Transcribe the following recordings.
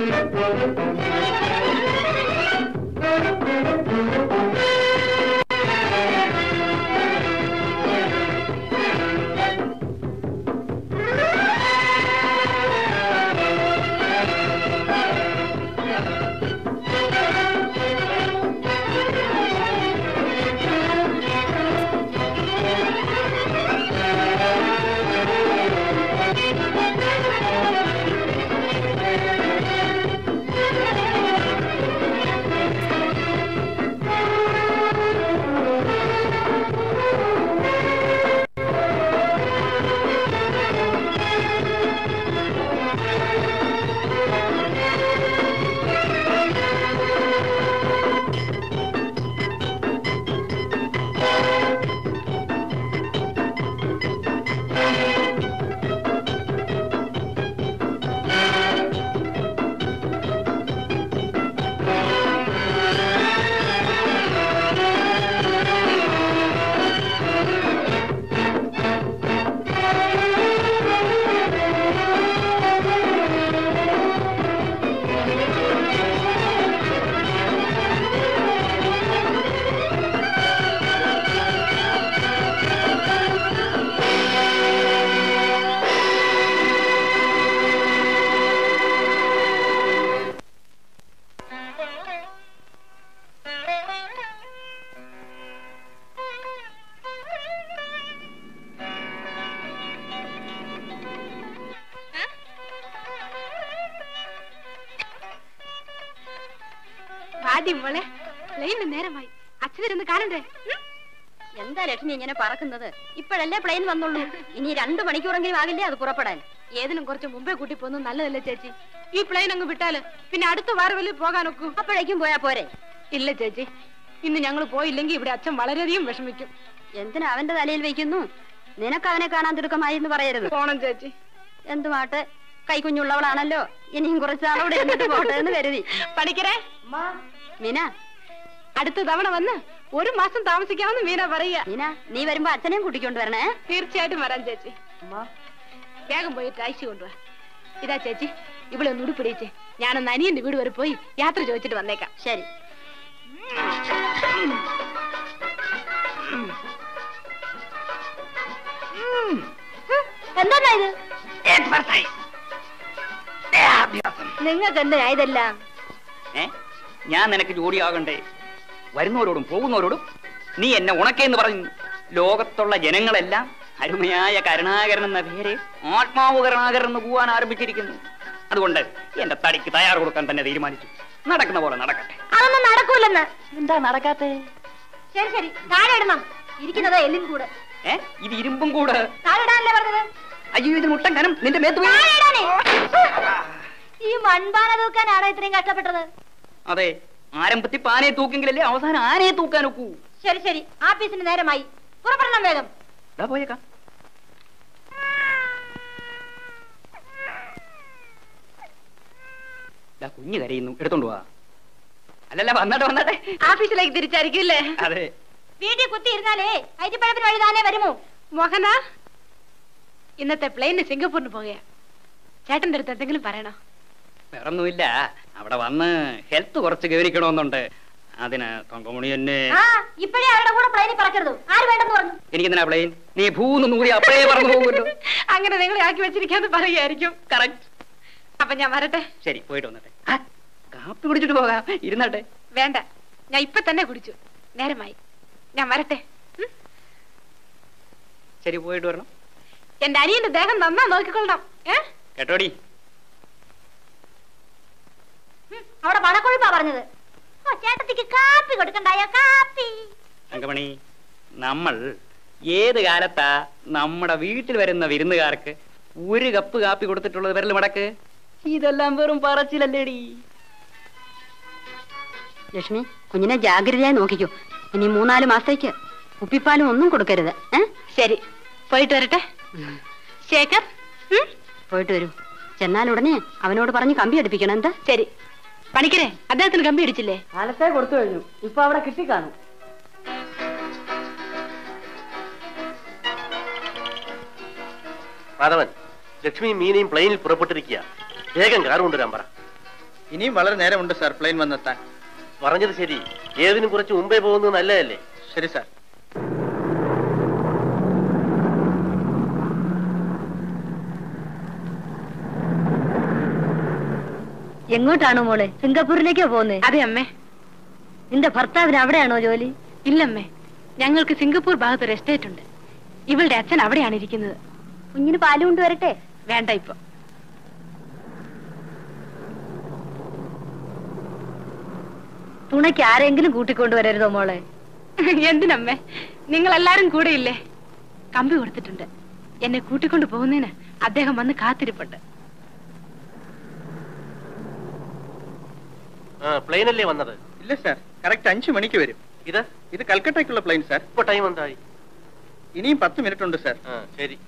ആദ്യ മോളെ പ്ലെയിനിന് നേരമായി അച്ഛനിരുന്ന് കാണണ്ടേ ഉം? എന്താ ലക്ഷ്മി ഇങ്ങനെ പറക്കുന്നത് ഇപ്പോഴല്ലേ പ്ലെയിൻ വന്നുള്ളൂ ഇനി രണ്ടു മണിക്കൂറെങ്കിലും ആകില്ലേ അത് പുറപ്പെടാൻ ഏതിനും കുറച്ച് മുമ്പേ കൂട്ടി പോകുന്നത് നല്ലതല്ലേ ചേച്ചി ഈ പ്ലെയിൻ അങ്ങ് വിട്ടാല് പിന്നെ അടുത്ത വാരവല് പോകാനൊക്കും അപ്പോഴേക്കും പോയാ പോരെ ഇല്ല ചേച്ചി ഇന്ന് ഞങ്ങൾ പോയില്ലെങ്കിൽ ഇവിടെ അച്ഛൻ വളരെയധികം വിഷമിക്കും എന്തിനാ അവന്റെ തലയിൽ വെക്കുന്നു നിനക്ക് അവനെ കാണാൻ തിടുക്കമായി എന്ന് പറയരുത് പോണം ചേച്ചി എന്തുമാട്ടെ കൈക്കുഞ്ഞുള്ളവളാണല്ലോ ഇനിയും കുറച്ച് നാളോടെ എന്നിട്ട് പോട്ടെ എന്ന് കരുതി പഠിക്കരേ മീന അടുത്ത തവണ വന്ന് ഒരു മാസം താമസിക്കാമെന്ന് മീന പറയുക മീന നീ വരുമ്പോ അച്ഛനെയും കൂട്ടിക്കൊണ്ട് വരണേ തീർച്ചയായിട്ടും വരാം ചേച്ചി വേഗം പോയി ടാക്സി കൊണ്ടുവാ ഇതാ ചേച്ചി ഇവിടെ ഒന്ന് ഉടുപ്പിടിച്ചേ ഞാനൊന്ന് അനിയന്റെ വീട് വരെ പോയി യാത്ര ചോദിച്ചിട്ട് വന്നേക്കാം ശരി എന്താ ഇത് നിങ്ങൾക്ക് എന്താ ഇതെല്ലാം ഏ ഞാൻ നിനക്ക് ജോഡിയാകണ്ടേ വരുന്നവരോടും പോകുന്നവരോടും നീ എന്നെ ഉണക്കേന്ന് പറഞ്ഞു ലോകത്തുള്ള ജനങ്ങളെല്ലാം അരുമയായ കരുണാകരൻ എന്ന പേര് ആത്മാവ് കരുണാകരൻ എന്ന് പോവാൻ ആരംഭിച്ചിരിക്കുന്നു അതുകൊണ്ട് എന്റെ തടിക്ക് തയ്യാർ കൊടുക്കാൻ തന്നെ തീരുമാനിച്ചു നടക്കുന്ന പോലെ നടക്കട്ടെ അതൊന്നും നടക്കൂലെന്ന് എന്താ നടക്കാത്തേ ശരി ശരി താഴെ ഇടണം ഇരിക്കുന്നത് എല്ലിൻ കൂടെ ഏ ഇത് ഇരുമ്പും കൂട് താഴെ ഇടാനല്ലേ പറഞ്ഞത് അയ്യോ ഇത് മുട്ടൻ കനം നിന്റെ മേത്ത് വീഴും. താഴെ ഇടാനേ. ഈ മൺപാന തൂക്കാനാണോ ഇത്രയും കഷ്ടപ്പെട്ടത് അതെ ആരംഭത്തിൽ പാനയെ തൂക്കെങ്കിലല്ലേ അവസാനം ആനയെ തൂക്കാൻ ഒക്കൂ ശരി ശരി ആഫീസിന് നേരമായി പുറപ്പെടണം വേഗം ദാ പോയേക്കാം ദാ കുഞ്ഞ് കരയുന്നു എടുത്തോണ്ട് പോവാ അല്ലല്ല വന്നട്ടെ വന്നട്ടെ ആഫീസിലേക്ക് തിരിച്ചായിരിക്കില്ലേ അതെ വീട്ടിൽ കുത്തിയിരുന്നാലേ ഐറ്റിപ്പഴപ്പിന് വഴി താനേ വരുമോ മോഹന ഇന്നത്തെ പ്ലെയിന് സിംഗപ്പൂരിന് പോകുക ചേട്ടന്റെ അടുത്ത് എന്തെങ്കിലും പറയണോ വേറൊന്നുമില്ല അവിടെ വന്ന് ഹെൽത്ത് കുറച്ച് ഗവനിക്കണമെന്നുണ്ട് അതിന് തങ്കമണി എന്നെ ആ ഇപ്പഴേ അവരുടെ കൂടെ പ്ലെയിനിൽ പറക്കരുത് ആര് വേണ്ടെന്ന് പറഞ്ഞു എനിക്കെന്തിനാ പ്ലെയിൻ നീ ഭൂന്ന് നൂറി അപ്പഴേ പറഞ്ഞു പോകുമല്ലോ അങ്ങനെ നിങ്ങളെ ആക്കി വെച്ചിരിക്കാന്ന് പറയുമായിരിക്കും കറക്റ്റ് അപ്പൊ ഞാൻ വരട്ടെ ശരി പോയിട്ട് വന്നട്ടെ ആ, കാപ്പി കുടിച്ചിട്ട് പോകാം ഇരുന്നട്ടെ വേണ്ട ഞാൻ ഇപ്പൊ തന്നെ കുടിച്ചു നേരമായി ഞാൻ വരട്ടെ ഉം? ശരി പോയിട്ട് വരണം എന്റെ അനിയന്റെ ദേഹം നന്നാ നോക്കിക്കൊള്ളണം ഏ കേട്ടോടി ഉം, അവിടെ പണക്കൊഴുപ്പാ പറഞ്ഞത് ഓ ചേട്ടത്തിക്ക് കാപ്പി കൊടുക്കണ്ടായോ കാപ്പി തങ്കമണി നമ്മൾ ഏത് കാലത്താ നമ്മുടെ വീട്ടിൽ വരുന്ന വിരുന്നുകാർക്ക് ഒരു കപ്പ് കാപ്പി കൊടുത്തിട്ടുള്ളത് വിരൽ മടക്ക് ഇതെല്ലാം വെറും പറച്ചിലല്ലേടി ലക്ഷ്മി കുഞ്ഞിനെ ജാഗ്രതയായി നോക്കിക്കോ ഇനി മൂന്നാല് മാസത്തേക്ക് കുപ്പിപ്പാലും ഒന്നും കൊടുക്കരുത് ഏ ശരി പോയിട്ട് വരട്ടെ ശേഖർ ഉം? പോയിട്ട് വരൂ ചെന്നാൽ ഉടനെ അവനോട് പറഞ്ഞ് കമ്പി അടുപ്പിക്കണം എന്താ ശരി പണിക്കരെ അദ്ദേഹത്തിന് കമ്പി അടിച്ചില്ലേ കാലത്തെ കൊടുത്തു കഴിഞ്ഞു ഇപ്പൊ അവിടെ കിട്ടിക്കാണും മാധവൻ ലക്ഷ്മി മീനയും പ്ലെയിനിൽ പുറപ്പെട്ടിരിക്കുക വേഗം കാർ കൊണ്ടുവരാൻ പറ ഇനിയും വളരെ നേരമുണ്ട് സാർ പ്ലെയിൻ വന്നെത്താൻ പറഞ്ഞത് ശരി ഏതിനും കുറച്ച് മുമ്പേ പോകുന്നത് നല്ലതല്ലേ ശരി സാർ എങ്ങോട്ടാണ് മോളെ സിംഗപ്പൂരിലേക്കാ പോകുന്നേ അതെ അമ്മേ നിന്റെ ഭർത്താവിന് അവിടെയാണോ ജോലി ഇല്ലമ്മേ ഞങ്ങൾക്ക് സിംഗപ്പൂർ ഭാഗത്ത് ഒരു എസ്റ്റേറ്റ് ഉണ്ട് ഇവളുടെ അച്ഛൻ അവിടെയാണ് ഇരിക്കുന്നത് കുഞ്ഞിന് പാല് കൊണ്ടുവരട്ടെ വേണ്ട ഇപ്പൊ തുണയ്ക്ക് ആരെങ്കിലും കൂട്ടിക്കൊണ്ടുവരരുതോ മോളെ എന്തിനമ്മേ നിങ്ങൾ എല്ലാരും കൂടെ ഇല്ലേ കമ്പി കൊടുത്തിട്ടുണ്ട് എന്നെ കൂട്ടിക്കൊണ്ട് പോകുന്നതിന് അദ്ദേഹം വന്ന് കാത്തിരിപ്പുണ്ട് ആ പ്ലെയിൻ അല്ലേ വന്നത് ഇല്ല സാർ കറക്റ്റ് അഞ്ചു മണിക്ക് വരും ഇത് ഇത് കൽക്കട്ടയ്ക്കുള്ള പ്ലെയിൻ സാർ ഇപ്പൊ ടൈം എന്തായി ഇനിയും പത്ത് മിനിറ്റ് ഉണ്ട് സാർ ആ ശരി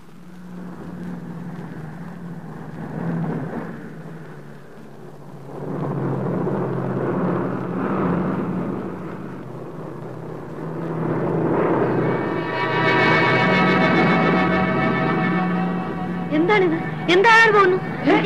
എന്താണിത് എന്താണ് പോകുന്നു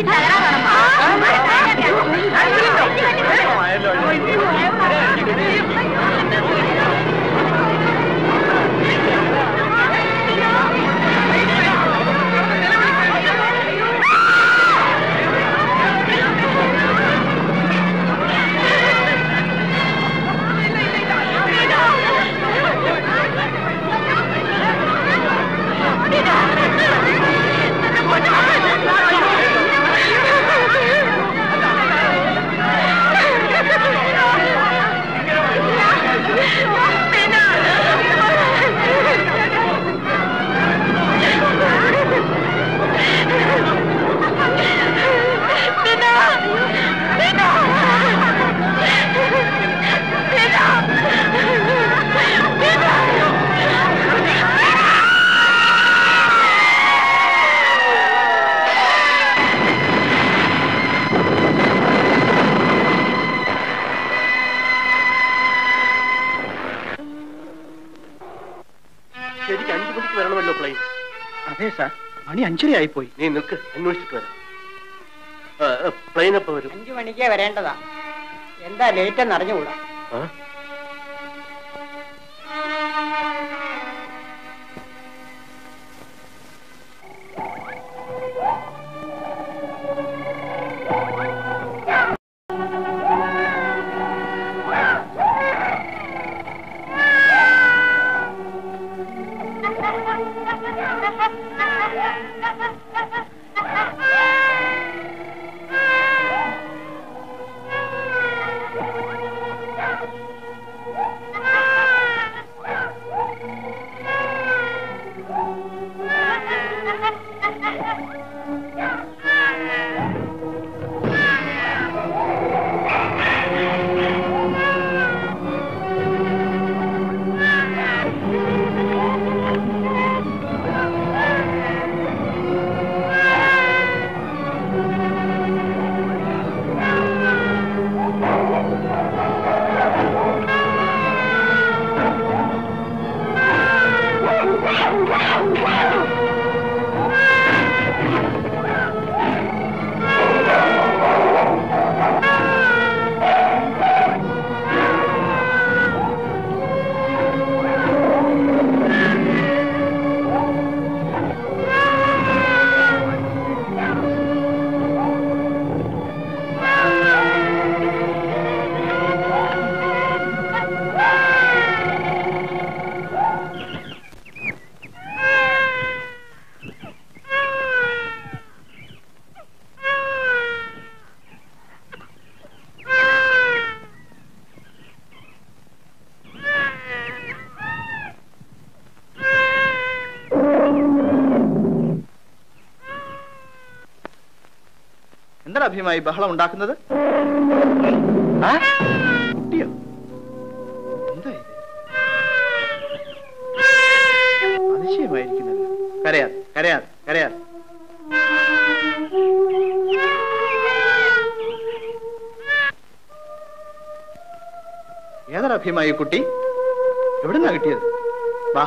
ശരിക്ക് അഞ്ചു മണിക്ക് വരണമല്ലോ പ്ലെയിൻ അതെ സാർ മണി അഞ്ചര ആയിപ്പോയി നീ നിൽക്ക് അന്വേഷിച്ചിട്ട് വരാം പ്ലെയിൻ എപ്പോ വരും അഞ്ചു മണിക്കേ വരേണ്ടതാ എന്താ ലേറ്റ് എന്ന് അറിഞ്ഞുകൂടാ ആ? എന്താണ് അഭിമായി ബഹളം ഉണ്ടാക്കുന്നത് കുട്ടിയോ എന്താ ഇത് അതിശയമായിരിക്കുന്നല്ലോ കരയാതെ കരയാതെ കരയാതെ ഏതാണ് അഭിമായി കുട്ടി എവിടുന്നാ കിട്ടിയത് വാ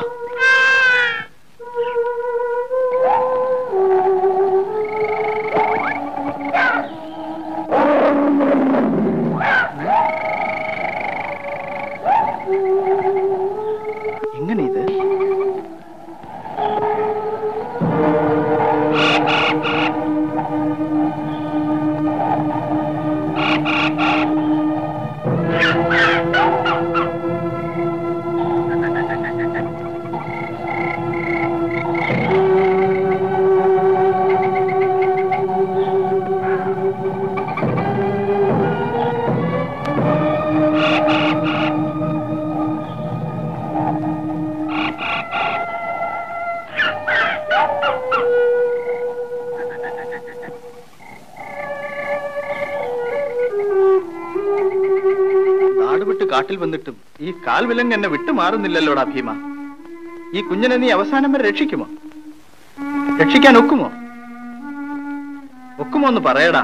കാട്ടിൽ വന്നിട്ടും ഈ കാൽ വിലങ്ങ് എന്നെ വിട്ടുമാറുന്നില്ലല്ലോടാ ഭീമ ഈ കുഞ്ഞിനെ നീ അവസാനം വരെ രക്ഷിക്കുമോ രക്ഷിക്കാൻ ഒക്കുമോ ഒക്കുമോ എന്ന് പറയടാ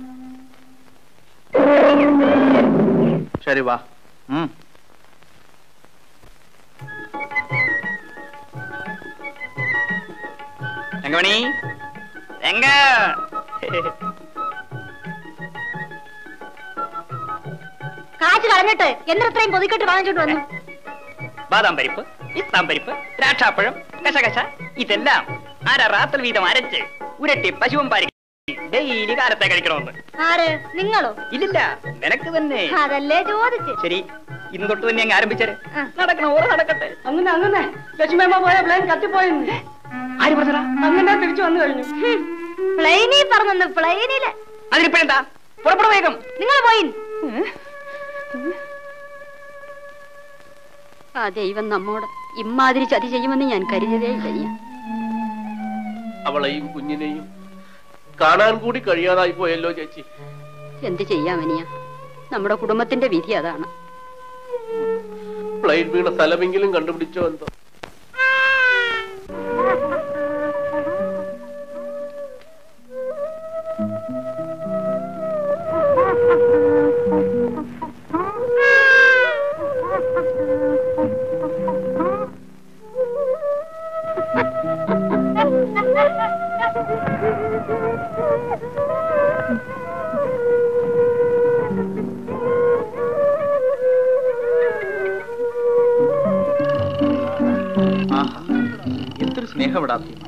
ശരി വാ ഉം. രംഗമണി രംഗ കാശ് കളഞ്ഞിട്ട് എന്നിത്രയും പൊതിക്കെട്ട് വാങ്ങിച്ചോണ്ട് വന്നു ബാദാം പരിപ്പ് ഇത്താം പരിപ്പ് ദ്രാക്ഷാപ്പഴം കശകശ ഇതെല്ലാം അര റാത്തൽ വീതം അരച്ച് ഉരട്ടി പശുവും പാരി ഡെയിലി കാലത്തെ കഴിക്കണമെന്ന് ആര് നിങ്ങളോ ഇല്ലില്ല നിനക്ക് തന്നെ അതല്ലേ ചോദിച്ചു ശരി ഇന്ന് തൊട്ട് തന്നെ അങ്ങ് ആരംഭിച്ചേരെ ആ. നടക്കണം ഓരോ നടക്കട്ടെ അങ്ങനെ അങ്ങനെ ലക്ഷ്മിയമ്മ പോയ പ്ലെയിൻ കത്തിപ്പോയെന്ന് ആര് പറഞ്ഞടാ അങ്ങനെ തിരിച്ചു വന്നു കഴിഞ്ഞു പ്ലെയിനിൽ പറഞ്ഞത് പ്ലെയിനില് അതിനിപ്പോഴെന്താ പുറപ്പെടു വേഗം നിങ്ങൾ പോയി ആ ദൈവം നമ്മോട് ഇമ്മാതിരി ചതി ചെയ്യുമെന്ന് ഞാൻ കരുതിയതേ ഇല്ല അവളെയും കുഞ്ഞിനെയും കാണാൻ കൂടി കഴിയാതായി പോയല്ലോ ചേച്ചി എന്ത് ചെയ്യാം അനിയ നമ്മുടെ കുടുംബത്തിന്റെ വിധി അതാണ് പ്ലെയിൻ വീണ സ്ഥലമെങ്കിലും കണ്ടുപിടിച്ചോ എന്തോ ആഹാ എന്തൊരു സ്നേഹപ്പെടാ ഭീമ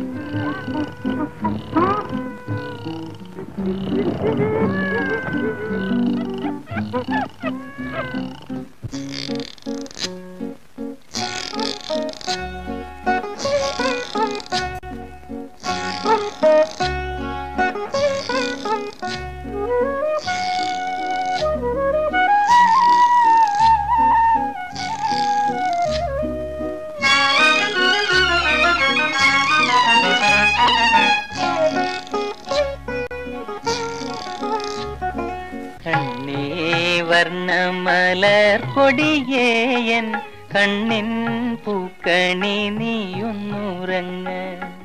കണ്ണേ വർണ്ണമലർ കൊടിയേയൻ കണ്ണിൻ പൂക്കണി നീയൊന്നുറങ്ങ്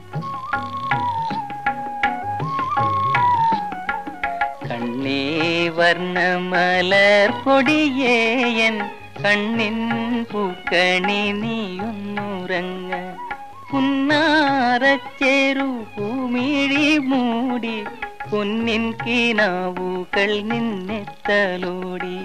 കണ്ണേ വർണ്ണമലർ കൊടിയേയൻ കണ്ണിൻ പൂക്കണി നീയൊന്നുറങ്ങ് പുന്നാറച്ചേരു ഭൂമിഴി മൂടി പൊന്നിൻ കിനാവുകൾ നിന്നെ തലോടി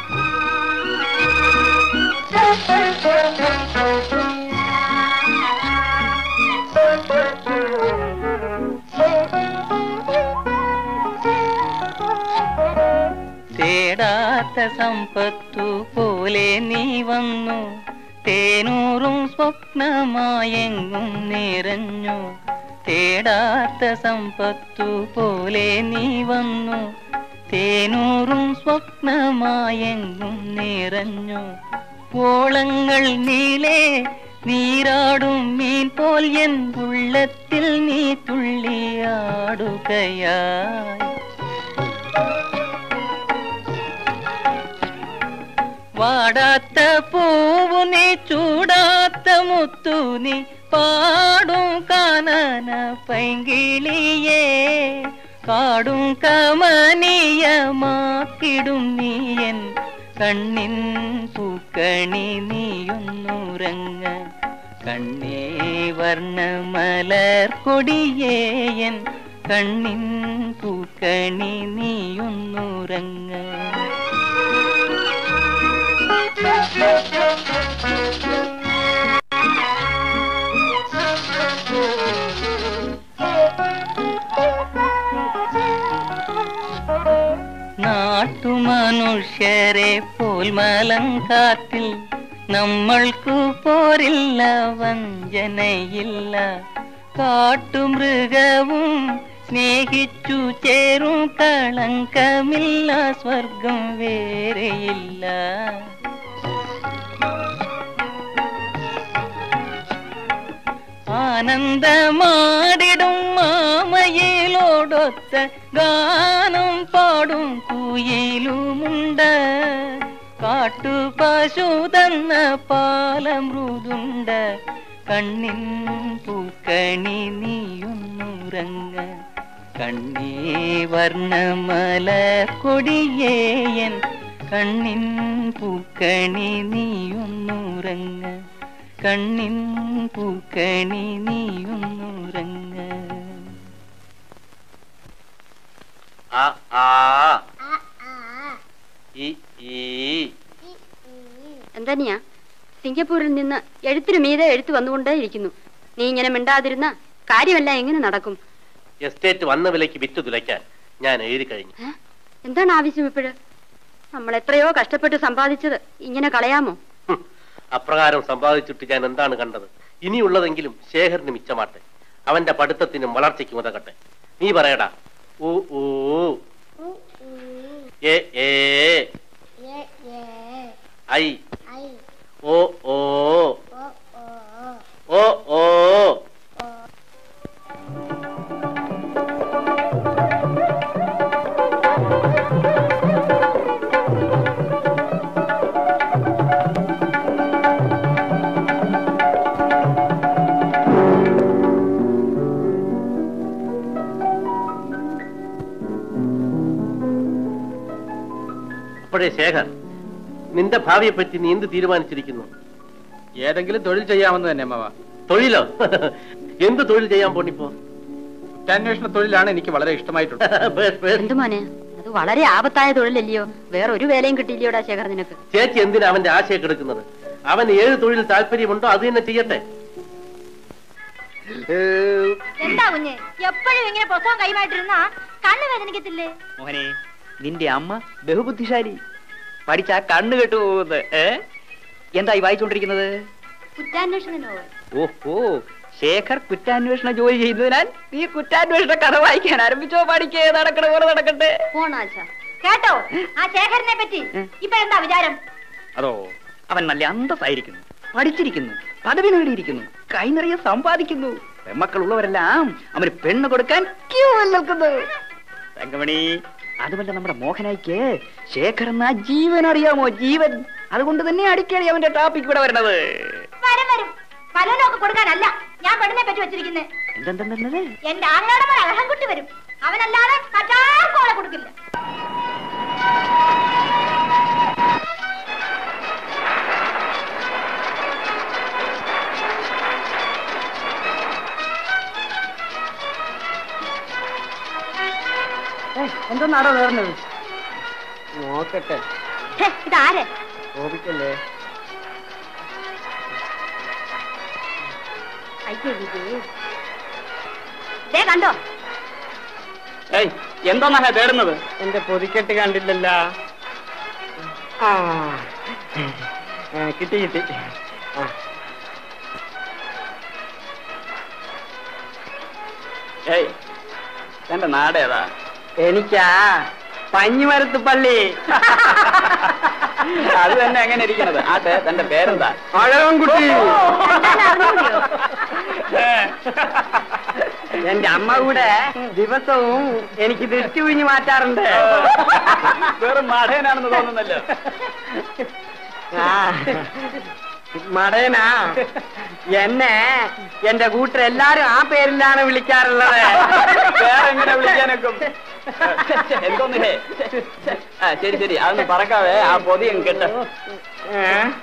തേടാത്ത സമ്പത്തു പോലെ നീ വന്നു തേനൂറും സ്വപ്നമായെങ്ങും നിറഞ്ഞു തേടാത്ത സമ്പത്തു പോലെ നീ വന്നു തേനൂറും സ്വപ്നമായെങ്ങും നിറഞ്ഞു ഓളങ്ങൾ നീളെ നീരാടും മീൻ പോൽ എൻ ഉള്ളത്തിൽ നീ തുള്ളിയാടുകയായി വാടാത്ത പൂവു നീ ചൂടാത്ത മുത്തു നീ പാടും കാനന പൈങ്കിളിയേ കാടും കമനീയമാക്കിടും നീയൻ കണ്ണിൻ പൂക്കണി നീയൊന്നുറങ്ങ കണ്ണേ വർണ്ണമലർ കൊടിയേയൻ കണ്ണിൻ പൂക്കണി നീയൊന്നുറങ്ങ നാട്ടുമനുഷ്യരെ പോൽ മലങ്കാത്തിൽ നമ്മൾക്കു പോരില്ല വഞ്ചനയില്ല കാട്ടുമൃഗവും സ്നേഹിച്ചു ചേരും കളങ്കമില്ല സ്വർഗം വേറെയില്ല ആനന്ദമാടിടും മാമയിലോടൊത്ത ഗാനം പാടും കുയിലുമുണ്ട് കാ കാട്ടുപശു തന്ന പാലമൃതുണ്ട കണ്ണിൻ പൂക്കണി നീയൊന്നുറങ്ങ കണ്ണേ വർണ്ണമല കൊടിയേയൻ കണ്ണിൻ പൂക്കണി നീയൊന്നുറങ്ങ കണ്ണിൻ പൂക്കണി നീയൊന്നുറങ്ങ ആ ആ ഈ ഈ എന്താ സിംഗപ്പൂരിൽ നിന്ന് എഴുത്തിനു മീതെ എഴുത്ത് വന്നുകൊണ്ടേ ഇരിക്കുന്നു നീ ഇങ്ങനെ മിണ്ടാതിരുന്ന കാര്യമല്ല എങ്ങനെ നടക്കും എസ്റ്റേറ്റ് വന്ന വിലയ്ക്ക് വിറ്റ് തുലയ്ക്കാൻ ഞാൻ എഴുതി കഴിഞ്ഞു ഏ? എന്താണ് ആവശ്യം ഇപ്പോഴ് നമ്മൾ എത്രയോ കഷ്ടപ്പെട്ട് സമ്പാദിച്ചത് ഇങ്ങനെ കളയാമോ ഹും, അപ്രകാരം സമ്പാദിച്ചിട്ട് ഞാൻ എന്താണ് കണ്ടത് ഇനിയുള്ളതെങ്കിലും ശേഖരന് മിച്ചമാട്ടെ അവന്റെ പഠിത്തത്തിനും വളർച്ചയ്ക്കും ഉതകട്ടെ നീ പറയടാ ഊ ഊ എ ഏ ഐ ഓ ഓ ഓ ഓ അപ്പോഴേ ശേഖർ നിന്റെ ഭാവിയെ പറ്റി നീ എന്ത് തീരുമാനിച്ചിരിക്കുന്നു ഏതെങ്കിലും തൊഴിൽ ചെയ്യാമെന്ന് തന്നെ അമ്മാവ തൊഴിലോ എന്ത് തൊഴിൽ ചെയ്യാൻ പോണിപ്പോ കുറ്റാന്വേഷണ തൊഴിലാണ് എനിക്ക് വളരെ ഇഷ്ടമായിട്ടുള്ളത് ബേസ്, ബേസ്. എന്തു മോനെ അത് വളരെ ആപത്തായ തൊഴിലല്ലയോ വേറെ ഒരു വേലയും കിട്ടിയില്ലയോടാ ശേഖർ നിനക്ക് ചേച്ചി എന്തിനാ അവന്റെ ആശയം എടുക്കുന്നത് അവൻ ഏത് തൊഴിൽ താല്പര്യമുണ്ടോ അത് തന്നെ ചെയ്യട്ടെ എന്താ കുഞ്ഞ് എപ്പോഴും ഇങ്ങനെ പുസ്തകം കൈമായിട്ടിരുന്നാ കണ്ണു വേദനിക്കത്തില്ലേ മോനെ നിന്റെ അമ്മ ബഹുബുദ്ധിശാലി പഠിച്ച കണ്ണ് കെട്ടു പോകുന്നത് ഏ എന്തായി വായിച്ചുകൊണ്ടിരിക്കുന്നത് കുറ്റാന്വേഷണ നോവൽ ഓഹോ ശേഖർ കുറ്റാന്വേഷണ ജോലി ചെയ്യുന്നതിനാൽ നീ കുറ്റാന്വേഷണ കഥ വായിക്കാൻ ആരംഭിച്ചോ പഠിക്കേ നടക്കണ പോലെ നടക്കട്ടെ പോണാച്ചാ കേട്ടോ ആ ശേഖരനെ പറ്റി ഇപ്പൊ എന്താ വിചാരം അതോ അവൻ നല്ല അന്തസ്സായിരിക്കുന്നു പഠിച്ചിരിക്കുന്നു പദവി നേടിയിരിക്കുന്നു കൈ നിറയെ സമ്പാദിക്കുന്നു പെമ്മക്കളുള്ളവരെല്ലാം അവന് പെണ്ണ് കൊടുക്കാൻ ക്യൂവിൽ നിൽക്കുന്നു തങ്കമണി അതുമല്ല നമ്മുടെ മോഹനായിക്ക് ശേഖർ എന്ന ജീവൻ അറിയാമോ ജീവൻ അതുകൊണ്ട് തന്നെ അടിക്കടി അവന്റെ ടോപ്പിക് ഇവിടെ വരണത് വരും വരും പലനൊക്കെ കൊടുക്കാനല്ല ഞാൻ പെണ്ണിനെ പറ്റി വെച്ചിരിക്കുന്നത് എന്തെന്തെന്നത് എന്റെ ആങ്ങളുടെ മോൻ അഴഹൻകുട്ടി വരും അവനല്ലാതെ മറ്റാർക്കും അവളെ കൊടുക്കില്ല എന്തെന്നാടോ വേർന്നത് നോക്കട്ടെ ഹേ, ഇതാരെ കോപിക്കല്ലേ അയ്യേ വിജയ്. ദേ കണ്ടോ ഏയ് എന്തോന്നാ തേടുന്നത് എന്റെ പൊതിക്കെട്ട് കണ്ടില്ലല്ല ആ ആ, കിട്ടി കിട്ടി ആ. ഏയ് എന്റെ നാടേതാ എനിക്കാ പഞ്ഞിമരത്ത് പള്ളി അത് തന്നെ എങ്ങനെ ഇരിക്കണത് ആട്ടെ തന്റെ പേരെന്താ അഴകൻകുട്ടി കണ്ടാൽ അറിഞ്ഞൂലോ? എന്റെ അമ്മ കൂടെ ദിവസവും എനിക്ക് ദൃഷ്ടി കുഞ്ഞു മാറ്റാറുണ്ട് വെറും മാടേനാണെന്ന് തോന്നുന്നല്ലോ ആ, മടയനാ എന്നെ എന്റെ കൂട്ടരെല്ലാരും ആ പേരിലാണ് വിളിക്കാറുള്ളത് വേറെ എങ്ങനെ വിളിക്കാനൊക്കും എന്തോന്ന് ഹേ ആ ശരി ശരി അതൊന്ന് പറക്കാവേ ആ പൊതിയും കെട്ട ഏ?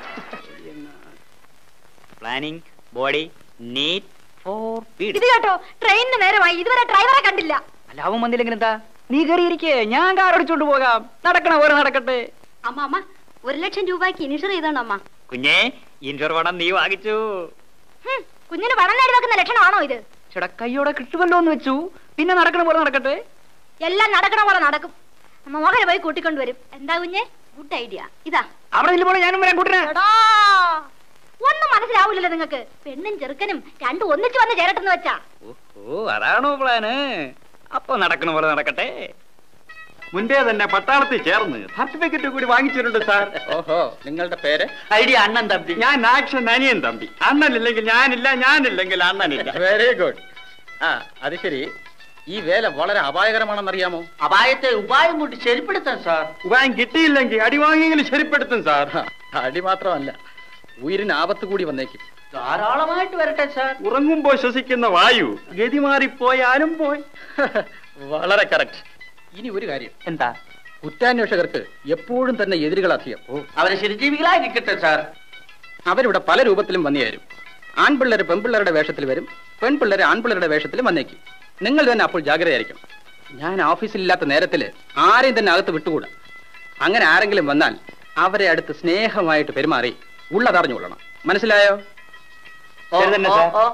Planning body neat for speed ഇത് കേട്ടോ ട്രെയിനിന് നേരമായി ഇതുവരെ ഡ്രൈവറെ കണ്ടില്ല അല്ല അവൻ വന്നില്ലെങ്കിൽ എന്താ നീ കയറിയിരിക്കേ ഞാൻ കാർ ഓടിച്ചോണ്ട് പോകാം നടക്കണ പോലെ നടക്കട്ടെ അമ്മ അമ്മ ഒരു ലക്ഷം രൂപയ്ക്ക് ഇൻഷുർ ചെയ്തോണ്ട് അമ്മ കുഞ്ഞേ ഇൻഷുർ പണം നീ വാങ്ങിച്ചു ഹും, കുഞ്ഞിന് പണം നേടി വെക്കുന്ന ലക്ഷണമാണോ ഇത് ചേട്ടാ കയ്യോടെ കിട്ടുമല്ലോ എന്ന് വെച്ചു പിന്നെ നടക്കണ പോലെ നടക്കട്ടെ എല്ലാം നടക്കണ പോലെ നടക്കും അമ്മ മോഹനെ പോയി കൂട്ടിക്കൊണ്ടുവരും എന്താ കുഞ്ഞെ ഗുഡ് ഐഡിയ ഇതാ അവിടെ നിന്ന് പോലെ ഞാനും വരാൻ കൂട്ടിനെ എടാ ഒന്നും മനസ്സിലാവൂലല്ലോ നിങ്ങക്ക് പെണ്ണും ചെറുക്കനും രണ്ടും ഒന്നിച്ചു വന്ന് ചേരട്ടെന്ന് വെച്ചാ ഓ അതാണോ പ്ലാന് അപ്പൊ നടക്കണ പോലെ നടക്കട്ടെ മുൻപേ തന്നെ പട്ടാളത്തിൽ ചേർന്ന് സർട്ടിഫിക്കറ്റ് കൂടി വാങ്ങിച്ചിട്ടുണ്ട് സാർ ഓഹോ നിങ്ങളുടെ പേര് ഐഡിയ അണ്ണൻ തമ്പി ഞാൻ ആക്ഷൻ അനിയൻ തമ്പി അണ്ണനില്ലെങ്കിൽ ഞാനില്ല ഞാനില്ലെങ്കിൽ അണ്ണനില്ല വെരി ഗുഡ് ആ അത് ശരി ഈ വേല വളരെ അപായകരമാണെന്നറിയാമോ അപായത്തെ ഉപായം കൊണ്ട് ശരിപ്പെടുത്താൻ സാർ ഉപായം കിട്ടിയില്ലെങ്കിൽ അടി വാങ്ങിയെങ്കിലും ശരിപ്പെടുത്തും സാർ അടി മാത്രമല്ല ഉയരിന് ആപത്ത് കൂടി വന്നേക്കും ധാരാളമായിട്ട് വരട്ടെ സാർ ഉറങ്ങുമ്പോൾ ശ്വസിക്കുന്ന വായു ഗതി മാറിപ്പോയാലും പോയി വളരെ കറക്റ്റ് ഇനി ഒരു കാര്യം എന്താ കുറ്റാന്വേഷകർക്ക് എപ്പോഴും തന്നെ എതിരുകൾ അധികം അവരെ ശരിജീവികളായിരിക്കട്ടെ സാർ അവരിവിടെ പല രൂപത്തിലും വന്നുചേരും ആൺപിള്ളേർ പെൺപിള്ളേരുടെ വേഷത്തിൽ വരും പെൺപിള്ളേർ ആൺപിള്ളേരുടെ വേഷത്തിലും വന്നേക്കും നിങ്ങൾ തന്നെ അപ്പോൾ ജാഗ്രതയായിരിക്കും ഞാൻ ഓഫീസിലില്ലാത്ത നേരത്തിൽ ആരെയും തന്നെ അകത്ത് വിട്ടുകൂടാ അങ്ങനെ ആരെങ്കിലും വന്നാൽ അവരെ അടുത്ത് സ്നേഹമായിട്ട് പെരുമാറി ഉള്ളതറിഞ്ഞുകൊള്ളണം മനസ്സിലായോ ശരി തന്നെ, സാർ. ഓ, ഓ.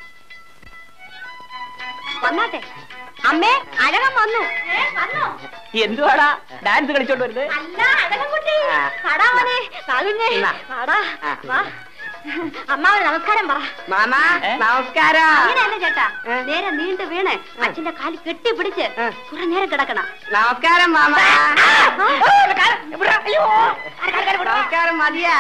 വന്നാട്ടെ അമ്മേ അഴകം വന്നു വന്നോ എന്തുവാടാ ഡാൻസ് കളിച്ചോണ്ട് വരുന്നത് അല്ല അഴകൻകുട്ടി പാടാ മോനെ നാഗുഞ്ഞേ പാടാ വാ അമ്മാവന് നമസ്കാരം പറ മാമാ നമസ്കാരം അങ്ങനെയല്ല ചേട്ടാ നേരെ നീണ്ടു വീണ് അച്ഛന്റെ കാല് കെട്ടിപ്പിടിച്ച് കുറെ നേരം കിടക്കണം നമസ്കാരം മാമ നമസ്കാരം മതിയാ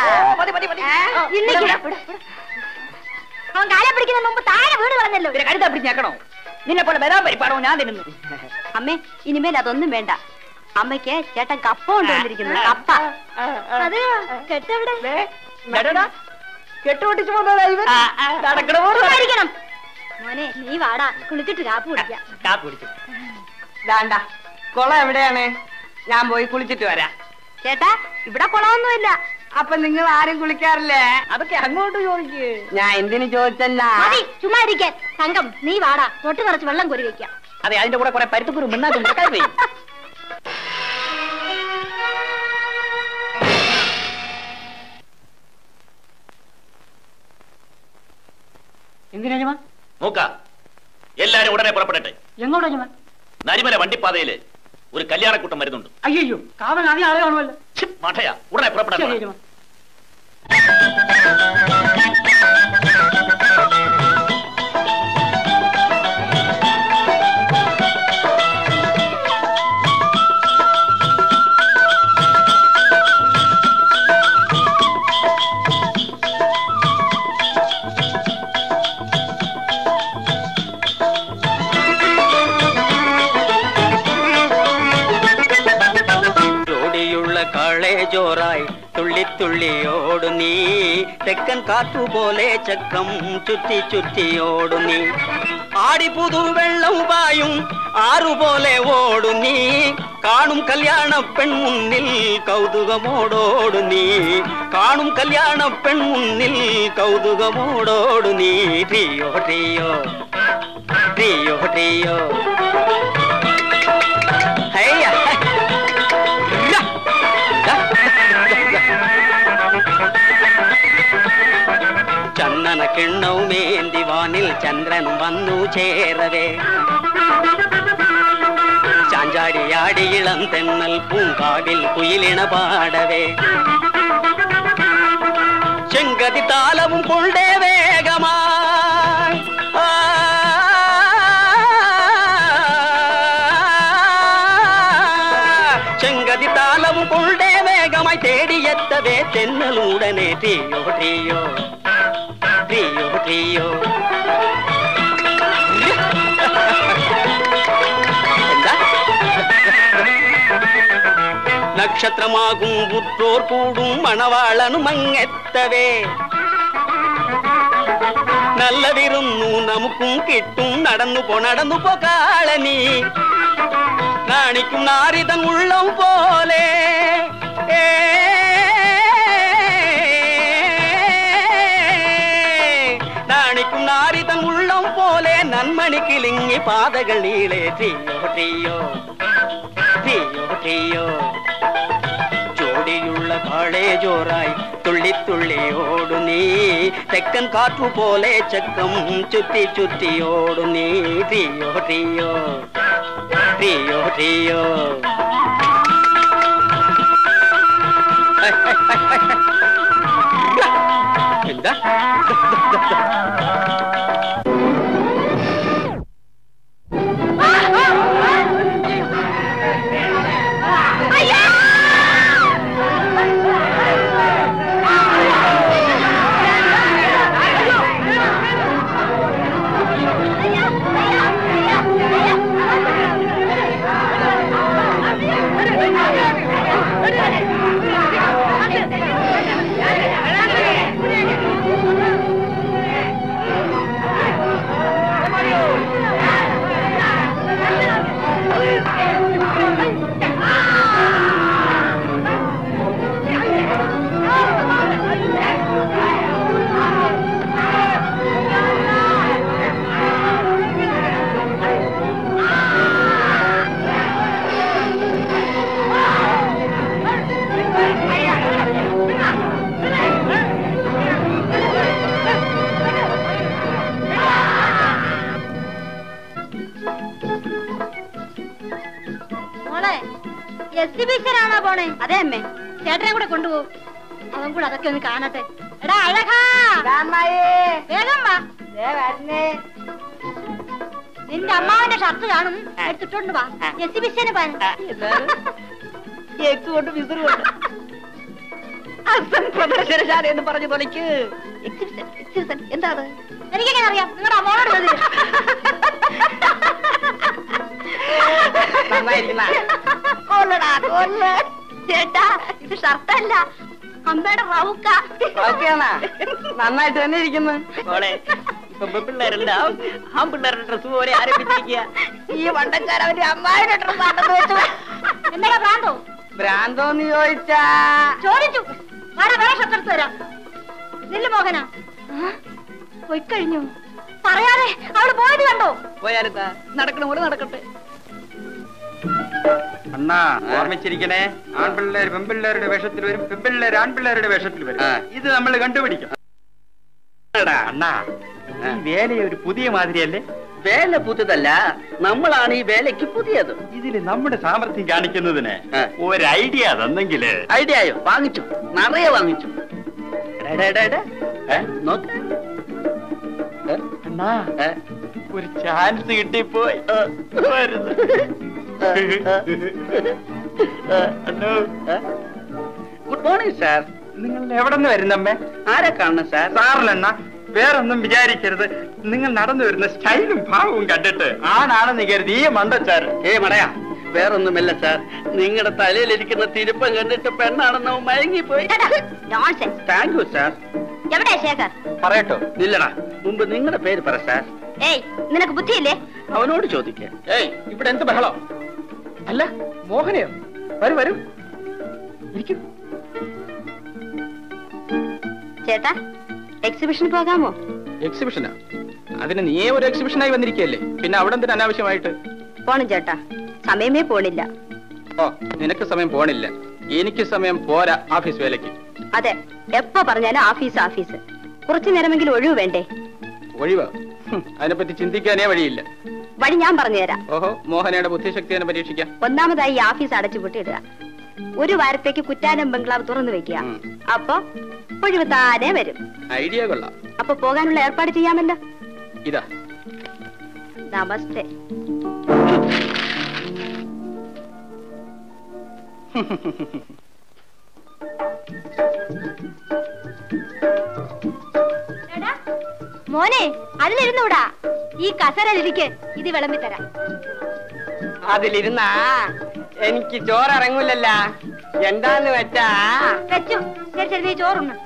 അവൻ കാലെ പിടിക്കുന്ന മുമ്പ് താഴെ വീട് കളഞ്ഞല്ലോ പിന്നെ കഴുത പിടിച്ച് ഞെക്കണോ നിന്നെ പോലെ ബദാം പരിപ്പാടോ ഞാൻ തിന്നുന്നു അമ്മേ ഇനിമേൽ അതൊന്നും വേണ്ട അമ്മയ്ക്ക് ചേട്ടൻ കപ്പ കൊണ്ടുവന്നിരിക്കുന്നു കപ്പ അത് കെട്ടെവിടെ കെട്ടുപൊട്ടിച്ചു പോകുന്നതാ ഇവൻ നടക്കണ ായിരിക്കണം മോനെ നീ വാടാ കുളിച്ചിട്ട് കാപ്പ് കുടിക്കാം കാപ്പി കുടിച്ചു വേണ്ട കുളം എവിടെയാണ് ഞാൻ പോയി കുളിച്ചിട്ട് വരാം ചേട്ടാ ഇവിടെ കുളമൊന്നുമില്ല അപ്പൊ നിങ്ങൾ ആരും കുളിക്കാറില്ലേ അതൊക്കെ അങ്ങോട്ട് ചോദിക്ക് ഞാൻ എന്തിനു ചോദിച്ചല്ല മതി ചുമ്മാ ഇരിക്കാൻ തങ്കം നീ വാടാ തൊട്ട് നിറച്ച് വെള്ളം കോരി വെക്കാം അതെ അതിന്റെ കൂടെ കുറെ പരുത്തുക്കുരു മിണ്ണാക്കും മുടക്കാൻ ചെയ്യും എന്തിനാ ജമാ നോക്ക എല്ലാരും ഉടനെ പുറപ്പെടട്ടെ എങ്ങോട്ടാ ജമാ നരിമല വണ്ടിപ്പാതയില് ഒരു കല്യാണക്കൂട്ടം വരുന്നുണ്ട് അയ്യോ കാവൻ ആദ്യം ആളെ കാണുമല്ലോ ഛ്, മഠയാ ഉടനെ പുറപ്പെടാൻ ശരി പറ. ജമാ ജോടിയുള്ള കാളെ ജോറായി തുള്ളി തുള്ളി ഓടു നീ തെക്കൻ കാറ്റുപോലെ ചക്രം ചുറ്റി ചുറ്റി ഓടു നീ ആടി പുതുവെള്ളം പായും ആറുപോലെ ഓടു നീ കാണും കല്യാണ പെൺ മുന്നിൽ കൗതുകമോടോടു നീ കാണും കല്യാണ പെൺ മുന്നിൽ കൗതുകമോടോടു നീ ട്രിയോ ട്രിയോ ട്രിയോ ട്രിയോ ഹയ്യ ചന്ദന കിണ്ണവുമേന്തി വാനിൽ ചന്ദ്രൻ വന്നു ചേരവേ ചാഞ്ചാടിയാടി ഇളം തെന്നൽ പൂങ്കാവിൽ കുയിലിണ പാടവേ ചെങ്കതി താലവും കൊണ്ടേ വേഗമായി ആ ചെങ്കതി താലവും കൊണ്ടേ വേഗമായി തേടിയെത്തവേ തെന്നലുടനെ ട്രിയോ ട്രിയോ ട്രിയോ ട്രിയോ എന്താ നക്ഷത്രമാകും ഉற்றോർ കൂടും മണവാളനും അങ്ങെത്തവേ നല്ല വിരുന്നു നമുക്കും കിട്ടും നടന്നു പോ നടന്നു പോ കാളനി നാണിക്കും നാരിതൻ ഉള്ളം പോലെ ഏ നാണിക്കും നാരിതൻ ഉള്ളം പോലെ നന്മണി കിളിങ്ങി പാതകൾ നീളെ ട്രിയോ ട്രിയോ ട്രിയോ ട്രിയോ ജോടിയുള്ള കാളേ ജോറായി തുള്ളി തുള്ളി ഓടു നീ തെക്കൻ കാറ്റു പോലെ ചക്രം ചുറ്റി ചുറ്റി ഓടു നീ ട്രിയോ ട്രിയോ ട്രിയോ ട്രിയോ എന്താ അയ്യോ എക്സിബിഷനാണോ പോണേ അതെ അമ്മേ ചേട്ടനെ കൂടെ കൊണ്ടുപോകും അവൻ കൂടെ അതൊക്കെ ഒന്ന് കാണട്ടെ എടാ അഴകാ വേഗം വാ നിന്റെ അമ്മാവന്റെ ഷർട്ട് കാണും എടുത്തിട്ടുണ്ട് വാ എക്സിബിഷന് പോകാൻ കേക്ക് കൊണ്ട് വിസിൽ കൊണ്ട് അസൻ പ്രദർശനശാല എന്ന് പറഞ്ഞു തൊലയ്ക്ക് എക്സിബിഷൻ എക്സിബിഷൻ എന്താണ് എനിക്കെങ്ങനെ അറിയാം നിങ്ങളുടെ അമ്മോനോട് ചോദിക്ക്. നന്നായിരിക്കുന്ന കൊല്ലടാ കൊല്ല ചേട്ടാ ഇത് ഷർട്ടല്ല അമ്മയുടെ റൗക്ക ഓക്കെയാണാ നന്നായിട്ട് തന്നെ ഇരിക്കുന്നു മോളെ ഇപ്പൊ പെൺപിള്ളേരെല്ലാം ആൺപിള്ളേരുടെ ഡ്രസ് പോലെ ആരംഭിച്ചിരിക്കുക ഈ വണ്ടക്കാരവന്റെ അമ്മായിന്റെ ഡ്രസ് ആണെന്ന് വെച്ചു എന്താ ഭ്രാന്തോ ഭ്രാന്തോന്ന് ചോദിച്ചാ ചോദിച്ചു വേറെ വേറെ ഷർട്ട് എടുത്ത് തരാം നില്ല് മോഹന പോയി കഴിഞ്ഞു പറയാതെ അവള് പോയത് കണ്ടോ പോയാലെന്താ നടക്കണ പോലെ നടക്കട്ടെ അണ്ണാ ഓർമ്മിച്ചിരിക്കണേ ആൺപിള്ളേർ പെൺപിള്ളേരുടെ വേഷത്തിൽ വരും പെൺപിള്ളേർ ആൺപിള്ളേരുടെ വേഷത്തിൽ വരും ഇത് നമ്മൾ കണ്ടുപിടിക്കും അണ്ണാ ഈ വേല ഒരു പുതിയ മാതിരിയല്ലേ വേല പുതിയതല്ല നമ്മളാണ് ഈ വേലയ്ക്ക് പുതിയത് ഇതില് നമ്മുടെ സാമർഥ്യം കാണിക്കുന്നതിന് ആ. ഒരു ഐഡിയ തന്നെങ്കില് ഐഡിയയോ വാങ്ങിച്ചു നിറയെ വാങ്ങിച്ചു എടാ, എടാ, എടാ. ഏ? നോക്ക്. ഏ? അണ്ണാ ഏ? ഒരു ചാൻസ് കിട്ടിപ്പോയി വരുന്നു. അണ്ണോ, ഗുഡ് മോർണിംഗ് സാർ നിങ്ങൾ എവിടെ നിന്ന് വരുന്നമ്മേ ആരെ കാണണം സാർ സാറിലെണ്ണ വേറൊന്നും വിചാരിക്കരുത് നിങ്ങൾ നടന്നു വരുന്ന സ്റ്റൈലും ഭാവവും കണ്ടിട്ട് ആണാണെന്ന് കരുതി ഈ മണ്ടച്ചാര് ഏ മടയാ വേറൊന്നുമില്ല സാർ നിങ്ങളുടെ തലയിലിരിക്കുന്ന തിരുപ്പം കണ്ടിട്ട് പെണ്ണാണെന്ന് അവൻ മയങ്ങിപ്പോയി നോൺസെൻസ് താങ്ക് യു സാർ എവിടെയാ ശേഖർ പറയട്ടോ ഇല്ലടാ മുമ്പ് നിങ്ങളുടെ പേര് പറ സാർ ഏയ് നിനക്ക് ബുദ്ധിയില്ലേ അവനോട് ചോദിക്കാം ഏയ് ഇവിടെ എന്ത് ബഹളം അല്ല മോഹനയോ വരൂ വരൂ ഇരിക്കൂ ചേട്ടാ എക്സിബിഷന് പോകാമോ എക്സിബിഷനാ അതിന് നീയേ ഒരു എക്സിബിഷനായി വന്നിരിക്കുകയല്ലേ പിന്നെ അവിടെ എന്തിനാ അനാവശ്യമായിട്ട് പോണം ചേട്ടാ സമയമേ പോണില്ല ഓ നിനക്ക് സമയം പോണില്ല എനിക്ക് സമയം പോരാ ഓഫീസ് വേലയ്ക്ക് അതെ എപ്പോ പറഞ്ഞാലും ആഫീസ് ആഫീസ് കുറച്ചു നേരമെങ്കിലും ഒഴിവ് വേണ്ടേ ഒഴിവാ ഹും, അതിനെപ്പറ്റി ചിന്തിക്കാനേ വഴിയില്ല വഴി ഞാൻ പറഞ്ഞുതരാം ഓഹോ മോഹനയുടെ ബുദ്ധിശക്തി തന്നെ പരീക്ഷിക്കാം ഒന്നാമതായി ഈ ആഫീസ് അടച്ചുപൂട്ടിയിടുക ഒരു വാരത്തേക്ക് കുറ്റാലം ബംഗ്ലാവ് തുറന്നു വെക്കുക ഉം. അപ്പൊ ഒഴിവ് താനെ വരും ഐഡിയ കൊള്ളാം അപ്പൊ പോകാനുള്ള ഏർപ്പാട് ചെയ്യാമല്ലോ ഇതാ നമസ്തേ എടാ, മോനെ അതിലിരുന്നൂടാ ഈ കസരലിരിക്ക് ഇത് വിളമ്പി തരാം അതിലിരുന്നാ എനിക്ക് ചോറിറങ്ങൂലല്ല എന്താന്ന് വെച്ചാ വെച്ചു ശരി ശരി നീ ചോറുണ്ണ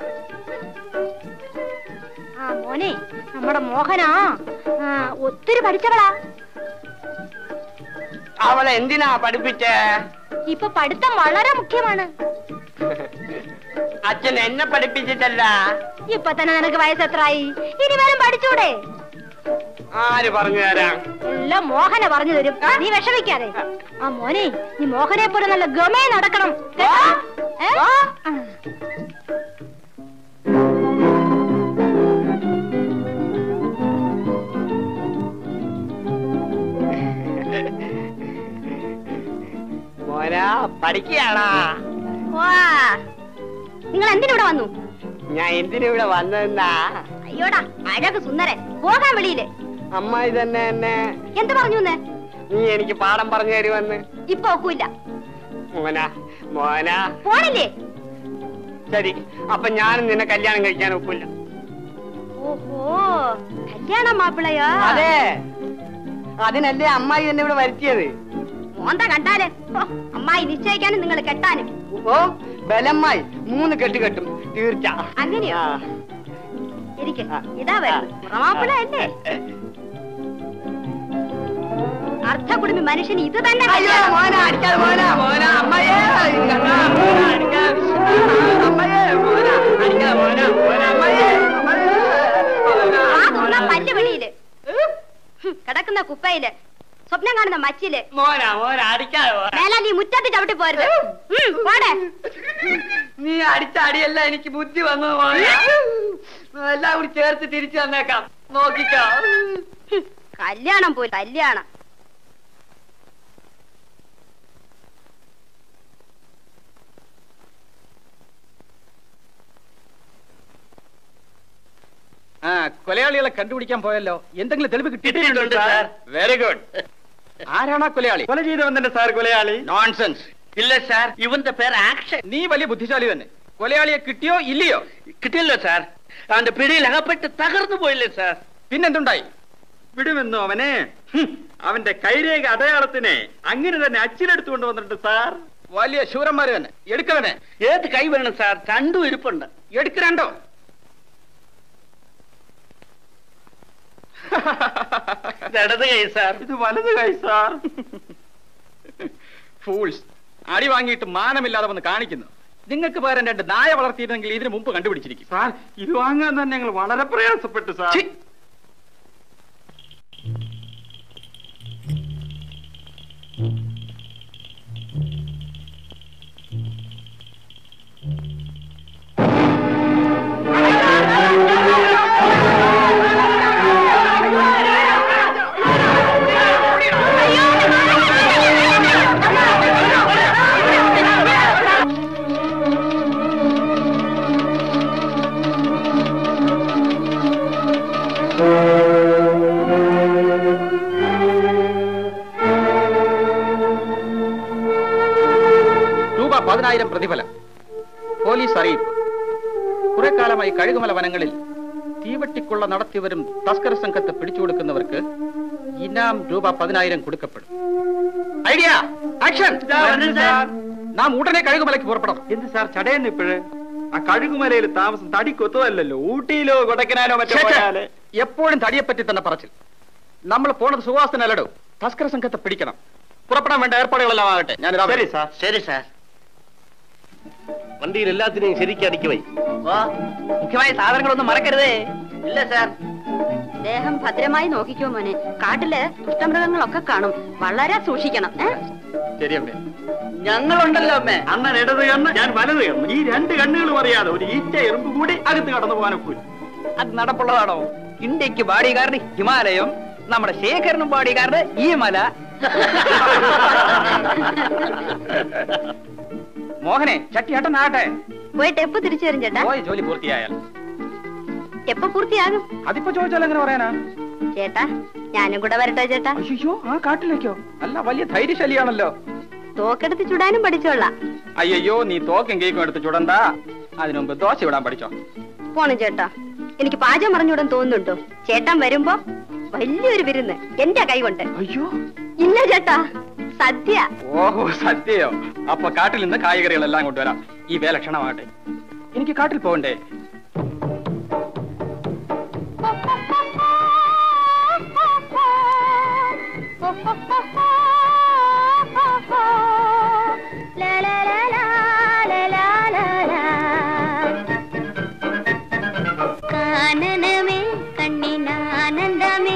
ആ മോനെ നമ്മുടെ മോഹനാ ആ, ഒത്തിരി പഠിച്ചവളാ അവളെ എന്തിനാ പഠിപ്പിച്ചേ ഇപ്പൊ പഠിത്തം വളരെ മുഖ്യമാണ് അച്ഛൻ എന്നെ പഠിപ്പിച്ചിട്ടല്ല ഇപ്പൊ തന്നെ നിനക്ക് വയസ്സെത്രായി ഇനി വരും പഠിച്ചൂടെ ആര് പറഞ്ഞു തരാം എല്ലാം മോഹന പറഞ്ഞു തരും നീ വിഷമിക്കാതെ ആ മോനെ നീ മോഹനെ പോലെ നല്ല ഗമേ നടക്കണം കേട്ടോ? ഏ? ആ. മോനാ പഠിക്കുകയാണാ വാ. നിങ്ങൾ എന്തിനിവിടെ വന്നു ഞാൻ എന്തിനിവിടെ വന്നതെന്നാ അയ്യോടാ അഴക് സുന്ദരൻ പോകാൻ വെളിയില് അമ്മായി തന്നെ എന്നെ എന്ത് പറഞ്ഞു നീ എനിക്ക് പാഠം പറഞ്ഞു തരുമെന്ന് ഇപ്പൊ ഒക്കൂല മോനാ മോനാ പോണില്ലേ ശരി അപ്പൊ ഞാനും നിന്നെ കല്യാണം കഴിക്കാൻ ഒക്കില്ല ഓഹോ കല്യാണ മാപ്പിളയോ അതെ അതിനല്ലേ അമ്മായി എന്നെ ഇവിടെ വരുത്തിയത് മോന്ത കണ്ടാല് ഹോ, അമ്മായി നിശ്ചയിക്കാനും നിങ്ങൾ കെട്ടാനും ഓ ബലമ്മായി മൂന്ന് കെട്ട് കെട്ടും തീർച്ച അങ്ങനെയോ ആ. ഇരിക്കെ ആ. ഇതാ വരുന്നു മാപ്പിള അല്ലേ അർത്ഥ കുടുംബി മനുഷ്യന് ഇത് തന്നെ അയ്യോ കല്യാണം. മോനാ അടിക്കാതെ മോനാ മോനാ അമ്മയെ കണ്ടാ, മോനാ, അടിക്കാതെ. അമ്മയെ മോനാ അടിക്കാതെ മോനാ മോനാ അമ്മയെ അമ്മയെ, മോനാ. ആ തുറന്ന പല്ല് വെളിയില് ഹും, കിടക്കുന്ന കുപ്പയില് സ്വപ്നം കാണുന്ന മച്ചില് മോനാ മോനാ അടിക്കാതെ മോനാ മേലെ നീ മുറ്റത്ത് ചവിട്ടി പോരുത് ഉം, പോടെ നീ അടിച്ച അടിയല്ല എനിക്ക് ബുദ്ധി വന്നു മോനെ എല്ലാം കൂടി ചേർത്ത് തിരിച്ചു തന്നേക്കാം നോക്കിക്കോ ഹും, കല്യാണം പോയി കല്യാണം ആ കൊലയാളികളെ കണ്ടുപിടിക്കാൻ പോയല്ലോ എന്തെങ്കിലും തെളിവ് കിട്ടിയിട്ടുണ്ട്, കിട്ടിയിട്ടുണ്ട് സാർ. വെരി ഗുഡ് ആരാണ് ആ കൊലയാളി കൊല ചെയ്തവന്നെ സാർ കൊലയാളി നോൺസെൻസ് ഇല്ല സാർ ഇവന്റെ പേര് ആക്ഷൻ നീ വലിയ ബുദ്ധിശാലി തന്നെ കൊലയാളിയെ കിട്ടിയോ ഇല്ലയോ കിട്ടിയല്ലോ സാർ അവന്റെ പിടിയിൽ അകപ്പെട്ട് തകർന്നു പോയില്ലേ സാർ പിന്നെന്തുണ്ടായി വിടുമെന്നോ അവനെ ഹും, അവന്റെ കൈരേഖ അടയാളത്തിനെ അങ്ങനെ തന്നെ അച്ചിലെടുത്തു കൊണ്ടുവന്നിട്ടുണ്ട് സാർ വലിയ ശൂരന്മാര് തന്നെ എടുക്കവനെ ഏത് കൈ വേണം സാർ രണ്ടും ഇരിപ്പുണ്ട് എടുക്കരണ്ടോ ഇത് ഇടത് കൈ സാർ ഇത് വലത് കൈ സാർ ഫൂൾസ് അടി വാങ്ങിയിട്ട് മാനമില്ലാതെ വന്ന് കാണിക്കുന്നു നിങ്ങൾക്ക് പകരം രണ്ട് നായ വളർത്തിയിരുന്നെങ്കിൽ ഇതിനു മുമ്പ് കണ്ടുപിടിച്ചിരിക്കും സാർ ഇത് വാങ്ങാൻ തന്നെ ഞങ്ങൾ വളരെ പ്രയാസപ്പെട്ടു സാർ ഛി! രൂപ പതിനായിരം പ്രതിഫലം പോലീസ് അറിയിപ്പ് കുറെ കാലമായി കഴുകുമല വനങ്ങളിൽ തീവട്ടിക്കുള്ള നടത്തിവരും തസ്കര സംഘത്തെ പിടിച്ചുകൊടുക്കുന്നവർക്ക് ഇനാം രൂപ പതിനായിരം കൊടുക്കപ്പെടും ഐഡിയ ആക്ഷൻ നാം ഉടനെ കഴുകുമലയ്ക്ക് പുറപ്പെടണം എന്ത് സാർ ചടയെന്ന് ഇപ്പോഴ് ആ കഴുകുമലയിൽ താമസം തടിക്കൊത്തതല്ലല്ലോ ഊട്ടിയിലോ കൊടക്കനാലോ മറ്റോ ഛെ, ഛെ. പോയാല് എപ്പോഴും തടിയെപ്പറ്റി തന്നെ പറച്ചിൽ നമ്മൾ പോണത് സുവാസനല്ലടോ തസ്കര സംഘത്തെ പിടിക്കണം പുറപ്പെടാൻ വേണ്ട ഏർപ്പാടുകളെല്ലാം ആകട്ടെ ഞാനിതാ ശരി സാർ ശരി സാർ വണ്ടിയിൽ എല്ലാത്തിനെയും ശരിക്കും അടുക്കി വൈ മുഖ്യമായ സാധനങ്ങളൊന്നും മറക്കരുതേ ഇല്ല സാർ ദേഹം ഭദ്രമായി നോക്കിക്കോ മോനെ കാട്ടില് ദുഷ്ടമൃഗങ്ങളൊക്കെ കാണും വളരെ സൂക്ഷിക്കണം ഏ ശരി അമ്മേ ഞങ്ങളുണ്ടല്ലോ അമ്മേ അണ്ണൻ ഇടത് കണ്ണ് ഞാൻ വലത് കണ്ണ് ഈ രണ്ട് കണ്ണുകളും അറിയാതെ ഒരു ഈറ്റ എറുമ്പ് കൂടി അകത്ത് കടന്നു പോകാനൊക്കെ അത് നടപ്പുള്ളതാണോ ഇന്ത്യക്ക് ബാഡി ഗാർഡ് ഹിമാലയം നമ്മുടെ ശേഖരനും ബാഡി ഗാർഡ് ഈ മല മോഹനെ ചട്ടിയാട്ടനാകട്ടെ പോയിട്ട് എപ്പോ തിരിച്ചു വരും ചേട്ടാ പോയി ജോലി പൂർത്തിയായാൽ എപ്പോ പൂർത്തിയാകും അതിപ്പോ ചോദിച്ചാൽ എങ്ങനെ പറയാനാ ചേട്ടാ ഞാനും കൂടെ വരട്ടെ ചേട്ടാ അയ്യോ ആ കാട്ടിലേക്കോ അല്ല വലിയ ധൈര്യശാലിയാണല്ലോ തോക്കെടുത്ത് ചുടാനും പഠിച്ചോളാം അയ്യോ നീ തോക്കും കേക്കും എടുത്ത് ചുടണ്ട അതിനു മുമ്പ് ദോശ വിടാൻ പഠിച്ചോ പോണം ചേട്ടാ എനിക്ക് പാചകം പറഞ്ഞുവിടാൻ തോന്നുന്നുണ്ടോ ചേട്ടൻ വരുമ്പോ വലിയൊരു വിരുന്ന് എന്റെ കൈ കൊണ്ട് അയ്യോ ഇല്ല ചേട്ടാ സദ്യ ഓഹോ സത്യയോ അപ്പൊ കാട്ടിൽ നിന്ന് കായ്കറികളെല്ലാം കൊണ്ടുവരാം ഈ വേലക്ഷണമാകട്ടെ എനിക്ക് കാട്ടിൽ പോകണ്ടേ ലാ ലാ ലാ ലാ ലാ ലാ ലാ ലാ. കാനനമേ കണ്ണിനാനന്ദമേ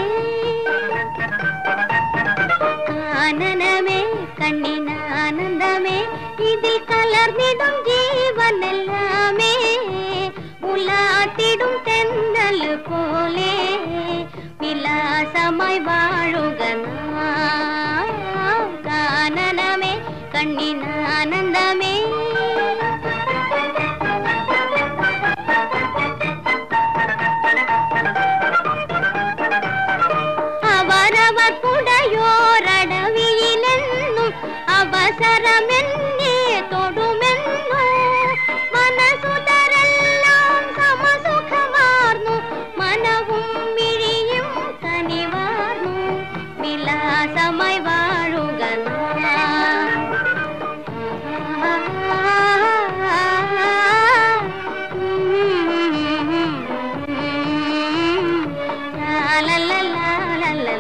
കാനനമേ കണ്ണിനാനന്ദമേ ഇതിൽ കലർന്നിടും ജീവനെല്ലാമേ ഉലാത്തിടും തെന്നൽ പോലെ വിലാസമായി വാഴുക നാം. കാനനമേ കണ്ണിനാനന്ദമേ അവരവർ കുടയോരടവിയിലെന്നും അവസരമെന്നെ തൊടുമെന്നു മനസുതരെല്ലാം സമസുഖമാർന്നു മനവും മിഴിയും കനിവാർന്നു വിലാസമായി വാഴുക നാം. ലാ ലാ ലാ ലാ ലാ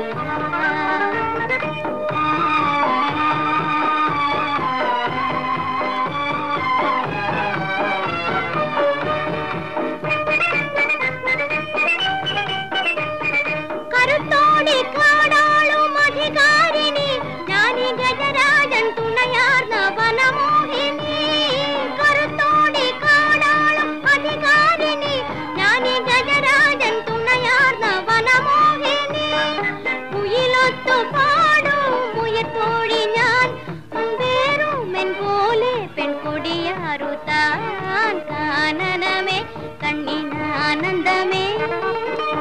കരുത്തോടി കാടാളും അധികാരിണി ഞാനീ ഗജരാജൻ തുണയാർന്ന വനമോഹിനി കരുത്തോടി കാടാളും അധികാരിണി ഞാനീ ഗജരാജൻ തുണയാർന്ന വനമോഹിനി മുയിലൊത്തു പാടും മുയത്തോടി ഞാൻ വേറുമെൻ പോലെ പെൺകൊടിയാറു താൻ കാനനമേ കണ്ണിനാനന്ദമേ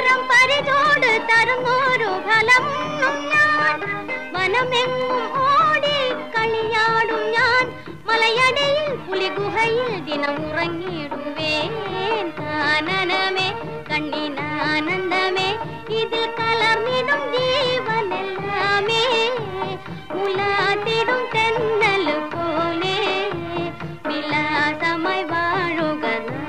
വരം പരിചോട് തരുന്നൊരു ഫലം ഞാൻ വനമെങ്ങും ഓടി കളിയാടും ഞാൻ മലയടയിൽ പുലിഗുഹയിൽ ദിനം ഉറങ്ങിടുവേൻ കാനനമേ കണ്ണിനാനന്ദമേ ഇതിൽ കലർന്നിടും ജീവനെല്ലാമേ മുലാത്തിടും തെന്നൽ പോലെ വിലാസമായി വാഴുക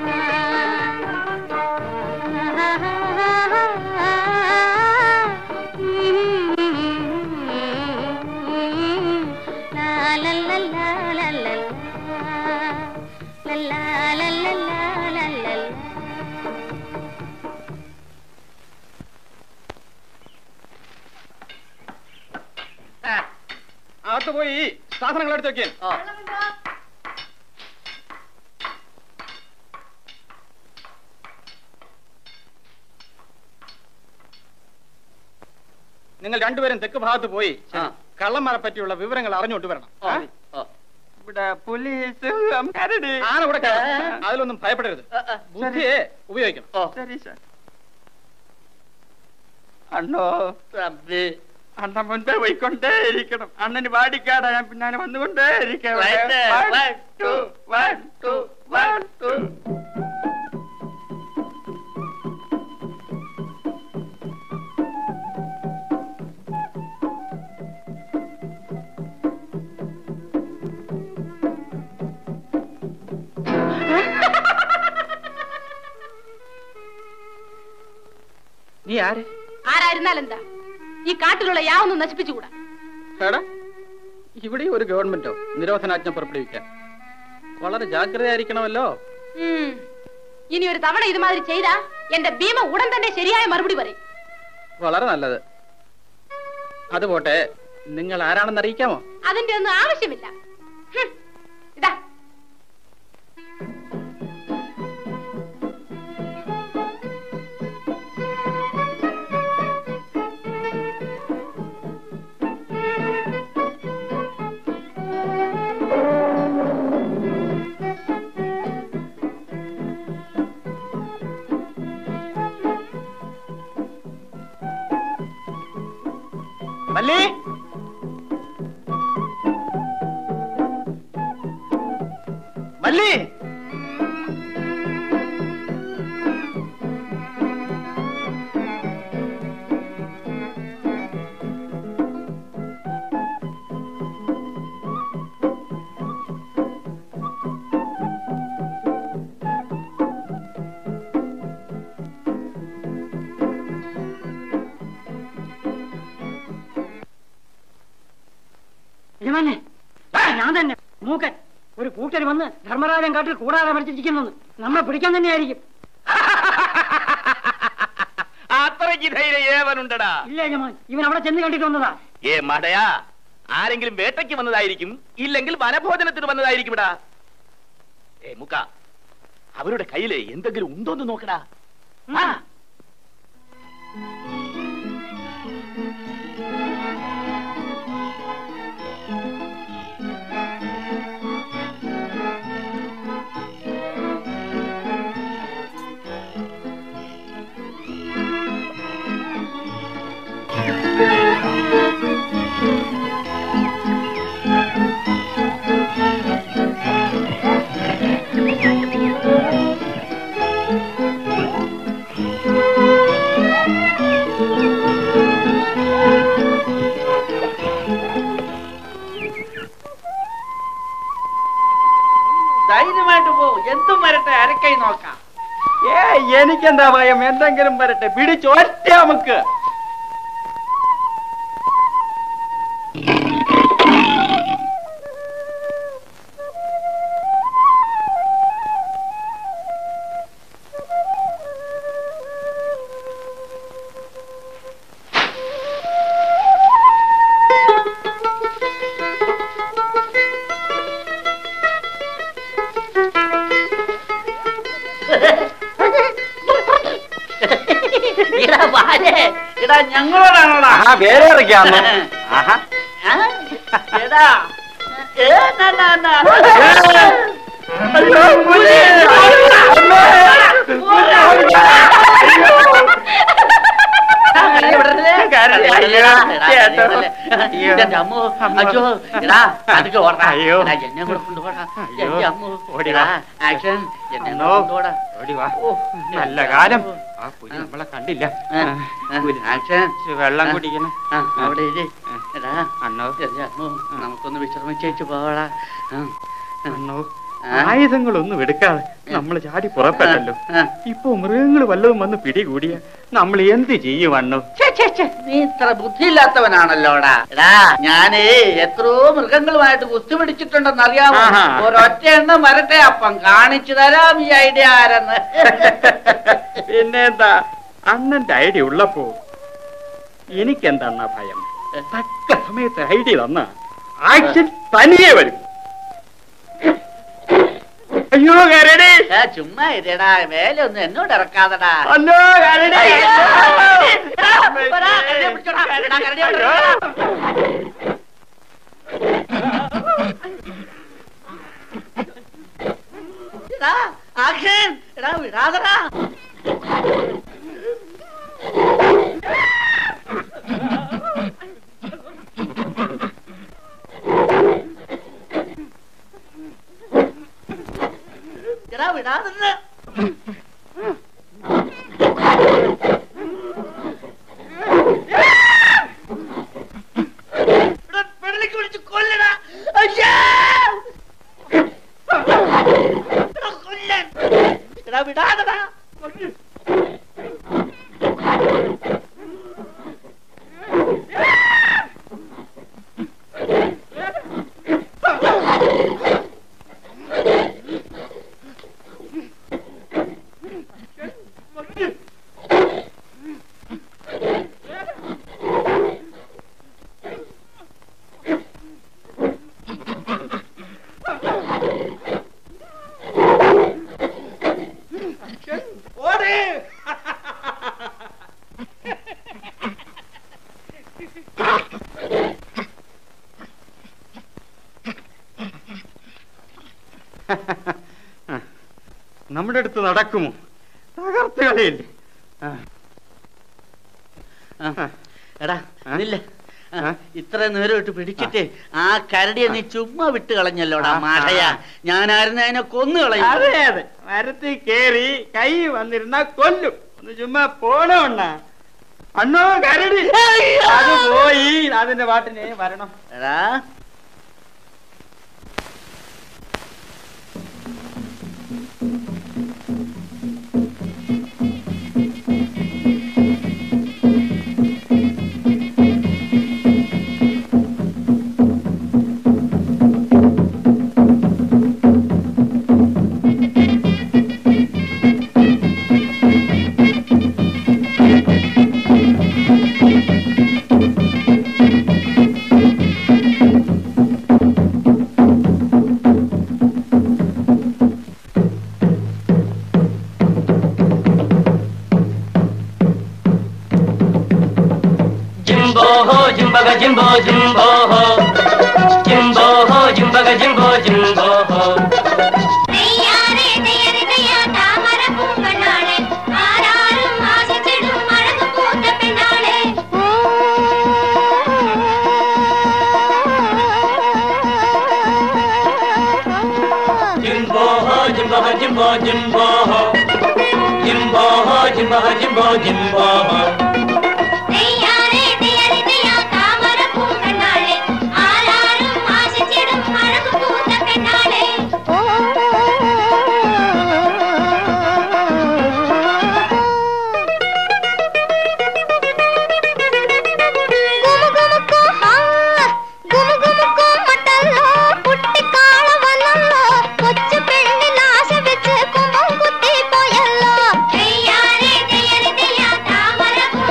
അകത്ത് പോയി സാധനങ്ങൾ എടുത്ത് വെക്കാൻ നിങ്ങൾ രണ്ടുപേരും തെക്ക് ഭാഗത്ത് പോയി കള്ളന്മാരെ പറ്റിയുള്ള വിവരങ്ങൾ അറിഞ്ഞോട്ട് വരണം ഏ? ഇവിടെ പോലീസ് കരടി ആന ഇവിടെ കാണും. അതിലൊന്നും ഭയപ്പെടരുത് ബുദ്ധിയെ ഉപയോഗിക്കണം ശരി സാർ അണ്ണോ അണ്ണ മുൻപേ പോയിക്കൊണ്ടേ ഇരിക്കണം അണ്ണന് പാടിക്കാടാ ഞാൻ പിന്നാലെ വന്നുകൊണ്ടേ ഇരിക്കാം One, two, one, two, one, two. നീ ആര് ആരായിരുന്നാലെന്താ ഈ കാട്ടിലുള്ള യാതൊന്നും നശിപ്പിച്ചുകൂടാ എടാ ഇവിടെ ഒരു ഗവൺമെന്റോ നിരോധനാജ്ഞ പുറപ്പെടുവിക്കാൻ വളരെ ജാഗ്രതയായിരിക്കണമല്ലോ ഉം. ഇനി ഒരു തവണ ഇതുമാതിരി ചെയ്താ എന്റെ ഭീമ ഉടൻ തന്നെ ശരിയായ മറുപടി പറയും വളരെ നല്ലത് അത് പോട്ടെ നിങ്ങൾ ആരാണെന്ന് അറിയിക്കാമോ അതിന്റെ ഒന്നും ആവശ്യമില്ല ഹും. ഇതാ മല്ലി മല്ലി യജമാനെ ഞാൻ തന്നെ മൂക്കൻ ഒരു കൂട്ടർ വന്ന് ധർമ്മരാജൻ കാട്ടിൽ കൂടാതെ മരിച്ചിരിക്കുന്നു നമ്മളെ പിടിക്കാൻ തന്നെയായിരിക്കും അത്രയ്ക്ക് ധൈര്യം ഏവനുണ്ടടാ ഇല്ല യജമാൻ ഇവൻ അവിടെ ചെന്ന് കണ്ടിട്ട് വന്നതാ ഏ മടയാ ആരെങ്കിലും വേട്ടയ്ക്ക് വന്നതായിരിക്കും ഇല്ലെങ്കിൽ വനഭോജനത്തിന് വന്നതായിരിക്കും ഇടാ ഏ മുക്ക അവരുടെ കയ്യില് എന്തെങ്കിലും ഉണ്ടോന്ന് നോക്കടാ ആ ധൈര്യമായിട്ട് പോ എന്തും വരട്ടെ അരക്കൈ നോക്കാം ഏ എനിക്കെന്താ ഭയം എന്തെങ്കിലും വരട്ടെ പിടിച്ചൊറ്റ നമുക്ക് ഇടാ വാരേ ഇടാ ഞങ്ങളോടാണോടാ ആ വേറെ ഇറക്കിയാന്നോ ആഹാ ആ? എടാ ഏ, ന, ന, ന. അയ്യോ, പുലി! അമ്മേ! അയ്യോ, ചേട്ടോ. എന്റെ അമ്മോ അയ്യോ എടാ അതൊക്കെ ഓടാ അയ്യോ. എടാ, എന്നെ കൂടെ കൊണ്ടുപോടാ അയ്യോ. എന്റെ അമ്മോ ഓടി എടാ, വാ. ആക്ഷൻ എന്നെ അമ്മോ. കൂടെ കൊണ്ടുപോടാ ഓടി വാ ഓ, നല്ല എന്റെ കാലം അമ്മോ. ആ പുലി നമ്മളെ കണ്ടില്ല ആ, ആ, പുലി. ആക്ഷൻ ഇച്ചിരി വെള്ളം ആ, കുടിക്കണം ആ, അവിടെ ഇരി. എടാ അണ്ണോ എന്റെ അമ്മോ നമുക്കൊന്ന് വിശ്രമിച്ചേച്ച് പോവാടാ ആ, അണ്ണോ ആ. ആയുധങ്ങളൊന്നും എടുക്കാതെ നമ്മൾ ചാടി പുറപ്പെട്ടല്ലോ ആ. ഇപ്പൊ മൃഗങ്ങൾ വല്ലതും വന്ന് പിടികൂടിയ നമ്മൾ എന്ത് ചെയ്യും അണ്ണോ ഛെ, ഛെ, ഛെ, നീ ഇത്ര ബുദ്ധിയില്ലാത്തവനാണല്ലോടാ എടാ ഞാനേ എത്രയോ മൃഗങ്ങളുമായിട്ട് കുസ്തി പിടിച്ചിട്ടുണ്ടെന്ന് അറിയാമോ ആഹാ. ഒരൊറ്റ എണ്ണം വരട്ടെ അപ്പം കാണിച്ചു തരാം ഈ ഐഡിയ ആരെന്ന് പിന്നെ എന്താ അണ്ണന്റെ ഐഡിയ ഉള്ളപ്പോ എനിക്കെന്താ ഭയം തക്ക സമയത്ത് ഐഡിയ തന്ന ആക്ഷൻ തനിയെ വരും അയ്യോ കരടി ഏ, ചുമ്മാ ഇരടാ വേല ഒന്നും എന്നോട് ഇറക്കാതടാ അല്ലോ കരടി അയ്യോ. എടാ, വരാ, കരടിയെ പിടിച്ചോടാ. എടാ, കരടിയെ പിടിച്ചോടാ. എടാ, ആക്ഷൻ എടാ വിടാതടാ എടാ വിടാതെന്ന് ഇവിടെ പെടലിക്ക് വിളിച്ച് കൊല്ലടാ അയ്യാ എടാ, കൊല്ലാൻ എടാ വിടാതെടാ ഓട് നമ്മുടെ അടുത്ത് നടക്കുമോ തകർത്ത് കളിയില്ലേ ആ. ആ, എടാ ആ? നില്ല ആ? ഇത്ര നേരമായിട്ട് പിടിച്ചിട്ട് ആ കരടിയെ നീ ചുമ്മാ വിട്ട് കളഞ്ഞല്ലോടാ ആ, മാഷയാ ആ. ഞാനായിരുന്നു അതിനെ കൊന്നു കളയും അതെ അതെ മരത്തിൽ കേറി കൈ വന്നിരുന്ന കൊല്ലും ഒന്ന് ചുമ്മാ പോണോണ്ണ അണ്ണോ കരടി അത് പോയി അതിന്റെ പാട്ടിനെ വരണം എടാ ജിംബോ ഹോ ജിംബക ജിംബോ ജിംബോ ഹോ ജിംബോ ഹോ ജിംബക ജിംബോ ജിംബോ ഹോ തെയ്യാറേ തെയ്യരെ തെയ്യാ താമര പൂങ്കണ്ണാളെ ആരാരും ആശിച്ചിടും അഴകു പൂത്ത പെണ്ണാളെ ജിംബോ ഹോ ജിംബോ ഹോ ജിംബോ ജിംബോ ഹോ ജിംബോ ഹോ ജിംബോ ഹോ ജിംബോ ജിംബോ ഹോ തെയ്യാറേ തെയ്യരെ തെയ്യാ താമര പൂങ്കണ്ണാളെ ആരാരും ആശിച്ചിടും അഴകു പൂത്ത പെണ്ണാളെ గుమగుమకు హా గుమగుమకు మటల్లో పుట్టి కాళ వనల్లో కొచ్చు పెళ్లి నాశ వెచ్చు కుంభం కుత్తి పోయల్లో తెయ్యారే తెయ్యరి తెయ్య తామర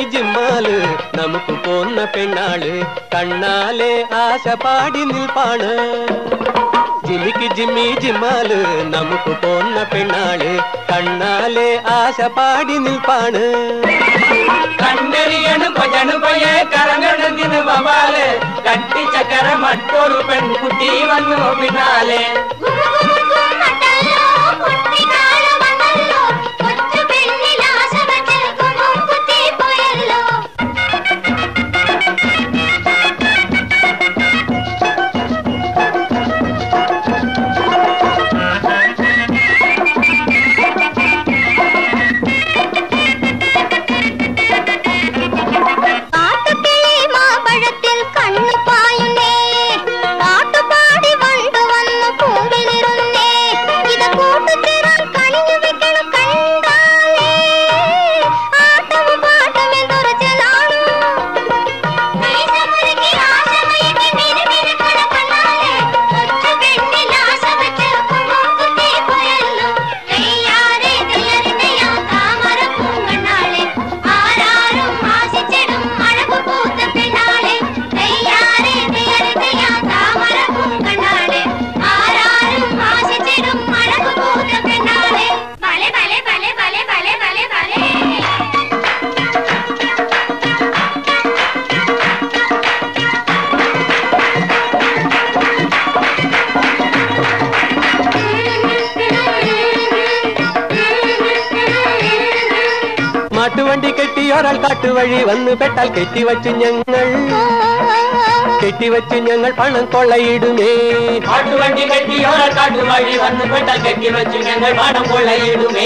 ജിമ്മാല് നമുക്ക് പോന്ന പെണ്ണാള് കണ്ണാലെ ആശ പാടി നിൽപ്പാണ് ജിമിക്ക് ജിമ്മി ജിമ്മാല് നമുക്ക് പോന്ന പെണ്ണാള് കണ്ണാലെ ആശ പാടി നിൽപ്പാണ് കണ്ടെറിയണു കൊജണു പയ്യെ കറങ്ങണതിന് വവാല് കട്ടിച്ചക്കര മറ്റൊരു പെൺകുട്ടി വന്നു പിന്നാലെ കാട്ടുകിളി മാമ്പഴത്തിൽ കണ്ണു പായുന്നേ പാട്ടുപാടി വണ്ടു വന്നു കൂമ്പിലിരുന്നേ ഇത് കൂട്ടുതരാൻ കണിഞ്ഞു വെക്കണം കണ്ടാലേ ആട്ടവും പാട്ടും എന്തൊരു ചെലാണു ഭലെ ഭലെ ഭലെ ഭലെ ഭലെ ഭലെ ഭലെ മാട്ടുവണ്ടി കെട്ടി ഒരാൾ കാട്ടുവഴി വന്ന് പെട്ടാൽ കെട്ടിവച്ചു ഞങ്ങൾ കെട്ടിവച്ചു ഞങ്ങൾ പണം കൊള്ളയിടുമേ കാട്ടുവണ്ടി കെട്ടി ഓരോ കാട്ടുവഴി വന്നു പെട്ടാൽ കെട്ടി വെച്ചു ഞങ്ങൾ പണം കൊള്ളയിടുമേ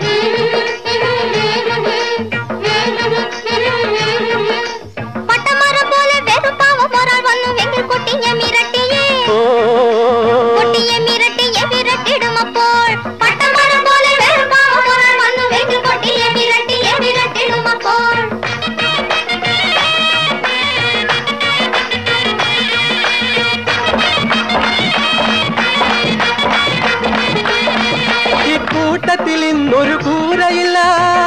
പട്ടമരം പോലെ വെറുപ്പാവും ഒരാൾ വന്നു വെങ്കിൽ കുട്ടിയെ മിരട്ടിയേ കുട്ടിയെ മിരട്ടിയെ വിരട്ടിടുമപ്പോൾ പട്ടമരം പോലെ വെറുപ്പാവും ഒരാൾ വന്നു വെങ്കിൽ കുട്ടിയെ മിരട്ടിയെ വിരട്ടിടുമപ്പോൾ ഈ കൂട്ടത്തിൽ ഇന്നൊരു കൂരയില്ല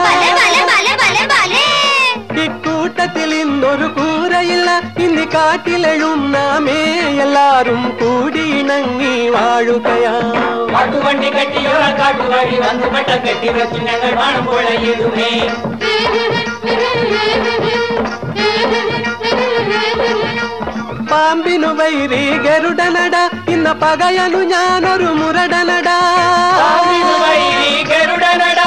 ഇക്കൂട്ടത്തിൽ ഇന്നൊരു കൂരയില്ല ഇന്ന് കാട്ടിലെഴുന്നാമേ എല്ലാരും കൂടി ഇണങ്ങി വാഴുകയാ കാട്ടുവണ്ടി കെട്ടി ഓരോ കാട്ടുവഴി വന്നു പെട്ടാൽ കെട്ടി വെച്ചു ഞങ്ങൾ പണം കൊള്ളയിടുമേ പാമ്പിനു വൈരി ഗരുഡനട ഇന്ന പകയനു ഞാനൊരു മുരടനടാ പാമ്പിനു വൈരി ഗരുഡനടാ.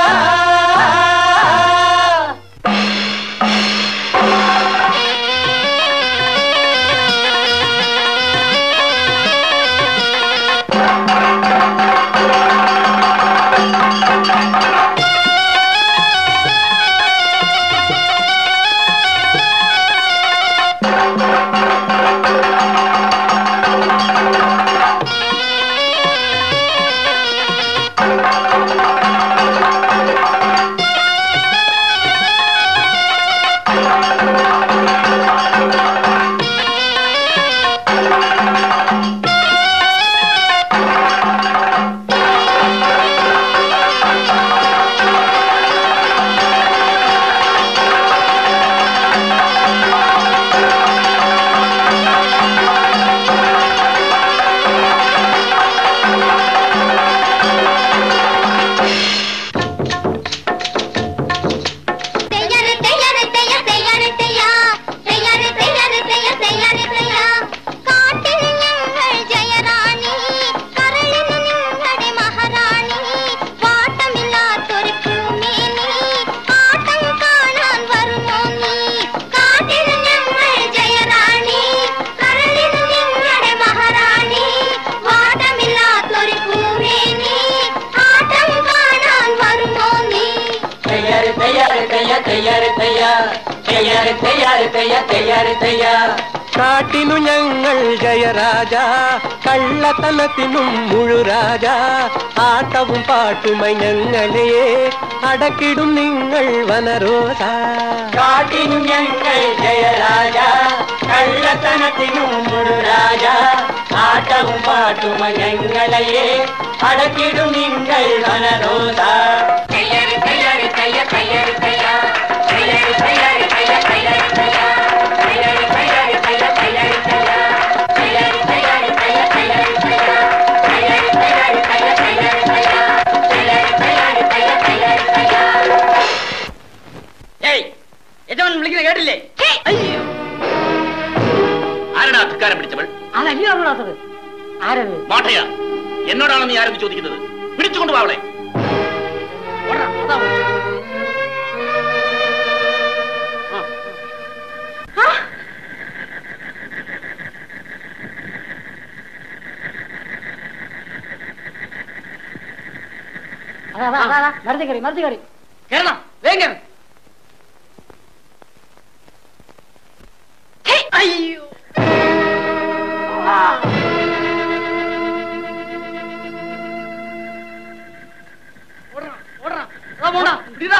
തെയ്യാറെ തെയ്യാറെ തെയ്യ തെയ്യാറെ തെയ്യാ തെയ്യാറെ തെയ്യാറെ തെയ്യ തെയ്യാറെ തെയ്യാ കാട്ടിൽ ഞങ്ങൾ ജയറാണി കരളിന് നിങ്ങളുടെ മഹാറാണി വാട്ടമില്ലാത്തൊരു പൂമേനി ആട്ടം കാണാൻ വരുമോ നീ കാട്ടിൽ ഞങ്ങൾ ജയറാണി കരളിന് നിങ്ങളുടെ മഹാറാണി വാട്ടമില്ലാത്തൊരു പൂമേനി ആട്ടം കാണാൻ വരുമോ നീ തയ്യാറ് തയ്യാറ് തയ്യ തയ്യാറ് തയ്യ തയ്യാറ് തയ്യാറ് തയ്യ തയ്യാറ് തയ്യ കാട്ടിനു ഞങ്ങൾ ജയരാജ കള്ളത്തനത്തിനും മുഴുരാജ ആട്ടവും പാട്ടുമായി ഞങ്ങളെ അടക്കിടും നിങ്ങൾ വനരോസ കാട്ടിനു ഞങ്ങൾ ജയരാജ കള്ളത്തനത്തിനും മുഴുരാജ ആട്ടവും പാട്ടും ഞങ്ങളെ അടക്കിടും നിങ്ങൾ വനരോധ തയ്യാറ് തയ്യാറ് തയ്യ തയ്യാറ് തയ്യ തയ്യാറ് തയ്യാറ് വിളിക്കുന്നത് കേട്ടില്ലേ ആരാണ് അധികാരം പിടിച്ചവൾ അതല്ല നമ്മളാത്തത് ആരത് മാട്ടയ എന്നോടാണ് നീ ആരെന്ന് ചോദിക്കുന്നത് പിടിച്ചുകൊണ്ടുപോവാ അവളെ ഓടാ, അതാ ഓ. അതാ അതാ അതാ, അതാ മരത്തിൽ കയറി മരത്തിൽ കയറി കേറണം വേഗം കേറ്. അയ്യോ ഓടണം ഓടണം അതാ പോടാ ഇതാ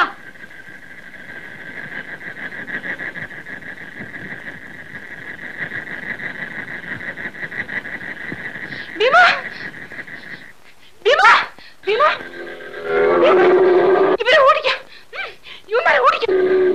ഭീമ ഭീമ ഭീമ ഇവരെ ഓടിക്കാം ഉം, ഇവന്മാരെ ഓടിക്കാം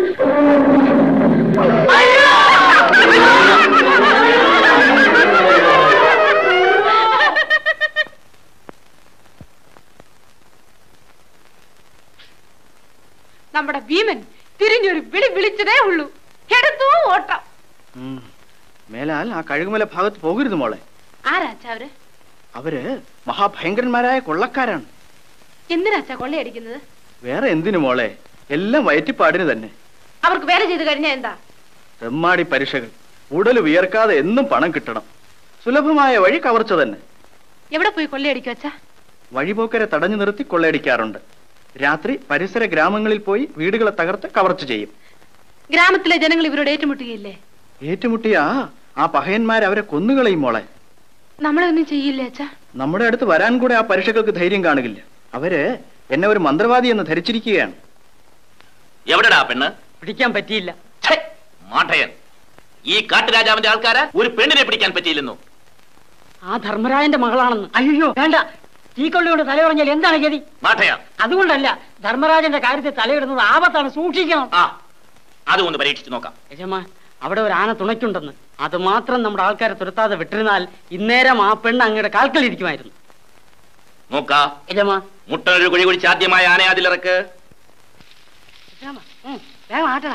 നമ്മുടെ ഭീമൻ തിരിഞ്ഞൊരു വിളി വിളിച്ചതേ ഉള്ളൂ എടുത്തു ഓട്ടം മേലാൽ ആ കഴുകുമല ഭാഗത്ത് പോകരുത് മോളെ ആരാച്ചാ അവര് അവര് മഹാഭയങ്കരന്മാരായ കൊള്ളക്കാരാണ് എന്തിനാച്ചാ കൊള്ളയടിക്കുന്നത് വേറെ എന്തിനു മോളെ എല്ലാം വയറ്റിപ്പാടിന് തന്നെ അവർക്ക് വേല ചെയ്ത് കഴിഞ്ഞാ എന്താ തെമ്മാടി പരീക്ഷകൾ ഉടൽ വിയർക്കാതെ എന്നും പണം കിട്ടണം സുലഭമായ വഴി കവർച്ച തന്നെ എവിടെ പോയി കൊള്ളയടിക്കും അച്ഛാ വഴിപോക്കരെ തടഞ്ഞു നിർത്തി കൊള്ളയടിക്കാറുണ്ട് രാത്രി പരിസര ഗ്രാമങ്ങളിൽ പോയി വീടുകളെ തകർത്ത് കവർച്ച ചെയ്യും ഗ്രാമത്തിലെ ജനങ്ങൾ ഇവരോട് ഏറ്റുമുട്ടുകയില്ലേ ഏറ്റുമുട്ടിയ ആ പഹയന്മാർ അവരെ കൊന്നുകളയും മോളെ നമ്മളെ ഒന്നും ചെയ്യില്ലേ അച്ഛാ നമ്മുടെ അടുത്ത് വരാൻ കൂടെ ആ പരീക്ഷകൾക്ക് ധൈര്യം കാണുകില്ല അവര് എന്നെ ഒരു മന്ത്രവാദി എന്ന് ധരിച്ചിരിക്കുകയാണ് എവിടെടാ പെണ്ണ് പിടിക്കാൻ പറ്റിയില്ല ഛെ, മാട്ടയൻ ഈ കാട്ടുരാജാവിന്റെ ആൾക്കാരെ ഒരു പെണ്ണിനെ പിടിക്കാൻ പറ്റിയില്ലെന്നു ആ ധർമ്മരാജന്റെ മകളാണെന്ന് അയ്യോ വേണ്ട തീക്കൊള്ളി കൊണ്ട് തലയുറഞ്ഞാൽ എന്താണ് ഗതി മാട്ടയ അതുകൊണ്ടല്ല ധർമ്മരാജന്റെ കാര്യത്തിൽ തലയിടുന്നത് ആപത്താണ് സൂക്ഷിക്കണം ആ അതും ഒന്ന് പരീക്ഷിച്ചു നോക്കാം യജമാ അവിടെ ഒരു ആന തുണയ്ക്കുണ്ടെന്ന് അത് മാത്രം നമ്മുടെ ആൾക്കാരെ തുരത്താതെ വിട്ടിരുന്നാൽ ഇന്നേരം ആ പെണ്ണ് അങ്ങയുടെ കാൽക്കലിരിക്കുമായിരുന്നു നോക്കാ യജമാ മുട്ടനൊരു കുഴി കുഴിച്ച് ആദ്യമായ ആനയെ അതിലിറക്ക് യജമാ, ഉം, വേഗം ആട്ടടാ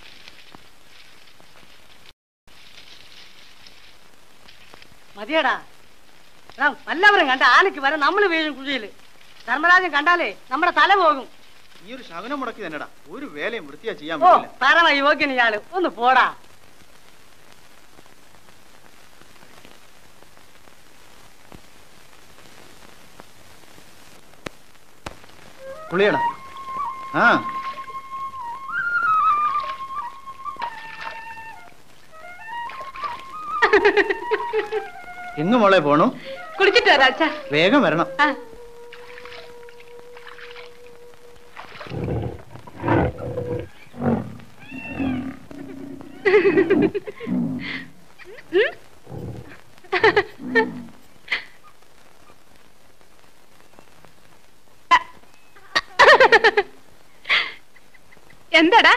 മതിയടാ എടാ, എല്ലാവരും കണ്ട ആനയ്ക്ക് വരെ നമ്മൾ വീഴും കുഴിയില് ധർമ്മരാജൻ കണ്ടാലേ നമ്മുടെ തല പോകും ഈ ഒരു ശകനം മുടക്കി തന്നെടാ ഒരു വേലയും വൃത്തിയാ ചെയ്യാൻ ഓ പറ്റില്ല പരമ യോഗ്യൻ ഇയാള് ഒന്ന് പോടാ കുളിയടാ ആ എങ്ങ് മോളെ പോണു കുളിച്ചിട്ട് വരാം അച്ഛാ വേഗം വരണം ആ എന്താടാ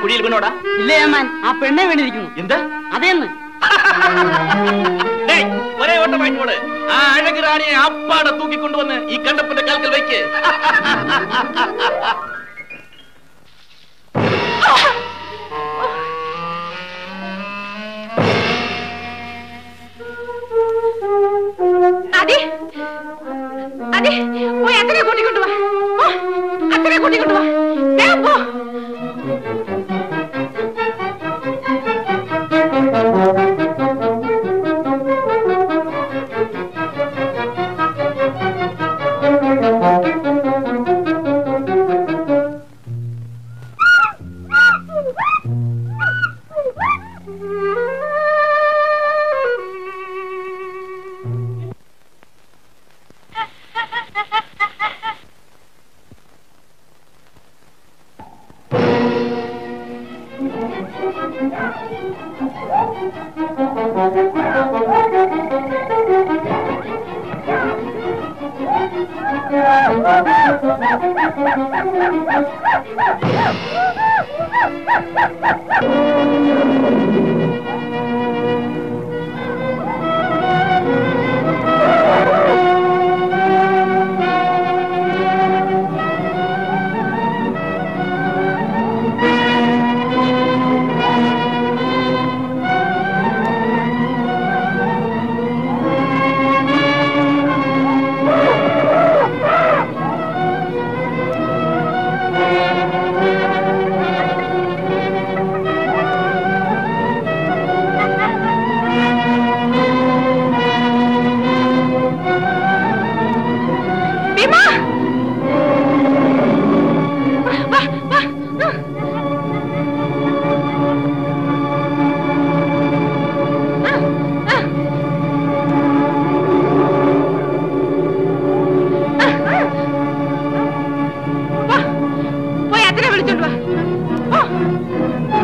കുഴിയിൽ വീണോടാ ഇല്ലേ അമ്മാൻ ആ പെണ്ണെ വേണ്ടിയിരിക്കുന്നു എന്ത് അതേന്ന് ഡേയ്, ഒരേ ഓട്ടമായിട്ട് പോട് ആ അഴക് റാണിയെ അപ്പാടെ തൂക്കിക്കൊണ്ടുവന്ന് ഈ കണ്ടപ്പന്റെ കാൽക്കൽ വയ്ക്ക് അതെ അതെ പോയി അച്ഛനെ കൂട്ടിക്കൊണ്ടു വാ പോ, അച്ഛനെ കൂട്ടിക്കൊണ്ടു വാ വേഗം പോ ഭീമാ വാ വാ വാ പോയി അച്ഛനെ വിളിച്ചോണ്ട് വാ പോ.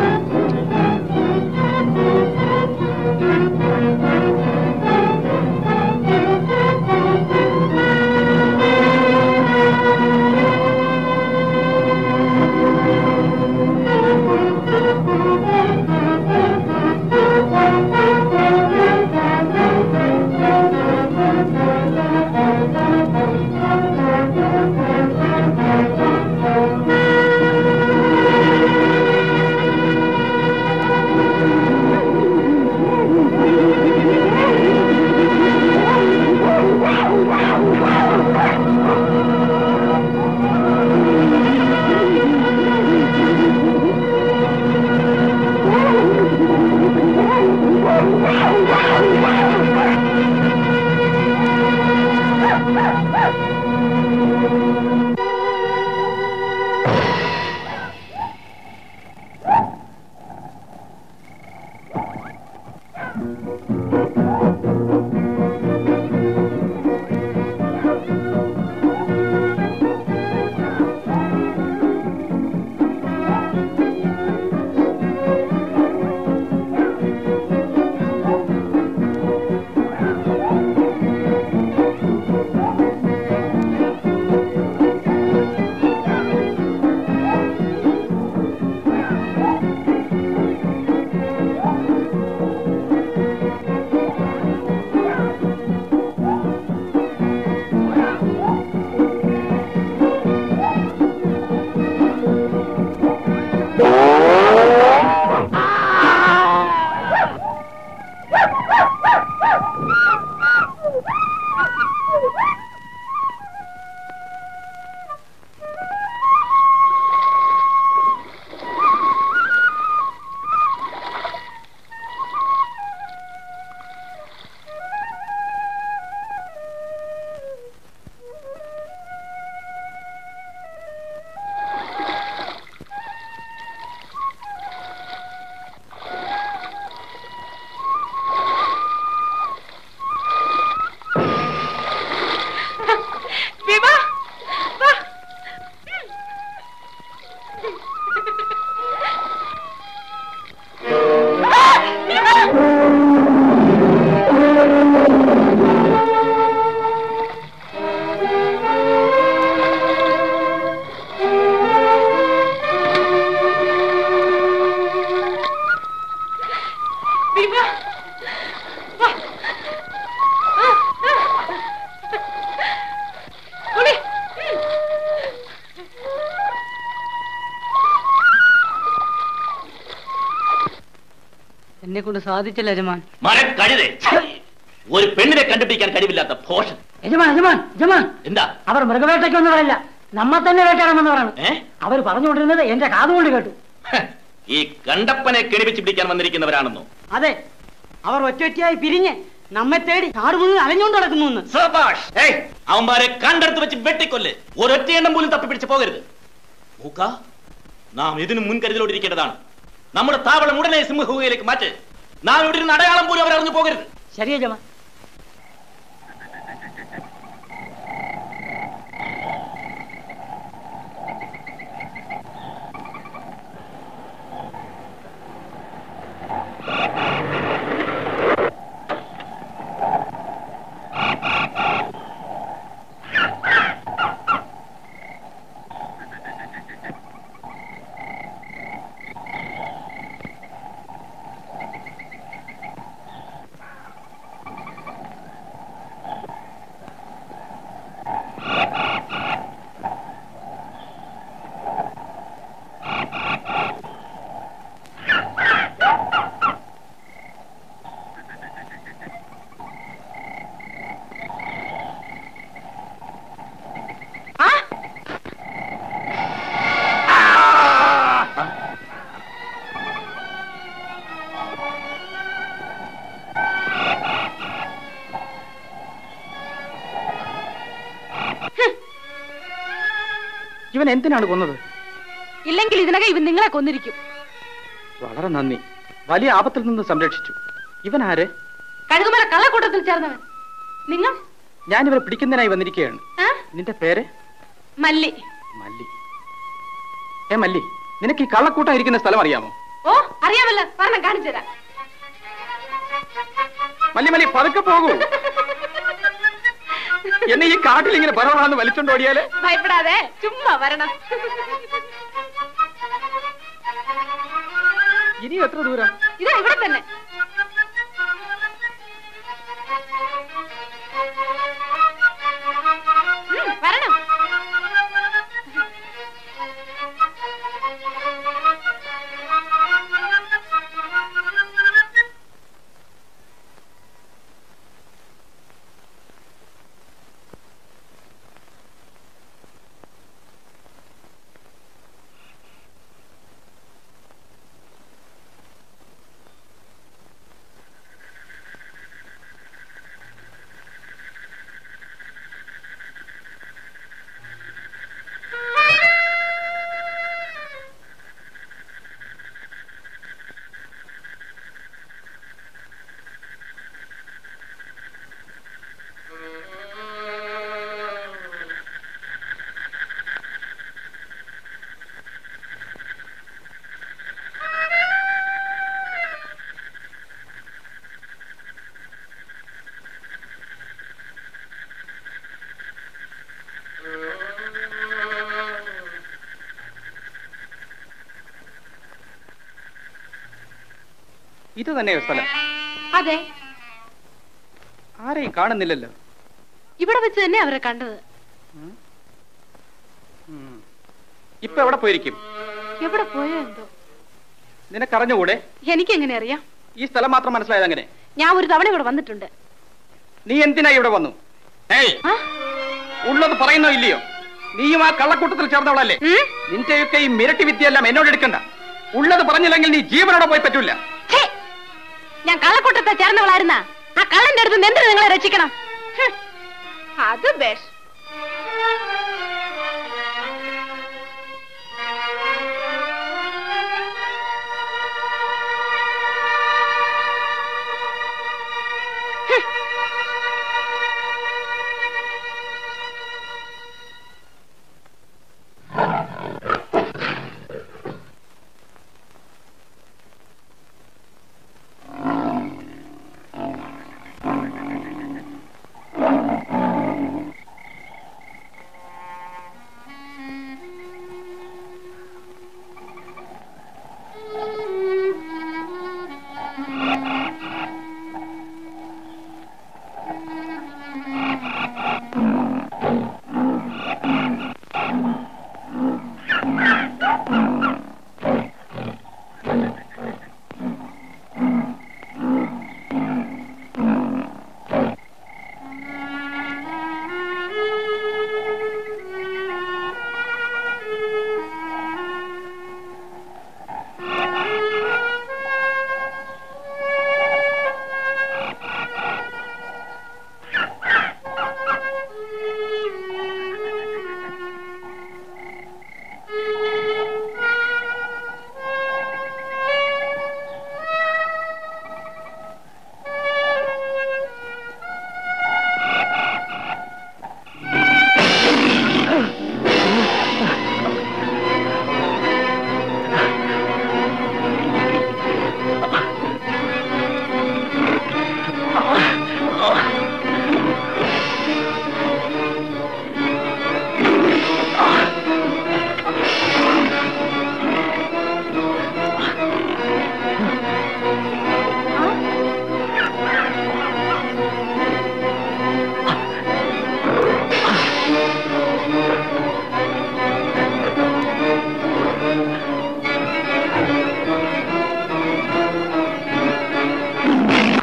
ഭീമാ വാ. ആ, ആ. കുടി. ഉം. എന്നെ കൊണ്ട് സാധിച്ചില്ല യജമാൻ മരം കഴുതേ ഒരു പെണ്ണിനെ കണ്ടുപിടിക്കാൻ കഴിവില്ലാത്ത ഭോഷൻ യജമാൻ യജമാൻ യജമാൻ എന്താ അവർ മൃഗവേട്ടയ്ക്കൊന്നും പറയില്ല നമ്മ തന്നെ വേട്ടയാണെന്ന് പറയണം ഏ അവർ പറഞ്ഞുകൊണ്ടിരുന്നത് എന്റെ കാതുകൊണ്ട് കേട്ടു ഈ കണ്ടപ്പനെ കെണിപ്പിച്ച് പിടിക്കാൻ വന്നിരിക്കുന്നവരാണെന്നോ അതെ അവർ ഒറ്റൊറ്റയായി പിരിഞ്ഞ് നമ്മെ തേടി കാട് മുഴുവൻ അലഞ്ഞുകൊണ്ട് നടക്കുന്നു എന്ന് സബാഷ് ഏയ് അവന്മാരെ കണ്ടെടുത്ത് വെച്ച് വെട്ടിക്കൊല്ല് ഒരൊറ്റ എണ്ണം പോലും തപ്പിപ്പിടിച്ച് പോകരുത് മൂക്ക നാം ഇതിന് മുൻകരുതലോടിരിക്കേണ്ടതാണ് നമ്മുടെ താവളം ഉടനെ സിംഹഗുഹയിലേക്ക് മാറ്റ് നാം ഇവിടെ ഇരുന്ന് അടയാളം പോലും അവരറിഞ്ഞു പോകരുത് ശരി യജമാൻ ഇവൻ എന്തിനാണ് കൊന്നത് ഇല്ലെങ്കിൽ ഇതിനകം ഇവൻ നിങ്ങളെ കൊന്നിരിക്കും വളരെ നന്ദി വലിയ ആപത്തിൽ നിന്ന് സംരക്ഷിച്ചു ഇവൻ ആര് കഴുകുമല കള്ളക്കൂട്ടത്തിൽ ചേർന്നവൻ നിങ്ങൾ ഞാൻ ഇവരെ പിടിക്കുന്നതിനായി വന്നിരിക്കുകയാണ് ആ? നിന്റെ പേര് മല്ലി മല്ലി ഏ മല്ലി നിനക്ക് ഈ കള്ളക്കൂട്ടം ഇരിക്കുന്ന സ്ഥലം അറിയാമോ ഓ അറിയാമല്ലോ പറഞ്ഞ കാണിച്ചു തരാം മല്ലി മല്ലി പതുക്കെ പോകൂ എന്നെ ഈ കാട്ടിൽ ഇങ്ങനെ ബറവാന്ന് വലിച്ചോണ്ടോടിയാല് ഭയപ്പെടാതെ ചുമ്മാ വരണം ഇനി എത്ര ദൂരം ഇതാ ഇവിടെ തന്നെ ഉം, വരണം ഇത് തന്നെയോ സ്ഥലം അതെ ആരെയും കാണുന്നില്ലല്ലോ ഇവിടെ വെച്ച് തന്നെ അവരെ കണ്ടത് ഉം. ഇപ്പൊ എവിടെ പോയിരിക്കും എവിടെ പോയോ എന്തോ നിനക്കറിഞ്ഞുകൂടെ എനിക്കെങ്ങനെ അറിയാം ഈ സ്ഥലം മാത്രം മനസ്സിലായത് അങ്ങനെ ഞാൻ ഒരു തവണ ഇവിടെ വന്നിട്ടുണ്ട് നീ എന്തിനാ ഇവിടെ വന്നു ഏയ് ഉള്ളത് പറയുന്നോ ഇല്ലയോ നീയും ആ കള്ളക്കൂട്ടത്തിൽ ചേർന്നവളല്ലേ നിന്റെയൊക്കെ ഈ മിരട്ടി വിദ്യയെല്ലാം എന്നോട് എടുക്കണ്ട ഉള്ളത് പറഞ്ഞില്ലെങ്കിൽ നീ ജീവനോടെ പോയി പറ്റൂല ഛേ! ഞാൻ കള്ളക്കൂട്ടത്തെ ചേർന്നവളായിരുന്ന ആ കള്ളന്റെ അടുത്ത് നിന്ന് എന്തിനു നിങ്ങളെ രക്ഷിക്കണം ഹ്. അത് ബേഷ്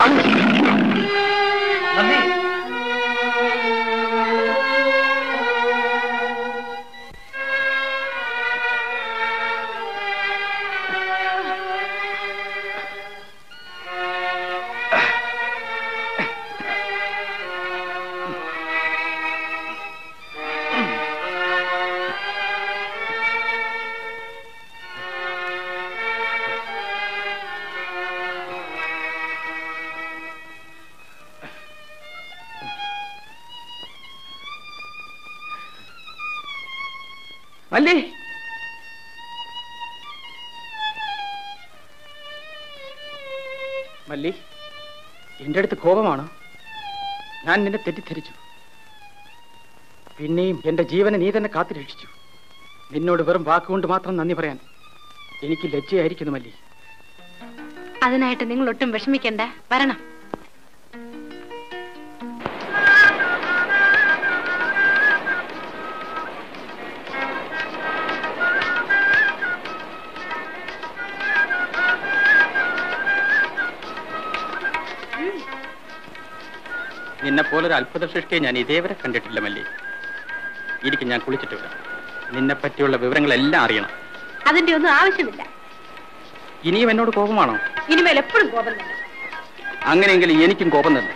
നന്ദി മല്ലി മല്ലി എന്റെ അടുത്ത് കോപമാണോ ഞാൻ നിന്നെ തെറ്റിദ്ധരിച്ചു പിന്നെയും എന്റെ ജീവനെ നീ തന്നെ കാത്തുരക്ഷിച്ചു നിന്നോട് വെറും വാക്കുകൊണ്ട് മാത്രം നന്ദി പറയാൻ എനിക്ക് ലജ്ജയായിരിക്കുന്നു മല്ലി അതിനായിട്ട് നിങ്ങൾ ഒട്ടും വിഷമിക്കണ്ട വരണം നിന്നെ പോലൊരു അത്ഭുത സൃഷ്ടിയെ ഞാൻ ഇതേവരെ കണ്ടിട്ടില്ല മല്ലി എനിക്ക് ഞാൻ കുളിച്ചിട്ട് വരാം നിന്നെ പറ്റിയുള്ള വിവരങ്ങളെല്ലാം അറിയണം അതിന്റെ ഒന്നും ആവശ്യമില്ല ഇനിയും എന്നോട് കോപമാണോ ഇനിമേൽ എപ്പോഴും കോപം തന്നെ അങ്ങനെയെങ്കിൽ എനിക്കും കോപം തന്നെ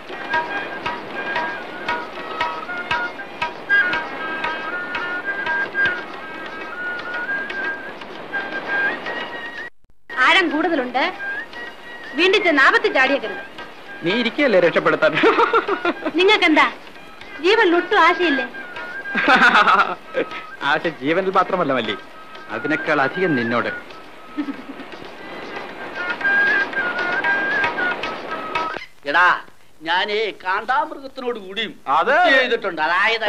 ആഴം കൂടുതലുണ്ട് വീണ്ടും ചെന്ന് ആപത്ത് ചാടിയേക്കരുത് നീ ഇരിക്കുകയല്ലേ രക്ഷപ്പെടുത്താൻ നിങ്ങൾക്കെന്താ ജീവൻ ഒട്ടും ആശയില്ലേ ആശ ജീവനിൽ മാത്രമല്ല മല്ലി അതിനേക്കാൾ അധികം നിന്നോട് എടാ ഞാനേ കാണ്ടാമൃഗത്തിനോട് കൂടിയും അത് ബുദ്ധി ചെയ്തിട്ടുണ്ട് അതായത്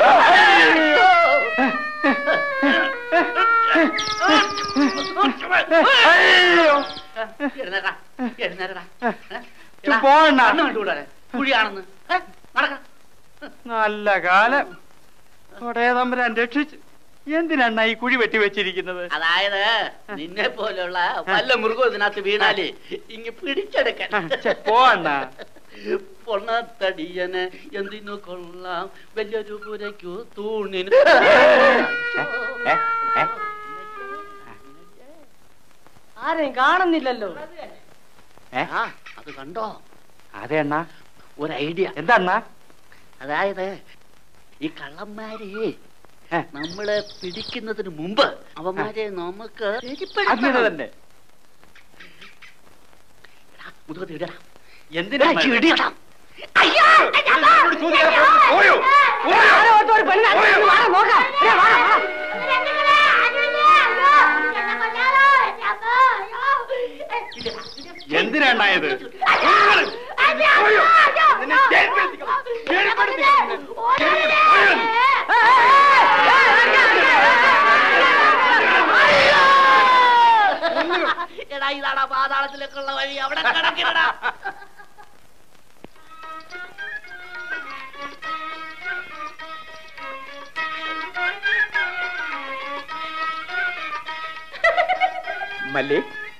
എഴുന്നേറാ എഴുന്നേരടാ ചു പോണ്ണ. കണ്ടുകൂടാ കുഴിയാണെന്ന് ഏ, നടക്ക നല്ല കാലം കൊടേ തമ്പുരാൻ രക്ഷിച്ചു എന്തിനാണ് ഈ കുഴി വെട്ടി വെച്ചിരിക്കുന്നത് അതായത് നിന്നെ പോലെയുള്ള വല്ല മൃഗവും ഇതിനകത്ത് വീണാലേ ഇങ്ങ് പിടിച്ചെടുക്കാൻ പോണ്ണ പൊണ്ണത്തടിയന് എന്തിനു കൊള്ളാം വലിയൊരു പുരയ്ക്കു തൂണിന് ആരെയും കാണുന്നില്ലല്ലോ ആ അത് കണ്ടോ അതെ അണ്ണാ ഒരു ഐഡിയ എന്താ അണ്ണാ അതായത് ഈ കള്ളന്മാരെ നമ്മളെ പിടിക്കുന്നതിന് മുമ്പ് അവന്മാരെ നമുക്ക് അങ്ങനെ തന്നെ മുതുകത്ത് ഇടടാ എന്തിനാ ഇടാ, ഇടിയടാ. എന്തിനാണ്ടായത് എടാ ഇതാടാ പാതാളത്തിലേക്കുള്ള വഴി അവിടെ കിടക്കണടാ മല്ലി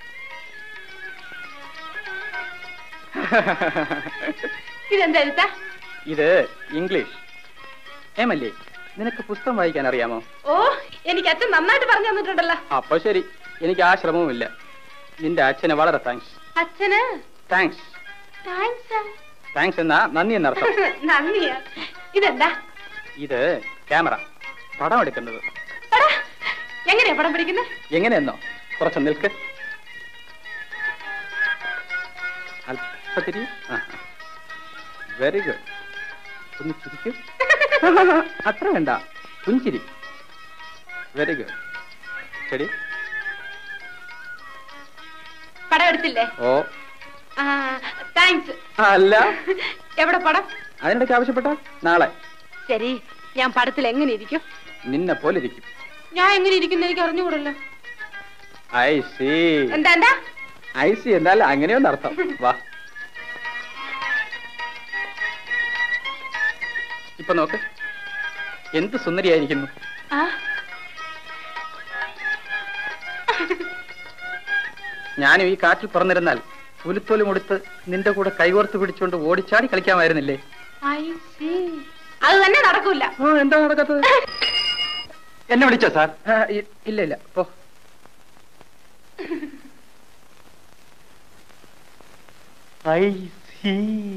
ഇതെന്താ എഴുത്താ ഇത് ഇംഗ്ലീഷ് ഏ മല്ലി നിനക്ക് പുസ്തകം വായിക്കാൻ അറിയാമോ ഓ എനിക്ക് അച്ഛൻ നന്നായിട്ട് പറഞ്ഞു തന്നിട്ടുണ്ടല്ലോ അപ്പൊ ശരി എനിക്ക് ആ ശ്രമവുമില്ല നിന്റെ അച്ഛന് വളരെ താങ്ക്സ് അച്ഛന് താങ്ക്സ് താങ്ക്സ് താങ്ക്സ് എന്നാ നന്ദി എന്നർത്ഥം നന്ദിയാ ഇതെന്താ ഇത് ക്യാമറ പടം എടുക്കുന്നത് എടാ എങ്ങനെയാ പടം പിടിക്കുന്നത് എങ്ങനെയെന്നോ കുറച്ച് നിൽക്ക് അല്പത്തിരി വെരി ഗുഡ് ഒന്ന് ചിരിക്കൂ അത്ര വേണ്ട പുഞ്ചിരി വെരി ഗുഡ് ശരി പടം എടുത്തില്ലേ ഓ താങ്ക്സ് അല്ല എവിടെ പടം അതിനിടയ്ക്ക് ആവശ്യപ്പെട്ട നാളെ ശരി ഞാൻ പടത്തിൽ എങ്ങനെ ഇരിക്കും നിന്നെ പോലെ ഇരിക്കും ഞാൻ എങ്ങനെ ഇരിക്കുന്ന എനിക്ക് അറിഞ്ഞുകൂടല്ലോ ഐ സി എന്താ എന്താ ഐ സി എന്നാൽ അങ്ങനെയൊന്നും അർത്ഥം വാ ഇപ്പൊ നോക്ക് എന്ത് സുന്ദരിയായിരിക്കുന്നു ആ ഞാനും ഈ കാറ്റിൽ പറന്നിരുന്നാൽ പുലിത്തോലി മുടുത്ത് നിന്റെ കൂടെ കൈകോർത്ത് പിടിച്ചുകൊണ്ട് ഓടിച്ചാടി കളിക്കാമായിരുന്നില്ലേ I see. അത് തന്നെ നടക്കൂല എന്താ നടക്കാത്തത് എന്നെ വിളിച്ചോ സാർ ഇല്ല ഇല്ല പോ ഐ സി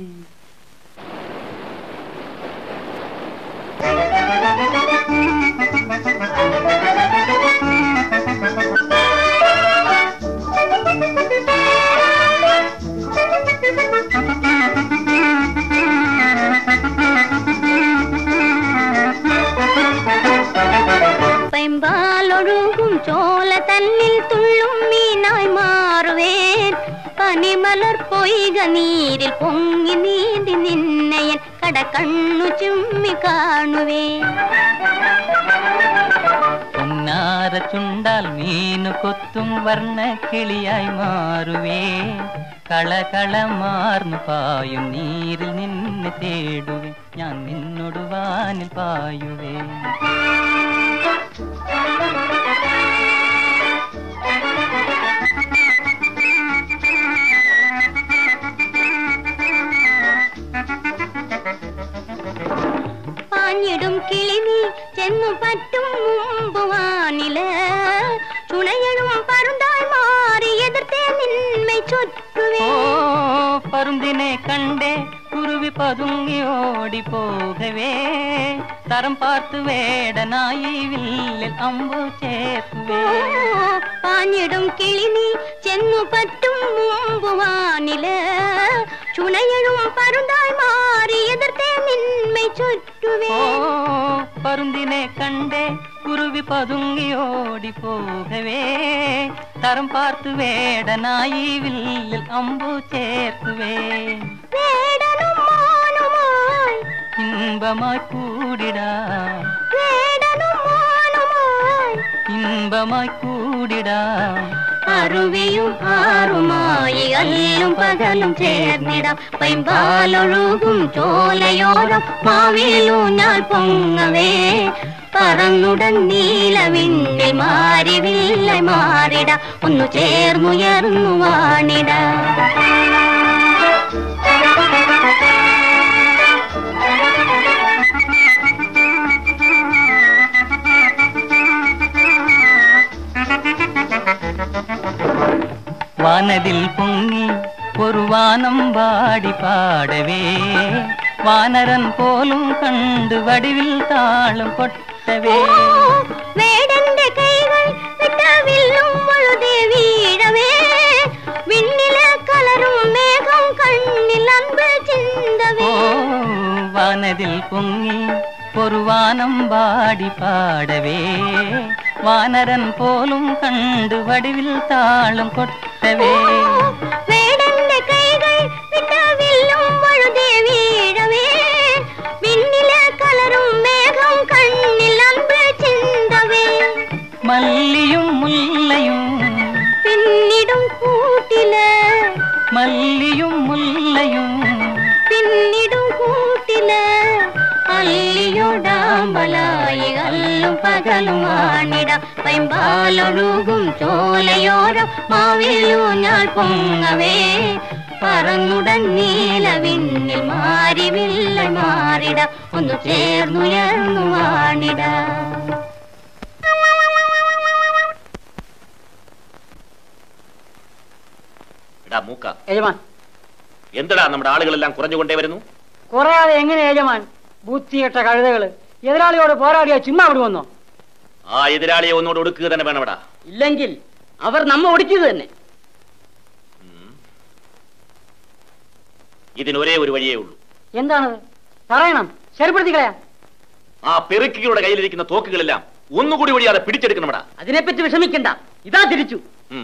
പൈമ്പാലൊഴുകും ചോല തന്നിൽ തുള്ളും മീനായി മാറുവേൻ പനിമലർ പൊയ്ക നീരിൽ പൊങ്ങി നീന്തി നിന്നയൻ കടക്കണ്ണു ചുമ്മി കാണുവേൻ പൊന്നാര ചുണ്ടാൽ മീനു കൊത്തും വർണ്ണ കിളിയായി മാറുവേ കളകളമാർന്നു പായും നീരിൽ നിന്നെ തേടുവേ ഞാൻ നിന്നോട് വാനിൽ പായുവേ പാഞ്ഞിടും കിളി നീ ചെന്നു പറ്റും മുമ്പ് വാനില് ചുണയഴും പരുന്തായി മാറി എതിർത്തേ നിന്മൈ ചുറ്റുവേ ഓ പരുന്തിനെ കണ്ടേ കുരുവി പതുങ്ങി ഓടി പോകവേ തരം പാർത്ത് വേടനായി വില്ലിൽ അമ്പു ചേർക്കുവേ പാഞ്ഞിടും കിളി നീ ചെന്നു പറ്റും മുമ്പ് വാനില് ചുണയഴും പരുന്തായി മാറി എതിർത്തേ നിന്മൈ ചുറ്റുവേ ഓ പരുന്തിനെ കണ്ടേ കുരുവി പതുങ്ങി ഓടി പോകവേ തരം പാർത്ത് വേടനായി വില്ലിൽ അമ്പു ചേർക്കുവേ വേടനും മാനുമായി ഇൻപമായി കൂടിടാ വേടനും മാനുമായി ഇൻപമായി കൂടിടാ അറുവിയും ആറുമായി അല്ലും പകലും ചേർന്നിടാം പൈമ്പാലൊഴുകും ചോലയോരം മാവിലൂഞ്ഞാൽ പൊങ്ങവേ പറന്നുടൻ നീലവിണ്ണിൽ മാറിവില്ല മാറിട ഒന്നു ചേർന്നുയർന്നു വാണിട വാനതിൽ പൊങ്ങി ഒരു വാനം പാടി പാടവേ വാനരൻ പോലും കണ്ട് വടിവിൽ താളം കൊട്ടവേ വേടന്റെ കൈകൾ വിട്ടവില്ലും മുഴുതി വീഴവേ വിണ്ണിലെ കലരും മേഘം കണ്ണിൽ അൻപ് ചിന്തവേ ഓ വാനതിൽ പൊങ്ങി ഒരു വാനം പാടി പാടവേ വാനരൻ പോലും കണ്ട് വടിവിൽ താളം കൊട്ടവേ വേടന്റെ കൈകൾ വിട്ടവില്ലും മുഴുതി വീഴവേ വിണ്ണിലെ കലരും മേഘം കണ്ണിൽ അൻപ് ചിന്തവേ മല്ലിയും മുല്ലയും പിന്നിടും കൂട്ടില് മല്ലിയും മുല്ലയും പിന്നിടും കൂട്ടില് അല്ലിയോടാമ്പലായി അല്ലും പകലും ആണിട പൈമ്പാലൊഴുകും ചോലയോരം മാവിലൂഞ്ഞാൽ പൊങ്ങവേ പറന്നുടൻ നീലവിണ്ണിൽ മാറിവില്ല മാറിട ഒന്ന് ചേർന്നുയർന്നു വാണിട എടാ മൂക്ക യജമാൻ എന്തടാ നമ്മുടെ ആളുകളെല്ലാം കുറഞ്ഞുകൊണ്ടേ വരുന്നു കുറയാതെ എങ്ങനെ യജമാൻ ബുദ്ധിയിട്ട കഴുതകള് എതിരാളിയോട് പോരാടിയാ ചുമ്മാ വിടുവന്നോ ആ എതിരാളിയെ ഒന്നുകൂടെ ഒടുക്കുക തന്നെ വേണമടാ ഇല്ലെങ്കിൽ അവർ നമ്മ ഒടിക്കുക തന്നെ ഇതിന് ഒരേ ഒരു വഴിയേ ഉള്ളൂ എന്താണത് പറയണം ശരിപ്പെടുത്തി കളയാം ആ പെറുക്കികളുടെ കയ്യിലിരിക്കുന്ന തോക്കുകളെല്ലാം ഒന്നുകൂടി ഒഴിയാതെ പിടിച്ചെടുക്കണമടാ അതിനെപ്പറ്റി വിഷമിക്കണ്ട ഇതാ തിരിച്ചു ഉം.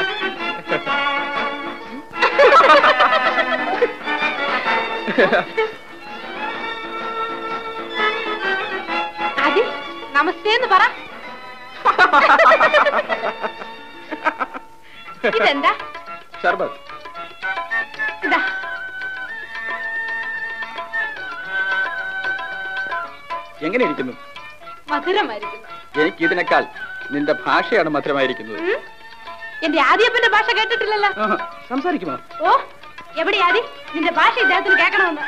ആദി നമസ്തേ എന്ന് പറ ഇതെന്താ ഷർബത്ത് ഇതാ എങ്ങനെ ഇരിക്കുന്നു മധുരമായിരിക്കുന്നു എനിക്ക് ഇതിനേക്കാൾ നിന്റെ ഭാഷയാണ് മധുരമായിരിക്കുന്നത് ഉം? എന്റെ ആദ്യപ്പന്റെ ഭാഷ കേട്ടിട്ടില്ലല്ലോ ആഹാ, സംസാരിക്കുമോ ഓ എവിടെ ആദി നിന്റെ ഭാഷ ഇദ്ദേഹത്തിന് കേൾക്കണമെന്ന്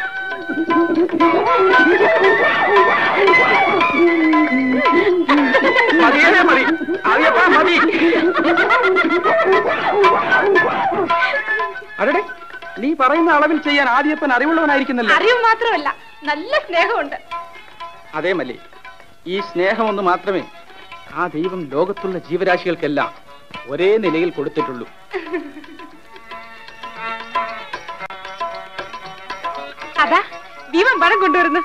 മതിയേ മതി ആദ്യപ്പാ മതി അടടെ നീ പറയുന്ന അളവിൽ ചെയ്യാൻ ആദ്യപ്പൻ അറിവുള്ളവനായിരിക്കുന്നല്ലോ അറിവ് മാത്രമല്ല നല്ല സ്നേഹമുണ്ട് അതേ മല്ലി ഈ സ്നേഹമൊന്ന് മാത്രമേ ആ ദൈവം ലോകത്തുള്ള ജീവരാശികൾക്കെല്ലാം ഒരേ നിലയിൽ കൊടുത്തിട്ടുള്ളൂ അതാ ദീപം പണം കൊണ്ടുവരുന്നു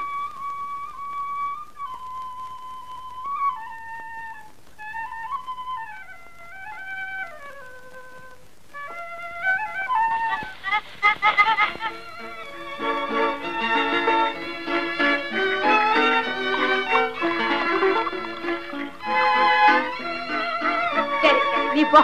ശരി നീ പോ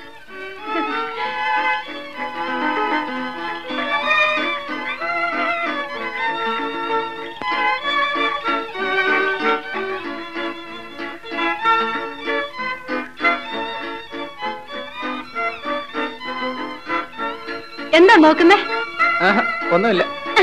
എന്താ നോക്കുന്നേ ആഹാ, ഒന്നുമില്ല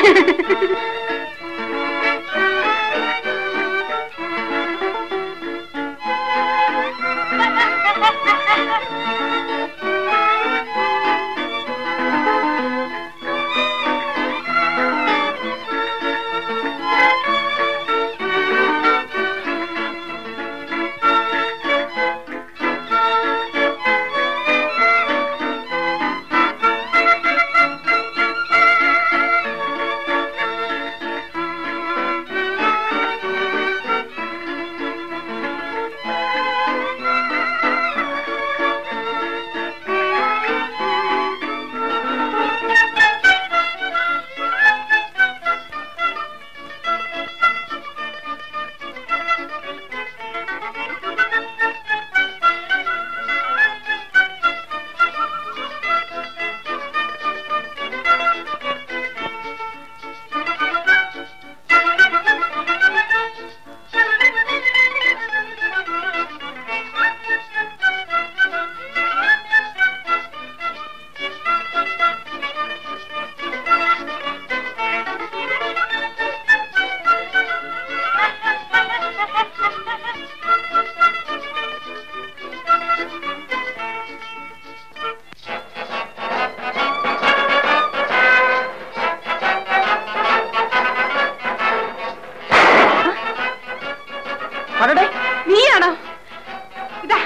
അടടെ നീയാണോ ഇതാ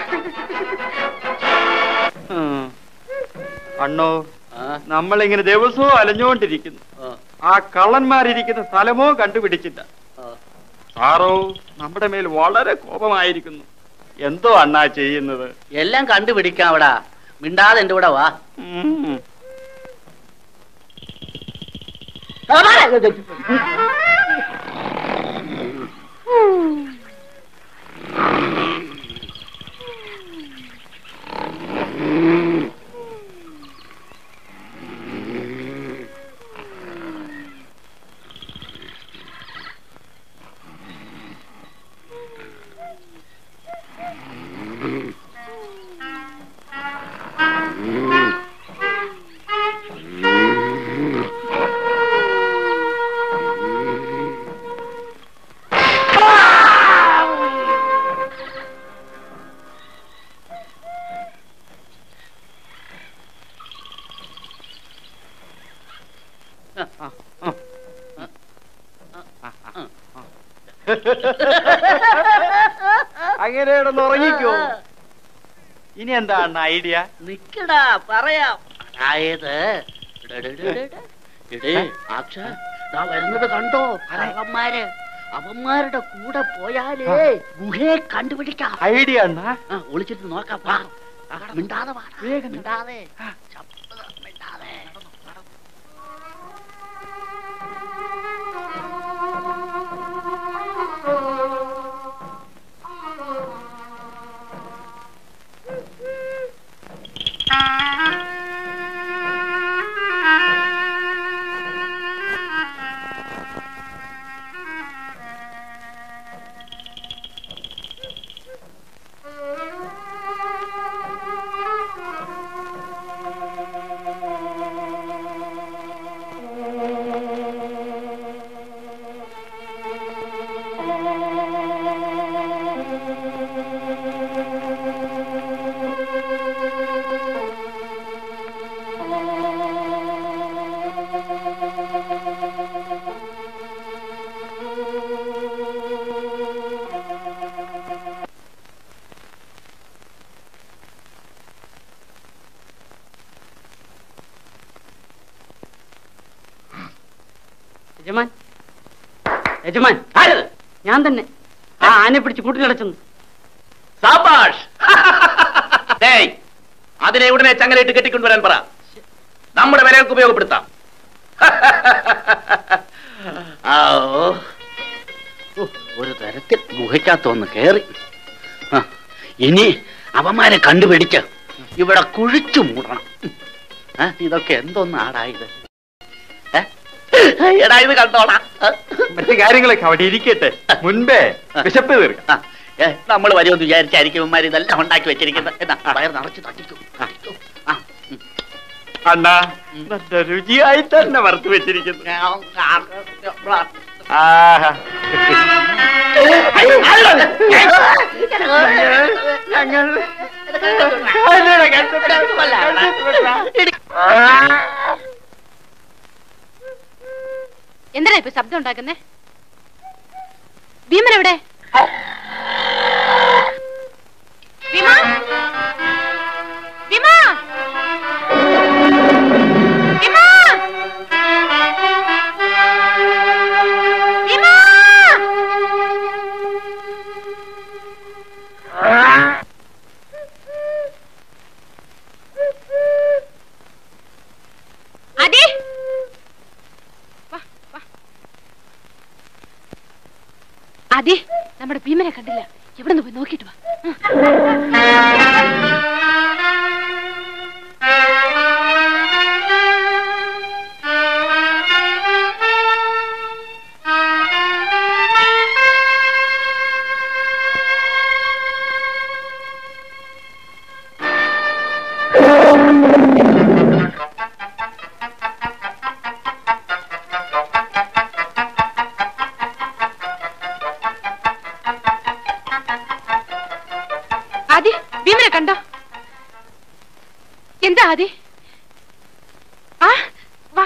അണ്ണോ നമ്മളിങ്ങനെ ദിവസവും അലഞ്ഞുകൊണ്ടിരിക്കുന്നു ആ കള്ളന്മാരിരിക്കുന്ന സ്ഥലമോ കണ്ടുപിടിച്ചില്ല സാറോ നമ്മുടെ മേൽ വളരെ കോപമായിരിക്കുന്നു എന്തോ അണ്ണാ ചെയ്യുന്നത് എല്ലാം കണ്ടുപിടിക്കാം അവിടെ മിണ്ടാതെ എന്റെ കൂടെ വാ ഉം. അങ്ങനെ കിടന്ന് ഉറങ്ങിക്കോ ഇനി എന്താ അണ്ണ ഐഡിയ നിക്കടാ പറയാം അതായത് ഇടേ ആക്ഷ ദാ വരുന്നത് കണ്ടോ ഭരകന്മാര് അവന്മാരുടെ കൂടെ പോയാലേ ഗുഹയെ കണ്ടുപിടിക്കാം ഐഡിയ അണ്ണ ആ, ഒളിച്ചിട്ട് നോക്കാം വാ മിണ്ടാതെ വാ വേഗം മിണ്ടാതെ ശബ്ദം മിണ്ടാതെ യജമാൻ യജമാൻ ഞാൻ തന്നെ ആ ആനെ പിടിച്ച് കൂട്ടിലടച്ചെന്ന് സാബാഷ് ഡേയ്, അതിനെ ഉടനെ ചങ്ങലയിട്ട് കെട്ടിക്കൊണ്ടുവരാൻ പറ നമ്മുടെ വിലകൾക്ക് ഉപയോഗപ്പെടുത്താം ആ, ഓ. ഓ, ഒരു തരത്തിൽ ഗുഹയ്ക്കകത്തൊന്ന് കേറി ആ, ഇനി അവന്മാരെ കണ്ടുപിടിച്ച് ഇവിടെ കുഴിച്ചു മൂടണം ആ, ഇതൊക്കെ എന്തോന്നാടാ ഇത് ഏ? എടാ ഇത് കണ്ടോടാ മറ്റു കാര്യങ്ങളൊക്കെ അവിടെ ഇരിക്കട്ടെ മുൻപേ വിശപ്പ് തീർക്കാം നമ്മൾ വരുമെന്ന് വിചാരിച്ചായിരിക്കും ഇവന്മാർ ഇതെല്ലാം ഉണ്ടാക്കി വെച്ചിരിക്കുന്നത് എന്നാ വയർ നിറച്ച് തട്ടിക്കും അണ്ണാ നല്ല രുചിയായി തന്നെ വറുത്ത് വെച്ചിരിക്കുന്നു ആഹാ. ഞങ്ങൾ അതിനെ എന്തിനാ ഇപ്പൊ ശബ്ദം ഉണ്ടാക്കുന്നേ ഭീമൻ എവിടെ ഭീമ ഭീമ ഭീമ ഭീമ അടി അതെ നമ്മുടെ ഭീമനെ കണ്ടില്ല എവിടെ നിന്ന് പോയി നോക്കിട്ട് വാ ആദി ഭീമനെ കണ്ടോ എന്താ ആദി ആ വാ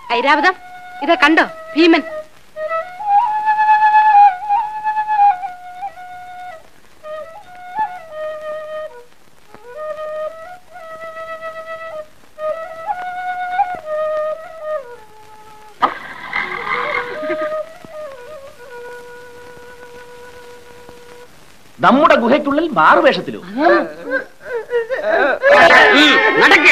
ഐരാവതം ഇതാ കണ്ടോ ഭീമൻ നമ്മുടെ ഗുഹയ്ക്കുള്ളിൽ മാറുവേഷത്തിലോ നടക്ക്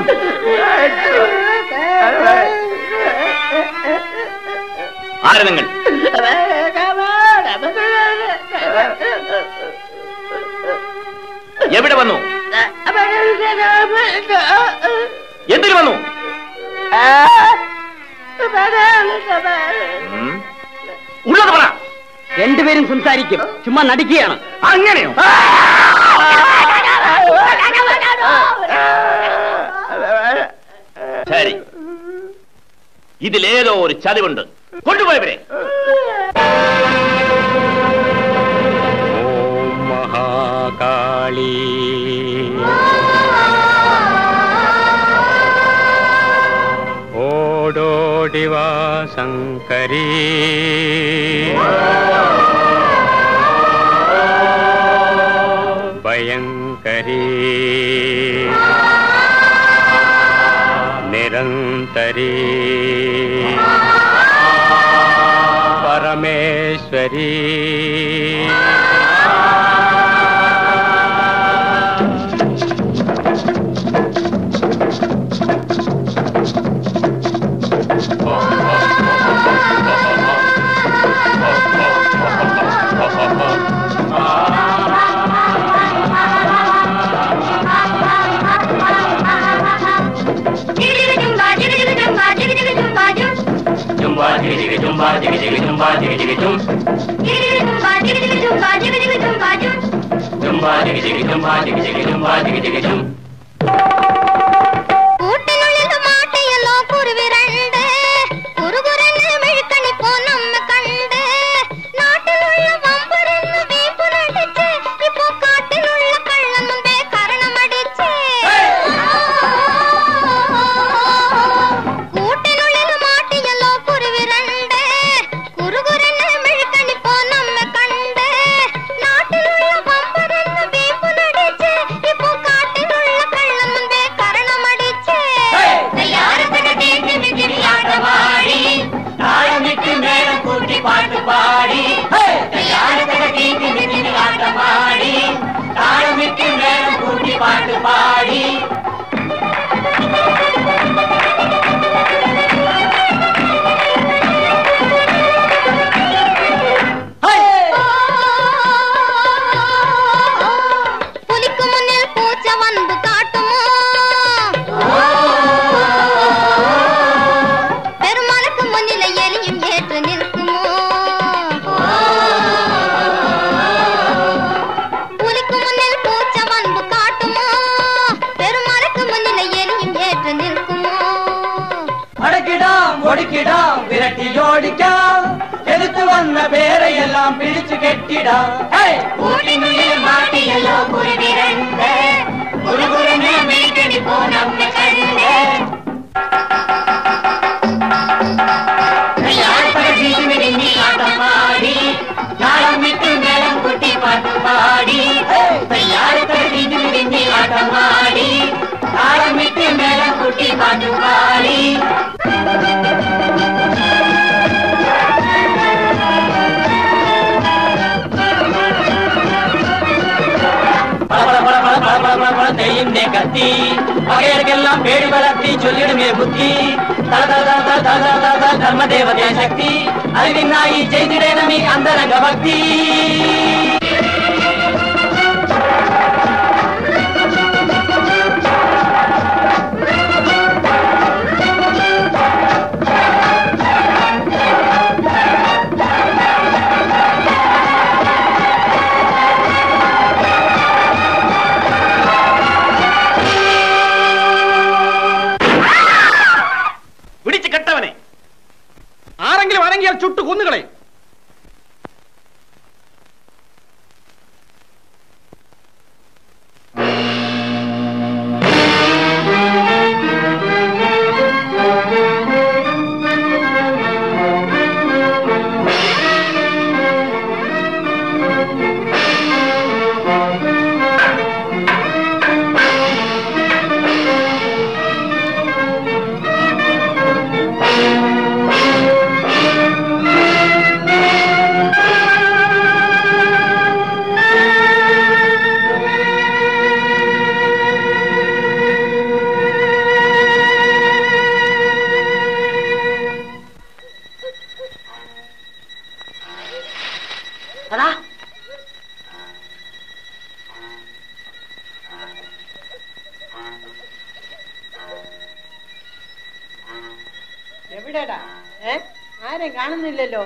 ആരെ നിങ്ങൾ എവിടെ വന്നു എന്തിനു വന്നു ഉം. ഉള്ളത് പറ രണ്ടുപേരും സംസാരിക്കും ചുമ്മാ നടിക്കുകയാണ് അങ്ങനെയോ ശരി ഇതിലേതോ ഒരു ചതിവുണ്ട് കൊണ്ടുപോയവരെ മഹാകാളി ഓടോടിവാ ശങ്കരീ ഭയങ്കരീ നിരന്തരീ പരമേശ്വരീ ജുംബാ ജിഗി ജിഗി ജുംബാ ജിഗി ജിഗി ജുംബാ ജിഗി ജിഗി ജും ജുംബാ ജിഗി ജിഗി ജുംബാ ജിഗി ജിഗി ജുംബാ ജിഗി ജിഗി ജും കൂട്ടിനുള്ളിൽ മാട്ടിയല്ലോ കുരുവി രണ്ട് കുറുകുരന് മെഴുക്കണി പോന്നമ്മ കണ്ട് നാട്ടിലുള്ള വമ്പരന്ന് വീമ്പുരടിച്ച് ഇപ്പൊ കാട്ടിലുള്ള കള്ളം മുമ്പേ കരണമടിച്ച് കൂട്ടിനുള്ളിൽ മാട്ടിയല്ലോ കുരുവി രണ്ട് കുറുകുരന് മെഴുക്കണി പോന്നമ്മ കണ്ട് നാട്ടിലുള്ള വമ്പരന്ന് വീമ്പുരടിച്ച് ഇപ്പൊ കാട്ടിലുള്ള കള്ളം മുമ്പേ കരണമടിച്ച് പാടി താഴമിട്ട് നേരം കൂട്ടി പാട്ട് പാടി ആട്ടമാടി താഴമിട്ട് നേരം കൂട്ടി പാട്ട് പാടി പുലിക്ക് മുന്നിൽ പൂച്ച വന്നു കാട്ടുമോ പെരുമാൾക്ക് മുന്നിലെ എലിയും ഏറ്റു നിൽക്കുമോ പുലിക്ക് മുന്നിൽ പൂച്ച വന്നു കാട്ടുമോ പെരുമാൾക്ക് മുന്നിലെ എലിയും ഏറ്റു നിൽക്കുമോ അടക്കിടാം ഒടുക്കിടാം വിരട്ടിയോടിക്കാം എതിർത്ത് വന്ന പേരെയെല്ലാം പിടിച്ചു കെട്ടിടാം കൂട്ടിനുള്ളിൽ മാട്ടിയല്ലോ കുരുവിരണ്ട് കുറുകുരനെ മേക്കടി പോനമ്മ കണ്ട് ആട്ടമാടി താളം വിട്ട് മേളം കുട്ടി പാട്ട് പാടി തയ്യാറത്തടി ആട്ടമാടി താളം വിട്ട് മേളം കുട്ടി പാട്ട് പാടി തെയ്യന്റെ കത്തി പകയർക്കെല്ലാം പേടി വളർത്തി ചൊല്ലിടുമേ ബുദ്ധി തല തല തല തല തല തല ധർമ്മദേവതയ ശക്തി അതിനായി ചെയ്തിടേണമേ അന്തരംഗ ഭക്തി പിടിച്ച് കെട്ടവനെ ആരെങ്കിലും അനങ്ങിയാൽ ചുട്ടു കൊന്നുകളെ എവിടെടാ ഏ ആരെയും കാണുന്നില്ലല്ലോ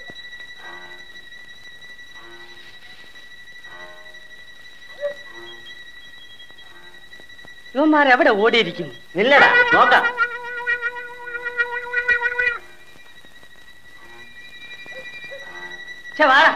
ഇവന്മാരെവിടെ ഓടിയിരിക്കുന്നു നില്ലടാ നോക്കാം ഛെ, വാടാ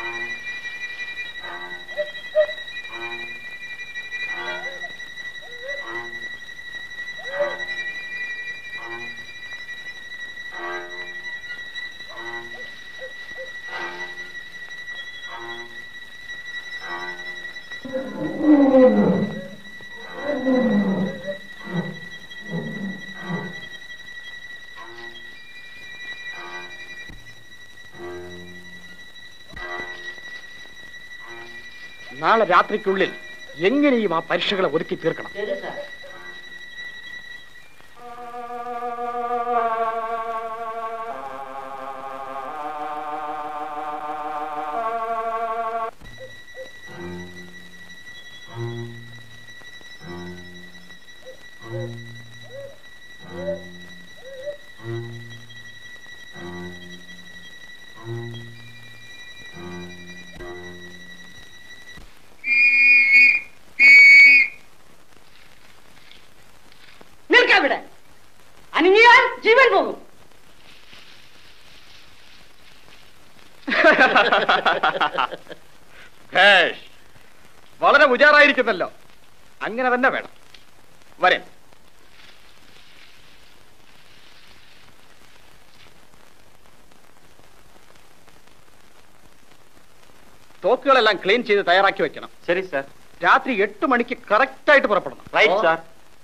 നാളെ രാത്രിക്കുള്ളിൽ എങ്ങനെയും ആ പരീക്ഷകളെ ഒതുക്കി തീർക്കണം ശരി സാർ നിൽക്കവിടെ അനങ്ങിയാൽ ജീവൻ പോകും ഭേഷ്. വളരെ ഉജാറായിരിക്കുന്നല്ലോ അങ്ങനെ തന്നെ വേണം വരെ തോക്കുകളെല്ലാം ക്ലീൻ ചെയ്ത് തയ്യാറാക്കി വെക്കണം ശരി സാർ രാത്രി എട്ട് മണിക്ക് കറക്റ്റ് ആയിട്ട് പുറപ്പെടണം റൈറ്റ് സാർ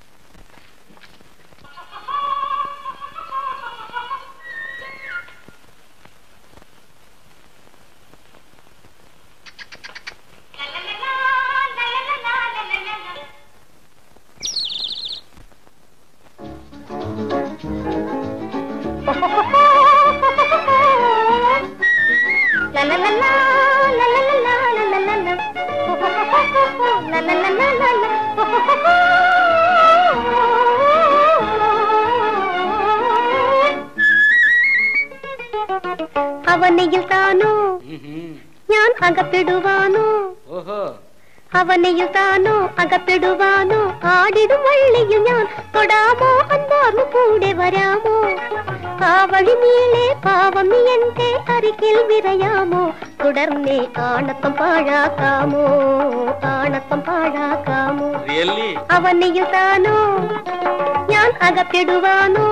അവനയിൽ താനോ ഞാൻ അകപ്പെടുവാനോ ഓഹോ അവനയിൽ താനോ അകപ്പെടുവാനോ ആടിടും വള്ളിയിൽ ഞാൻ തൊടാമോ അന്താർന്നു കൂടെ വരാമോ ആ വഴി നീളെ പാവം നീ എന്റെ അരികിൽ വിരയാമോ തുടർന്നേ ആണത്തം പാഴാക്കാമോ ആണത്തം പാഴാക്കാമോ റിയല്ലി അവനയിൽ താനോ ഞാൻ അകപ്പെടുവാനോ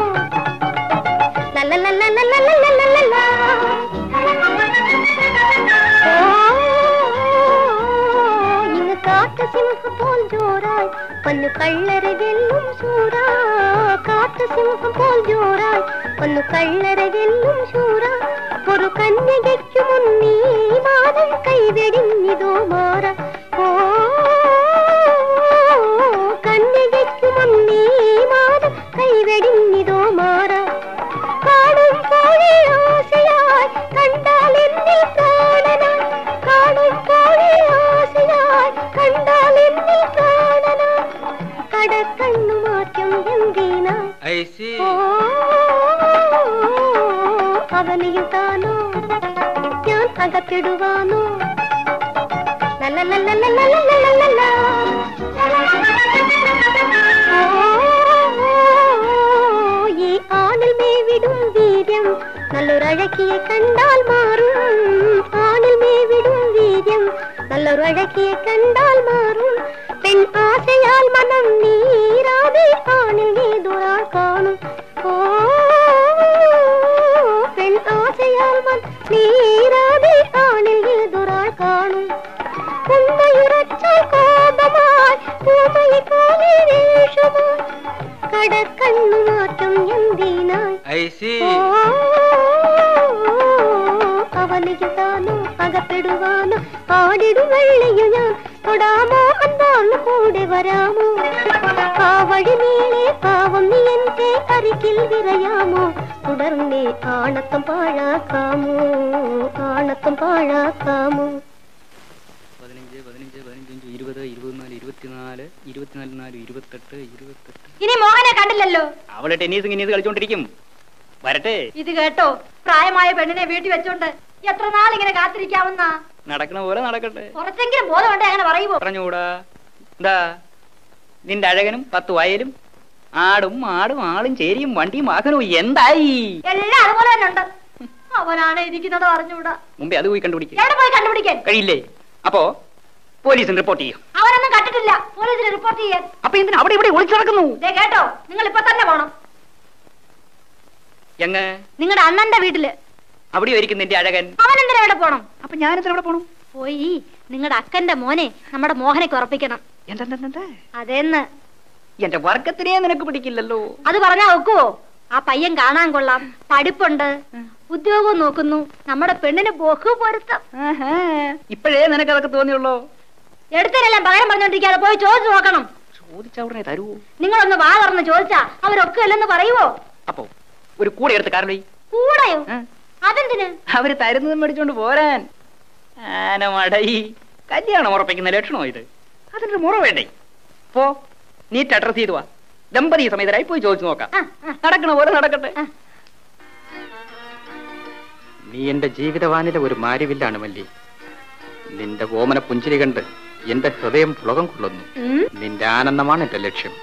ലല്ലല്ലല്ലല്ലല്ലല്ലല്ലല്ലല്ലാ. ഓ, ഇങ്ങ് കാട്ടു സിംഹം പോൽ ജോറായി പൊന്നു കള്ളരെ വെല്ലും ശൂരാ കാട്ടു സിംഹം പോൽ ജോറായി പൊന്നു കള്ളരെ വെല്ലും ശൂരാ ഒരു കന്യകയ്ക്കു മുന്നീ മാതം കൈവെടിഞ്ഞിതോ മാറ ഓ കന്യകയ്ക്കു മുന്നീ മാതം കൈവെടിഞ്ഞിതോ മാറ കാണും കോഴി ആശയായി കണ്ടാൽ എന്നിൽ പ്രാണനായി കാണും കോഴി ആശയായി കണ്ടാൽ എന്നിൽ പ്രാണനായി കടക്കണ്ണു മാറ്റം എന്തിനായി ഓ അവനെയും താനോ ഞാൻ അകത്തിടുവാനോ ലല്ലല്ലല്ലല്ലല്ലല്ലല്ലല്ലല്ലാ. ഓ, ഈ ആണിൽ മേവിടും വീര്യം നല്ലൊരഴകിയെ കണ്ടാൽ മാറും ആണിൽ മേവിടും വീര്യം നല്ലൊരഴകിയെ കണ്ടാൽ മാറും പെൺ ആശയാൽ മനം നീരാതെ ആണിൽ ഏതൊരാൾ കാണും ഓ പെൺ ആശയാൽ മനം നീരാതെ ആണിൽ ഏതൊരാൾ കാണും ഉമ്മയുറച്ചാൽ കോപമായി പൂമയി പോലെ വേഷമായി കടക്കണ്ണു മാറ്റം എന്തിനായി ഓ, അവനിക്ക് താനോ അകപ്പെടുവാനോ ആടിടും വെള്ളിയു ഞാൻ തൊടാമോ അന്താളു കൂടെ വരാമോ ആ വഴി നീളെ പാവം നീ എന്റെ അരികിൽ വിരയാമോ തുടർന്നേ ആണത്തം പാഴാക്കാമോ ആണത്തം പാഴാക്കാമോ പതിനഞ്ച് പതിനഞ്ച് പതിനഞ്ച് ഇരുപത് ഇരുപത്തിനാല് ഇരുപത്തിനാല് ഇരുപത്തിനാല് നാല് ഇരുപത്തെട്ട് ഇരുപത്തെട്ട് ഇനി മോഹനെ കണ്ടില്ലല്ലോ അവള് ടെന്നീസ് ഗിന്നീസ് കളിച്ചോണ്ടിരിക്കും വരട്ടെ ഇത് കേട്ടോ പ്രായമായ പെണ്ണിനെ വീട്ടിൽ വെച്ചോണ്ട് എത്ര നാൾ ഇങ്ങനെ കാത്തിരിക്കാവുന്ന നടക്കണ പോലെ നടക്കട്ടെ കുറച്ചെങ്കിലും ബോധമുണ്ടേ അങ്ങനെ പറയുമോ പറഞ്ഞുകൂടാ എന്താ നിന്റെ അഴകനും പത്ത് വയലും ആടും ആടും ആളും ചേരിയും വണ്ടിയും വാഹനവും എന്തായി എല്ലാം അതുപോലെ തന്നെ ഉണ്ട് അവനാണ് ഇരിക്കുന്നത് അറിഞ്ഞൂടാ മുമ്പേ അത് പോയി കണ്ടുപിടിക്കും എവിടെ പോയി കണ്ടുപിടിക്കാൻ കഴിയില്ലേ അപ്പോ പോലീസിന് റിപ്പോർട്ട് ചെയ്യും അവനൊന്നും കണ്ടിട്ടില്ല പോലീസിന് റിപ്പോർട്ട് ചെയ്യാൻ അപ്പൊ എന്തിനാ അവിടെ ഇവിടെ ഒളിച്ചു നടക്കുന്നു ദേ കേട്ടോ നിങ്ങൾ ഇപ്പൊ തന്നെ പോണം എങ്ങ് നിങ്ങളുടെ അണ്ണന്റെ വീട്ടില് അവിടെ ആയിരിക്കും നിന്റെ അഴകൻ അവൻ എന്തിനാ എവിടെ പോണം അപ്പൊ ഞാനെന്തിനാ അവിടെ പോണം പോയി നിങ്ങളുടെ അക്കന്റെ മോനെ നമ്മുടെ മോഹനയ്ക്ക് ഉറപ്പിക്കണം അതെന്ന് എന്റെ വർഗത്തിനെ നിനക്ക് പിടിക്കില്ലല്ലോ അത് പറഞ്ഞാ ഒക്കുവോ ആ പയ്യൻ കാണാൻ കൊള്ളാം പഠിപ്പുണ്ട് ഉദ്യോഗവും നോക്കുന്നു നമ്മുടെ പെണ്ണിന് ബഹു പൊരുത്തം ഇപ്പോഴേ നിനക്ക് അതൊക്കെ തോന്നിയുള്ളൂ എടുത്തരെല്ലാം പകരം പറഞ്ഞോണ്ടിരിക്കാതെ പോയി ചോദിച്ചു നോക്കണം ചോദിച്ച ഉടനെ തരുവോ നിങ്ങളൊന്ന് വാ തുറന്ന് ചോദിച്ചാ അവരൊക്കെ അല്ലെന്ന് പറയുവോ അപ്പോ ഒരു കൂടെ എടുത്ത് കാരണം കൂടെയോ അതെന്തിന് അവര് തരുന്നത് മേടിച്ചോണ്ട് പോരാൻ ആനമടയി കല്യാണം ഉറപ്പിക്കുന്ന ലക്ഷണോ ഇത് അതിനൊരു മുറ വേണ്ടേ പോ നീറ്റ് അഡ്രസ് ചെയ്തു വാ ദമ്പതി സമേതരായി പോയി ചോദിച്ചു നോക്കാം നടക്കണ പോലെ നടക്കട്ടെ നീ എന്റെ ജീവിതവാനിലെ ഒരു മാരിവില്ലാണ് മല്ലി നിന്റെ ഓമന പുഞ്ചിരി കണ്ട് എന്റെ ഹൃദയം പുളകം കൊള്ളുന്നു നിന്റെ ആനന്ദമാണ് എന്റെ ലക്ഷ്യം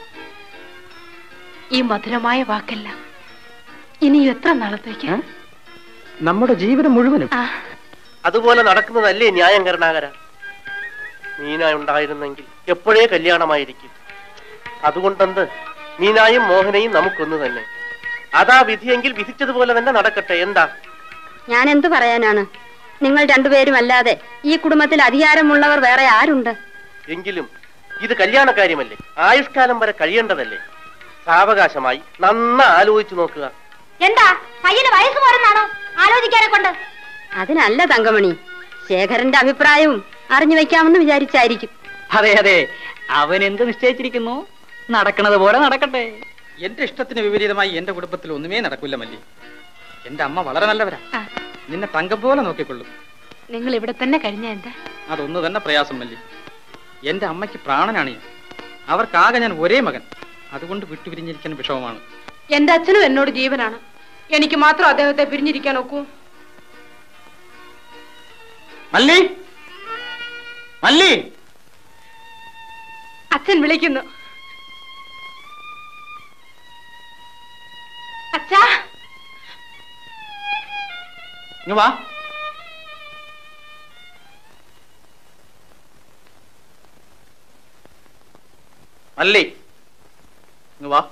ഈ മധുരമായ വാക്കല്ല ഇനി എത്ര നാളത്തേക്ക് നമ്മുടെ ജീവിതം മുഴുവനും അതുപോലെ നടക്കുന്നതല്ലേ ന്യായം കരുണാകര മീന ഉണ്ടായിരുന്നെങ്കിൽ എപ്പോഴേ കല്യാണമായിരിക്കും അതുകൊണ്ടെന്ത് മീനായും മോഹനയും നമുക്കൊന്നു തന്നെ അതാ വിധിയെങ്കിൽ വിധിച്ചതുപോലെ തന്നെ നടക്കട്ടെ എന്താ ഞാൻ എന്തു പറയാനാണ് നിങ്ങൾ രണ്ടുപേരും അല്ലാതെ ഈ കുടുംബത്തിൽ അധികാരമുള്ളവർ വേറെ ആരുണ്ട് എങ്കിലും ഇത് കല്യാണക്കാര്യമല്ലേ ആയുഷ്കാലം വരെ കഴിയേണ്ടതല്ലേ സാവകാശമായി നന്ന ആലോചിച്ചു നോക്കുക എന്താ പയ്യന് വയസ്സ് പോരെന്നാണോ ആലോചിക്കാനെ കൊണ്ട് അതിനല്ല തങ്കമണി ശേഖരന്റെ അഭിപ്രായവും അറിഞ്ഞു വെക്കാമെന്ന് വിചാരിച്ചായിരിക്കും അതെ അതെ അവൻ എന്ത് നിശ്ചയിച്ചിരിക്കുന്നു നടക്കണത് പോലെ നടക്കട്ടെ എന്റെ ഇഷ്ടത്തിന് വിപരീതമായി എന്റെ കുടുംബത്തിൽ ഒന്നുമേ നടക്കില്ല മല്ലി എന്റെ അമ്മ വളരെ നല്ലവരാ നിന്നെ തങ്കം പോലെ നോക്കിക്കൊള്ളും നിങ്ങൾ ഇവിടെ തന്നെ കഴിഞ്ഞ എന്താ അതൊന്നു തന്നെ പ്രയാസം മല്ലി എന്റെ അമ്മയ്ക്ക് പ്രാണനാണ് ഞാൻ അവർക്കാകെ ഞാൻ ഒരേ മകൻ അതുകൊണ്ട് വിട്ടുപിരിഞ്ഞിരിക്കാൻ വിഷമമാണ് എന്റെ അച്ഛനും എന്നോട് ജീവനാണ് എനിക്ക് മാത്രം അദ്ദേഹത്തെ പിരിഞ്ഞിരിക്കാൻ ഒക്കൂ മല്ലി മല്ലി അച്ഛൻ വിളിക്കുന്നു അച്ഛാ ഇങ്ങ് വാ മല്ലി ഇങ്ങ് വാ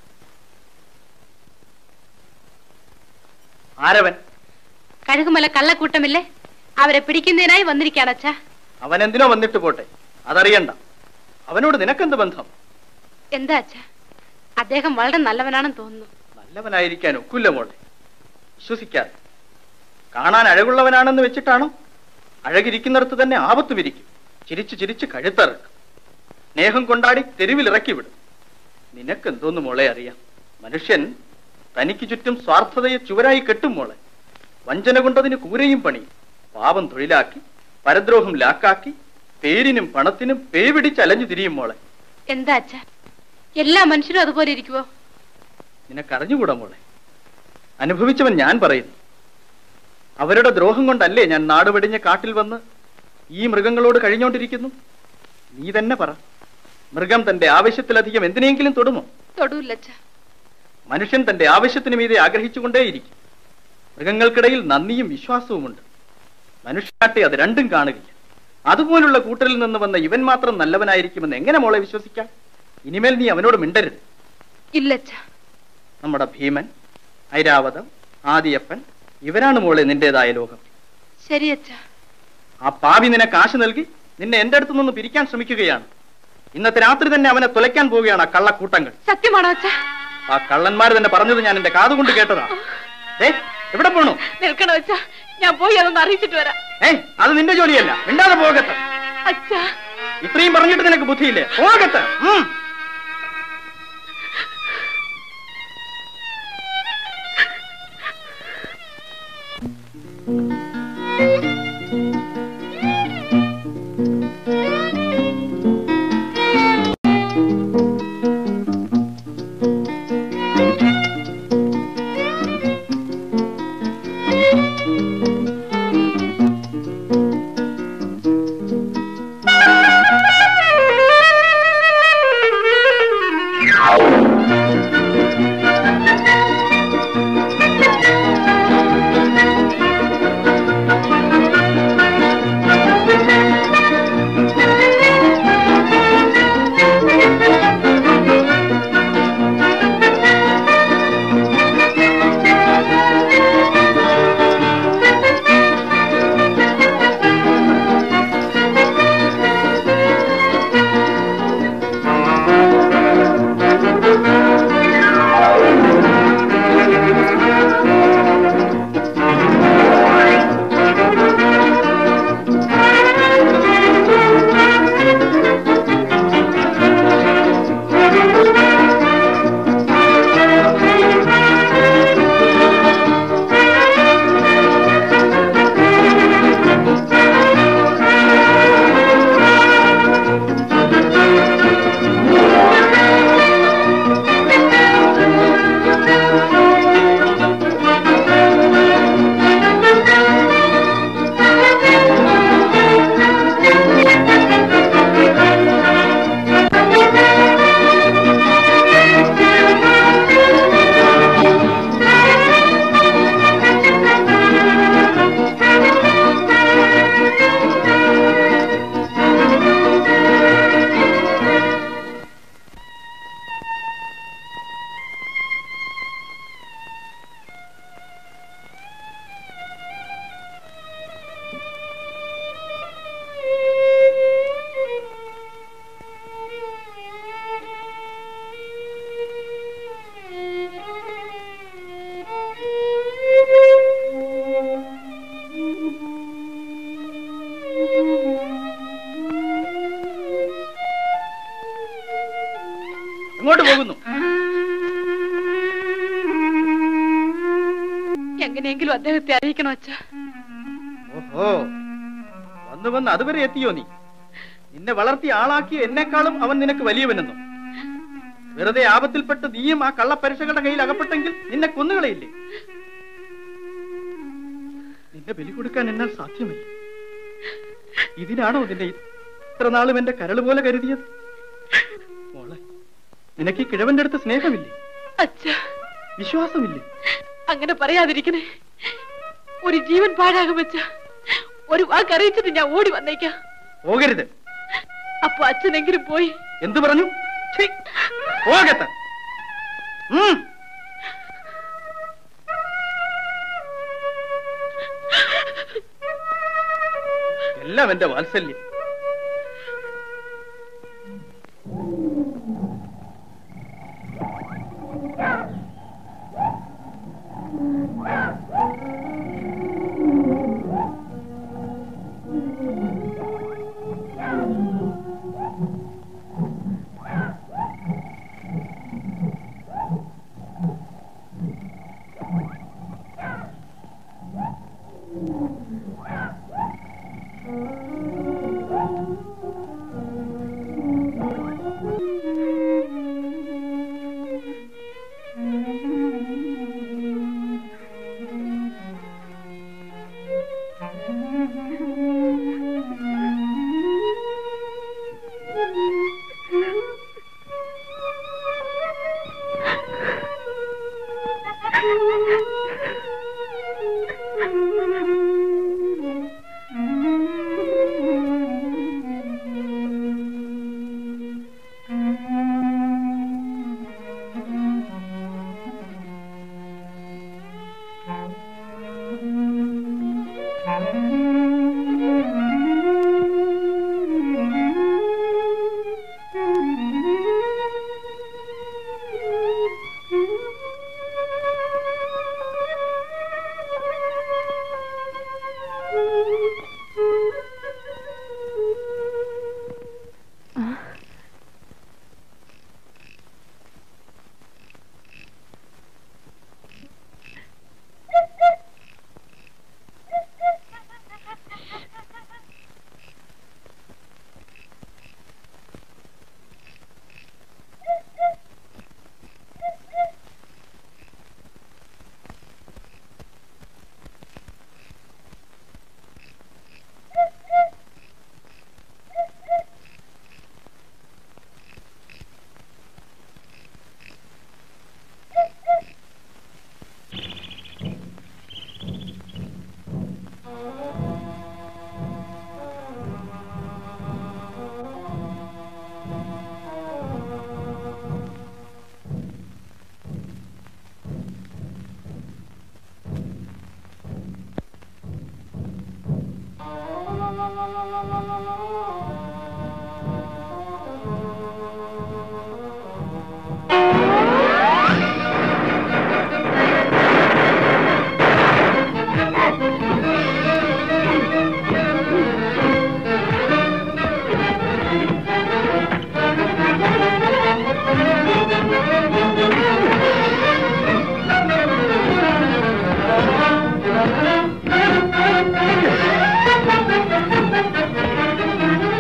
ആരവൻ കഴുകുമല കള്ളക്കൂട്ടമില്ലേ അവരെ പിടിക്കുന്നതിനായി വന്നിരിക്കാണ് അച്ഛാ അവൻ എന്തിനോ വന്നിട്ട് പോട്ടെ അതറിയണ്ട അവനോട് നിനക്കെന്ത് ബന്ധം എന്താ അച്ഛാ അദ്ദേഹം വളരെ നല്ലവനാണെന്ന് തോന്നുന്നു നല്ലവനായിരിക്കാൻ ഒക്കില്ല മോളെ വിശ്വസിക്കാതെ കാണാൻ അഴകുള്ളവനാണെന്ന് വെച്ചിട്ടാണോ അഴകിരിക്കുന്നിടത്ത് തന്നെ ആപത്ത് വിരിക്കും ചിരിച്ചു ചിരിച്ച് കഴുത്തറക്കും സ്നേഹം കൊണ്ടാടി തെരുവിൽ ഇറക്കി വിടും നിനക്കെന്തോന്ന് മോളെ അറിയാം മനുഷ്യൻ തനിക്ക് ചുറ്റും സ്വാർത്ഥതയെ ചുവരായി കെട്ടും മോളെ വഞ്ചന കൊണ്ടതിന് കൂരയും പണിയും പാപം തൊഴിലാക്കി പരദ്രോഹം ലാക്കാക്കി പേരിനും പണത്തിനും പേ പിടിച്ച് അലഞ്ഞു തിരിയും മോളെ എന്താ അച്ഛാ എല്ലാ മനുഷ്യരും അതുപോലെ ഇരിക്കുവോ നിനക്കറിഞ്ഞുകൂടാ മോളെ അനുഭവിച്ചവൻ ഞാൻ പറയുന്നു അവരുടെ ദ്രോഹം കൊണ്ടല്ലേ ഞാൻ നാട് വെടിഞ്ഞ കാട്ടിൽ വന്ന് ഈ മൃഗങ്ങളോട് കഴിഞ്ഞോണ്ടിരിക്കുന്നു നീ തന്നെ പറ മൃഗം തന്റെ ആവശ്യത്തിലധികം എന്തിനെങ്കിലും തൊടുമോ തൊടൂല്ല അച്ഛാ മനുഷ്യൻ തന്റെ ആവശ്യത്തിന് മീതെ ആഗ്രഹിച്ചുകൊണ്ടേയിരിക്കും മൃഗങ്ങൾക്കിടയിൽ നന്ദിയും വിശ്വാസവുമുണ്ട് മനുഷ്യനാട്ടെ അത് രണ്ടും കാണുകയില്ല അതുപോലുള്ള കൂട്ടരിൽ നിന്ന് വന്ന ഇവൻ മാത്രം നല്ലവനായിരിക്കുമെന്ന് എങ്ങനെ മോളെ വിശ്വസിക്കാം ഇനിമേൽ നീ അവനോട് മിണ്ടരുത് ഇല്ല അച്ഛാ നമ്മുടെ ഭീമൻ ഐരാവതം ആദിയപ്പൻ ഇവരാണ് മോളെ നിന്റേതായ ലോകം ശരി അച്ഛാ ആ പാവി നിന്നെ കാശ് നൽകി നിന്നെ എന്റെ അടുത്ത് നിന്ന് പിരിക്കാൻ ശ്രമിക്കുകയാണ് ഇന്നത്തെ രാത്രി തന്നെ അവനെ തുലയ്ക്കാൻ പോവുകയാണ് ആ കള്ളക്കൂട്ടങ്ങൾ സത്യമാണോ അച്ഛാ ആ കള്ളന്മാർ തന്നെ പറഞ്ഞത് ഞാൻ എന്റെ കാതുകൊണ്ട് കേട്ടതാ ഏ എവിടെ പോണു നിൽക്കണോ അച്ഛാ ഞാൻ പോയി അതൊന്ന് അറിയിച്ചിട്ട് വരാം ഏ അത് നിന്റെ ജോലിയല്ല മിണ്ടാതെ പോകട്ടെ അച്ഛാ ഇത്രയും പറഞ്ഞിട്ട് നിനക്ക് ബുദ്ധിയില്ലേ പോകട്ടെ ഉം. എങ്ങോട്ട് പോകുന്നു എങ്ങനെയെങ്കിലും അദ്ദേഹത്തെ അറിയിക്കണം അച്ഛാ ഓഹോ വന്നു വന്ന് അതുവരെ എത്തിയോ നീ നിന്നെ വളർത്തി ആളാക്കിയ എന്നെക്കാളും അവൻ നിനക്ക് വലിയവനെന്നും വെറുതെ ആപത്തിൽപ്പെട്ട് നീയും ആ കള്ളപ്പരീക്ഷകളുടെ കയ്യിൽ അകപ്പെട്ടെങ്കിൽ നിന്നെ കൊന്നുകളയില്ലേ നിന്നെ ബലി കൊടുക്കാൻ എന്നാൽ സാധ്യമല്ല ഇതിനാണോ നിന്നെ ഇത്ര നാളും എന്റെ കരൾ പോലെ കരുതിയത് മോളെ നിനക്ക് ഈ കിഴവന്റെ അടുത്ത് സ്നേഹമില്ലേ അച്ഛാ വിശ്വാസമില്ലേ അങ്ങനെ പറയാതിരിക്കണേ ഒരു ജീവൻ പാഴാകും വെച്ച ഒരു വാക്ക് അറിയിച്ചിട്ട് ഞാൻ ഓടി വന്നേക്കാം പോകരുത് അപ്പൊ അച്ഛനെങ്കിലും പോയി എന്തു പറഞ്ഞു ഛീ, പോകത്ത ഉം. എല്ലാം എന്റെ വാത്സല്യം Thank you.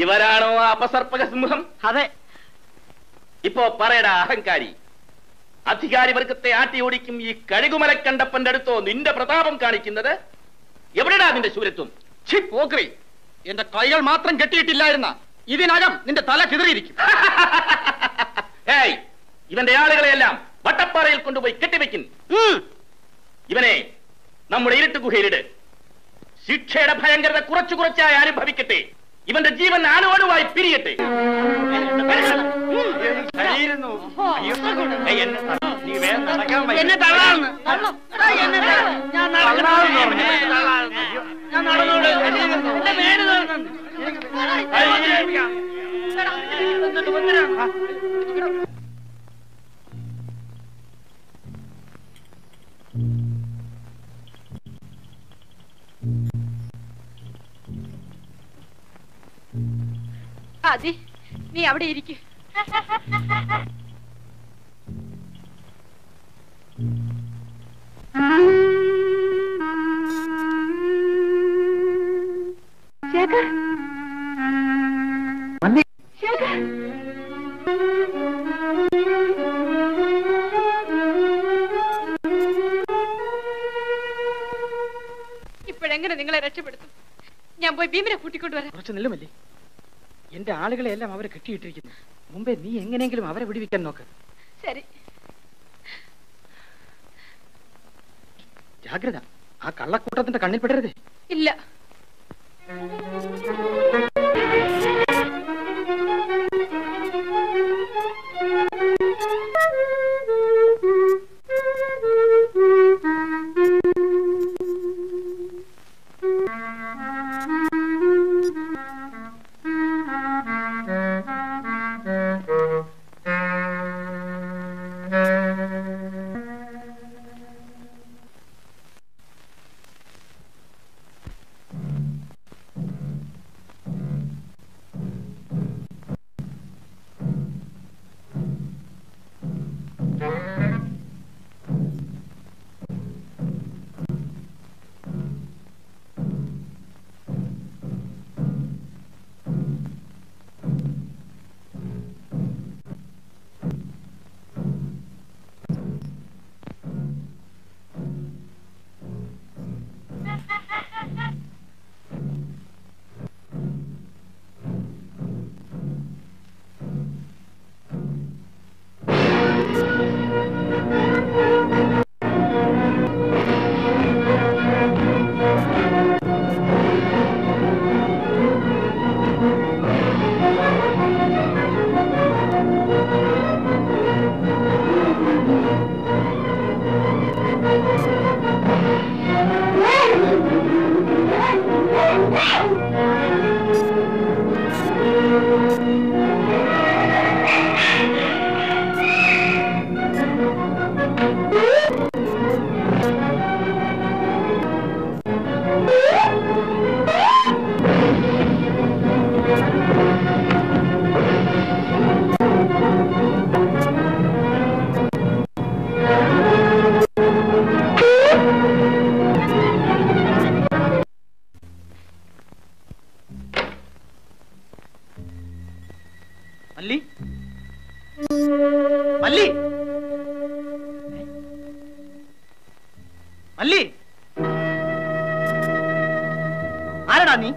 ഇവരാണോ ആ അപസർപ്പക സിംഹം അതെ ഇപ്പോ പറയടാ അഹങ്കാരി അധികാരി വർഗത്തെ ആട്ടി ഓടിക്കും ഈ കഴുകുമലക്കണ്ടപ്പന്റെ അടുത്തോ നിന്റെ പ്രതാപം കാണിക്കുന്നത് എവിടെടാ നിന്റെ ശൂരത്വം ഛി, പോക്രി എന്റെ കൈകൾ മാത്രം കെട്ടിയിട്ടില്ലായിരുന്ന ഇതിനകം നിന്റെ തല കിതറിയിരിക്കും ഏയ് ഇവന്റെ ആളുകളെയെല്ലാം വട്ടപ്പാറയിൽ കൊണ്ടുപോയി കെട്ടിവെക്കും ഇവനെ നമ്മുടെ ഇരുട്ട് ഗുഹയിലിട് ശിക്ഷയുടെ ഭയങ്കരത കുറച്ചു കുറച്ചായി അനുഭവിക്കട്ടെ ഇവന്റെ ജീവൻ ആണുവാണുവായി പിരിയട്ടെ കഴിയിരുന്നു. അയ്യോ. ഏയ്, എന്നെ തള്ളു. നീ വേഗം നടക്കാൻ വയ്യ. എന്നെ തള്ളാന്ന് എന്നെ തള്ളാ. ഞാൻ തള്ളാന്ന് നടക്കുന്നു. പറഞ്ഞു. അയ്യോ, ഞാൻ നടന്നോളൂ എന്റെ മേല് തള്ളുന്നു. ആദി നീ അവിടെ ഇരിക്കും ശേഖർ ശേഖർ ഇപ്പോഴെങ്ങനെ നിങ്ങളെ രക്ഷപ്പെടുത്തും ഞാൻ പോയി ഭീമനെ കൂട്ടിക്കൊണ്ടുവരാം കുറച്ച് നില്ലുമല്ലേ എന്റെ ആളുകളെ എല്ലാം അവരെ കെട്ടിയിട്ടിരിക്കുന്നു മുമ്പേ നീ എങ്ങനെയെങ്കിലും അവരെ വിടിവിക്കാൻ നോക്ക് ശരി ജാഗ്രത ആ കള്ളക്കൂട്ടത്തിന്റെ കണ്ണിൽ പെടരുതേ ഇല്ല മല്ലി മല്ലി മല്ലി ആരടാ നീ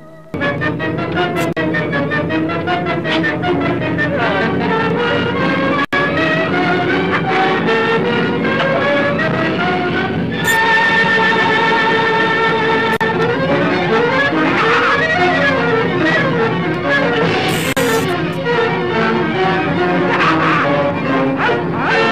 Ah!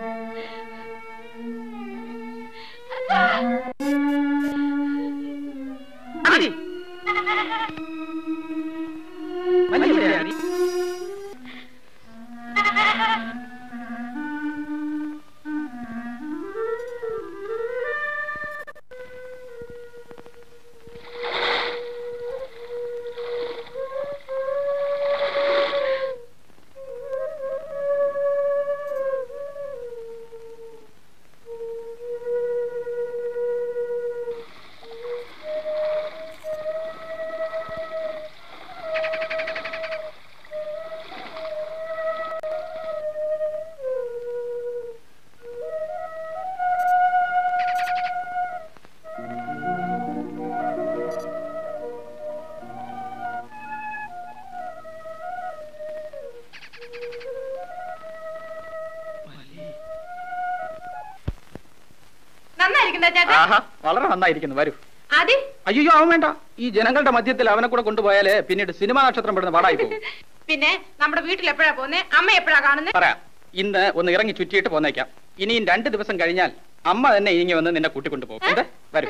ആദി വലിയ ആദി നന്നായിരിക്കണ്ട ചേട്ടാ ആഹാ വളരെ നന്നായിരിക്കുന്നു വരൂ ആദി അയ്യോ അവൻ വേണ്ട ഈ ജനങ്ങളുടെ മധ്യത്തിൽ അവനെ കൂടെ കൊണ്ടുപോയാലേ പിന്നീട് സിനിമാ നക്ഷത്രം പെടുന്ന പാടായി പോകും പിന്നെ നമ്മുടെ വീട്ടിൽ എപ്പോഴാ പോന്നെ അമ്മ എപ്പോഴാ കാണുന്നത് പറയാം ഇന്ന് ഒന്ന് ഇറങ്ങി ചുറ്റിയിട്ട് പോന്നേക്കാം ഇനിയും രണ്ട് ദിവസം കഴിഞ്ഞാൽ അമ്മ തന്നെ ഇങ്ങി വന്ന് നിന്നെ കൂട്ടിക്കൊണ്ടു പോകും എന്ത് വരൂ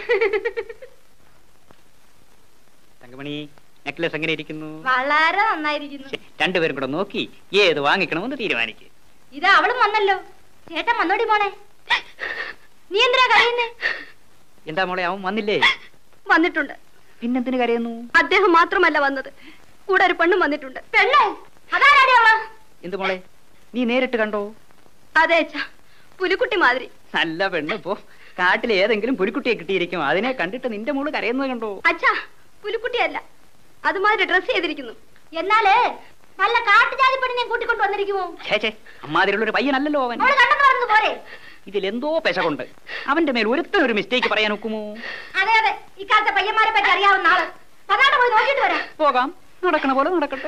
തങ്കമണി നെക്ലസ് എങ്ങനെ ഇരിക്കുന്നു വളരെ നന്നായിരിക്കുന്നു രണ്ടുപേരും കൂടെ നോക്കി ഏത് വാങ്ങിക്കണമെന്ന് തീരുമാനിക്കും ഇത് അവളും വന്നല്ലോ ചേട്ടൻ വന്നോടി മോളെ നീ എന്തിനാ കരയുന്നേ എന്താ മോളെ അവൻ വന്നില്ലേ വന്നിട്ടുണ്ട് പിന്നെന്തിനു കരയുന്നു അദ്ദേഹം മാത്രമല്ല വന്നത് കൂടെ ഒരു പെണ്ണും വന്നിട്ടുണ്ട് പെണ്ണോ അതാരാടി അവള് എന്ത് മോളെ നീ നേരിട്ട് കണ്ടോ അതെ അച്ഛാ പുലിക്കുട്ടി മാതിരി നല്ല പെണ്ണ് ഇപ്പോ കാട്ടിൽ ഏതെങ്കിലും പുലിക്കുട്ടിയെ കിട്ടിയിരിക്കും അതിനെ കണ്ടിട്ട് നിന്റെ മോള് കരയുന്നത് കണ്ടോ അച്ഛാ പുലിക്കുട്ടിയല്ല അതുമാതിരി ഡ്രസ് ചെയ്തിരിക്കുന്നു എന്നാലേ നല്ല കാട്ടുജാതി പെണ്ണിനെ കൂട്ടിക്കൊണ്ട് വന്നിരിക്കുമോ ഛേ ഛേ അമ്മാതിരിയുള്ള ഒരു പയ്യനല്ലല്ലോ അവൻ അവള് കണ്ടെന്ന് പറഞ്ഞത് പോരെ ഇതിലെന്തോ പെശകൊണ്ട് അവന്റെ മേൽ ഒരുത്തൻ ഒരു മിസ്റ്റേക്ക് പറയാൻ ഒക്കുമോ അതെ അതെ ഇക്കാലത്തെ പയ്യന്മാരെ പറ്റി അറിയാവുന്ന ആള് അതാണ് പോയി നോക്കിയിട്ട് വരാം പോകാം നടക്കണ പോലെ നടക്കട്ടെ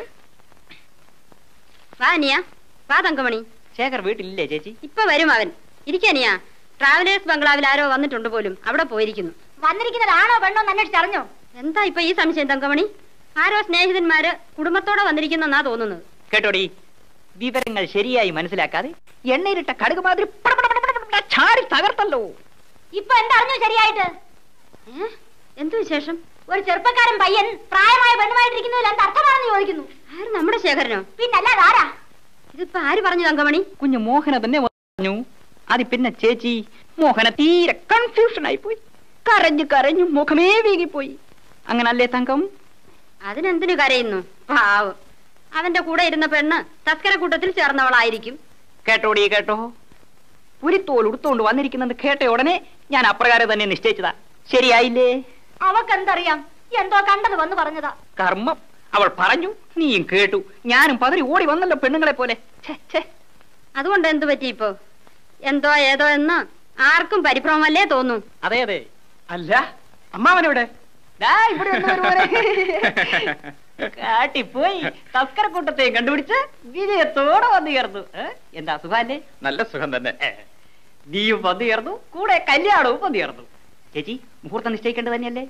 വാ അനിയ വാ തങ്കമണി ശേഖർ വീട്ടിലില്ലേ ചേച്ചി ഇപ്പൊ വരും അവൻ ഇരിക്കാനിയാ ട്രാവലേഴ്സ് ബംഗ്ലാവിൽ ആരോ വന്നിട്ടുണ്ട് പോലും അവിടെ പോയിരിക്കുന്നു വന്നിരിക്കുന്നത് ആണോ പെണ്ണോ എന്ന് അന്വേഷിച്ചറിഞ്ഞോ എന്താ ഇപ്പൊ ഈ സംശയം തങ്കമണി ആരോ സ്നേഹിതന്മാര് കുടുംബത്തോടെ വന്നിരിക്കുന്നെന്നാ തോന്നുന്നത് കേട്ടോടി വിവരങ്ങൾ ശരിയായി മനസ്സിലാക്കാതെ എണ്ണയിലിട്ട കടുക് മാതിരി പട പട പട പട പട ചാടി തകർത്തല്ലോ ഇപ്പൊ എന്തറിഞ്ഞു ശരിയായിട്ട് എന്തു വിശേഷം ഒരു ചെറുപ്പക്കാരൻ പയ്യൻ പ്രായമായ പെണ്ണുമായിട്ടിരിക്കുന്നതിൽ എന്ത് അർത്ഥമാണെന്ന് ചോദിക്കുന്നു ആര് നമ്മുടെ ശേഖരനോ പിന്നല്ലാതെ ആരാ ഇതിപ്പോ ആര് പറഞ്ഞു തങ്കമണി കുഞ്ഞു മോഹന തന്നെ പറഞ്ഞു അത് പിന്നെ ചേച്ചി മോഹന തീരെ കൺഫ്യൂഷൻ ആയി പോയി കരഞ്ഞു കരഞ്ഞു മുഖമേ വീങ്ങിപ്പോയി അങ്ങനല്ലേ തങ്കം അതിനെന്തിനു കരയുന്നു പാവം അവന്റെ കൂടെ ഇരുന്ന പെണ്ണ് തസ്കരക്കൂട്ടത്തിൽ ചേർന്നവളായിരിക്കും കേട്ടോടി കേട്ടോ പുലിത്തോൽ ഉടുത്തോണ്ട് വന്നിരിക്കുന്നത് കേട്ട ഉടനെ ഞാൻ അപ്രകാരം തന്നെ നിശ്ചയിച്ചതാ ശരിയായില്ലേ അവക്ക് എന്തറിയാം എന്തോ കണ്ടത് വന്ന് പറഞ്ഞതാ കർമ്മം അവൾ പറഞ്ഞു നീയും കേട്ടു ഞാനും പതറി ഓടി വന്നല്ലോ പെണ്ണുങ്ങളെ പോലെ അതുകൊണ്ട് എന്തു പറ്റി ഇപ്പോ എന്തോ ഏതോ എന്ന് ആർക്കും പരിഭ്രമല്ലേ തോന്നും അതെ അതെ അല്ല അമ്മാവനെവിടെ ദാ ഇവിടെ ഒന്ന് വരൂ മോനെ. കാട്ടിപ്പോയി തസ്കരക്കൂട്ടത്തെയും കണ്ടുപിടിച്ച് വിജയത്തോടെ വന്നു ചേർന്നു ഏ? എന്താ സുഖാല്ലേ നല്ല സുഖം തന്നെ നീയും വന്നു ചേർന്നു കൂടെ കല്യാണവും വന്നു ചേർന്നു ചേച്ചി മുഹൂർത്തം നിശ്ചയിക്കേണ്ടത് തന്നെയല്ലേ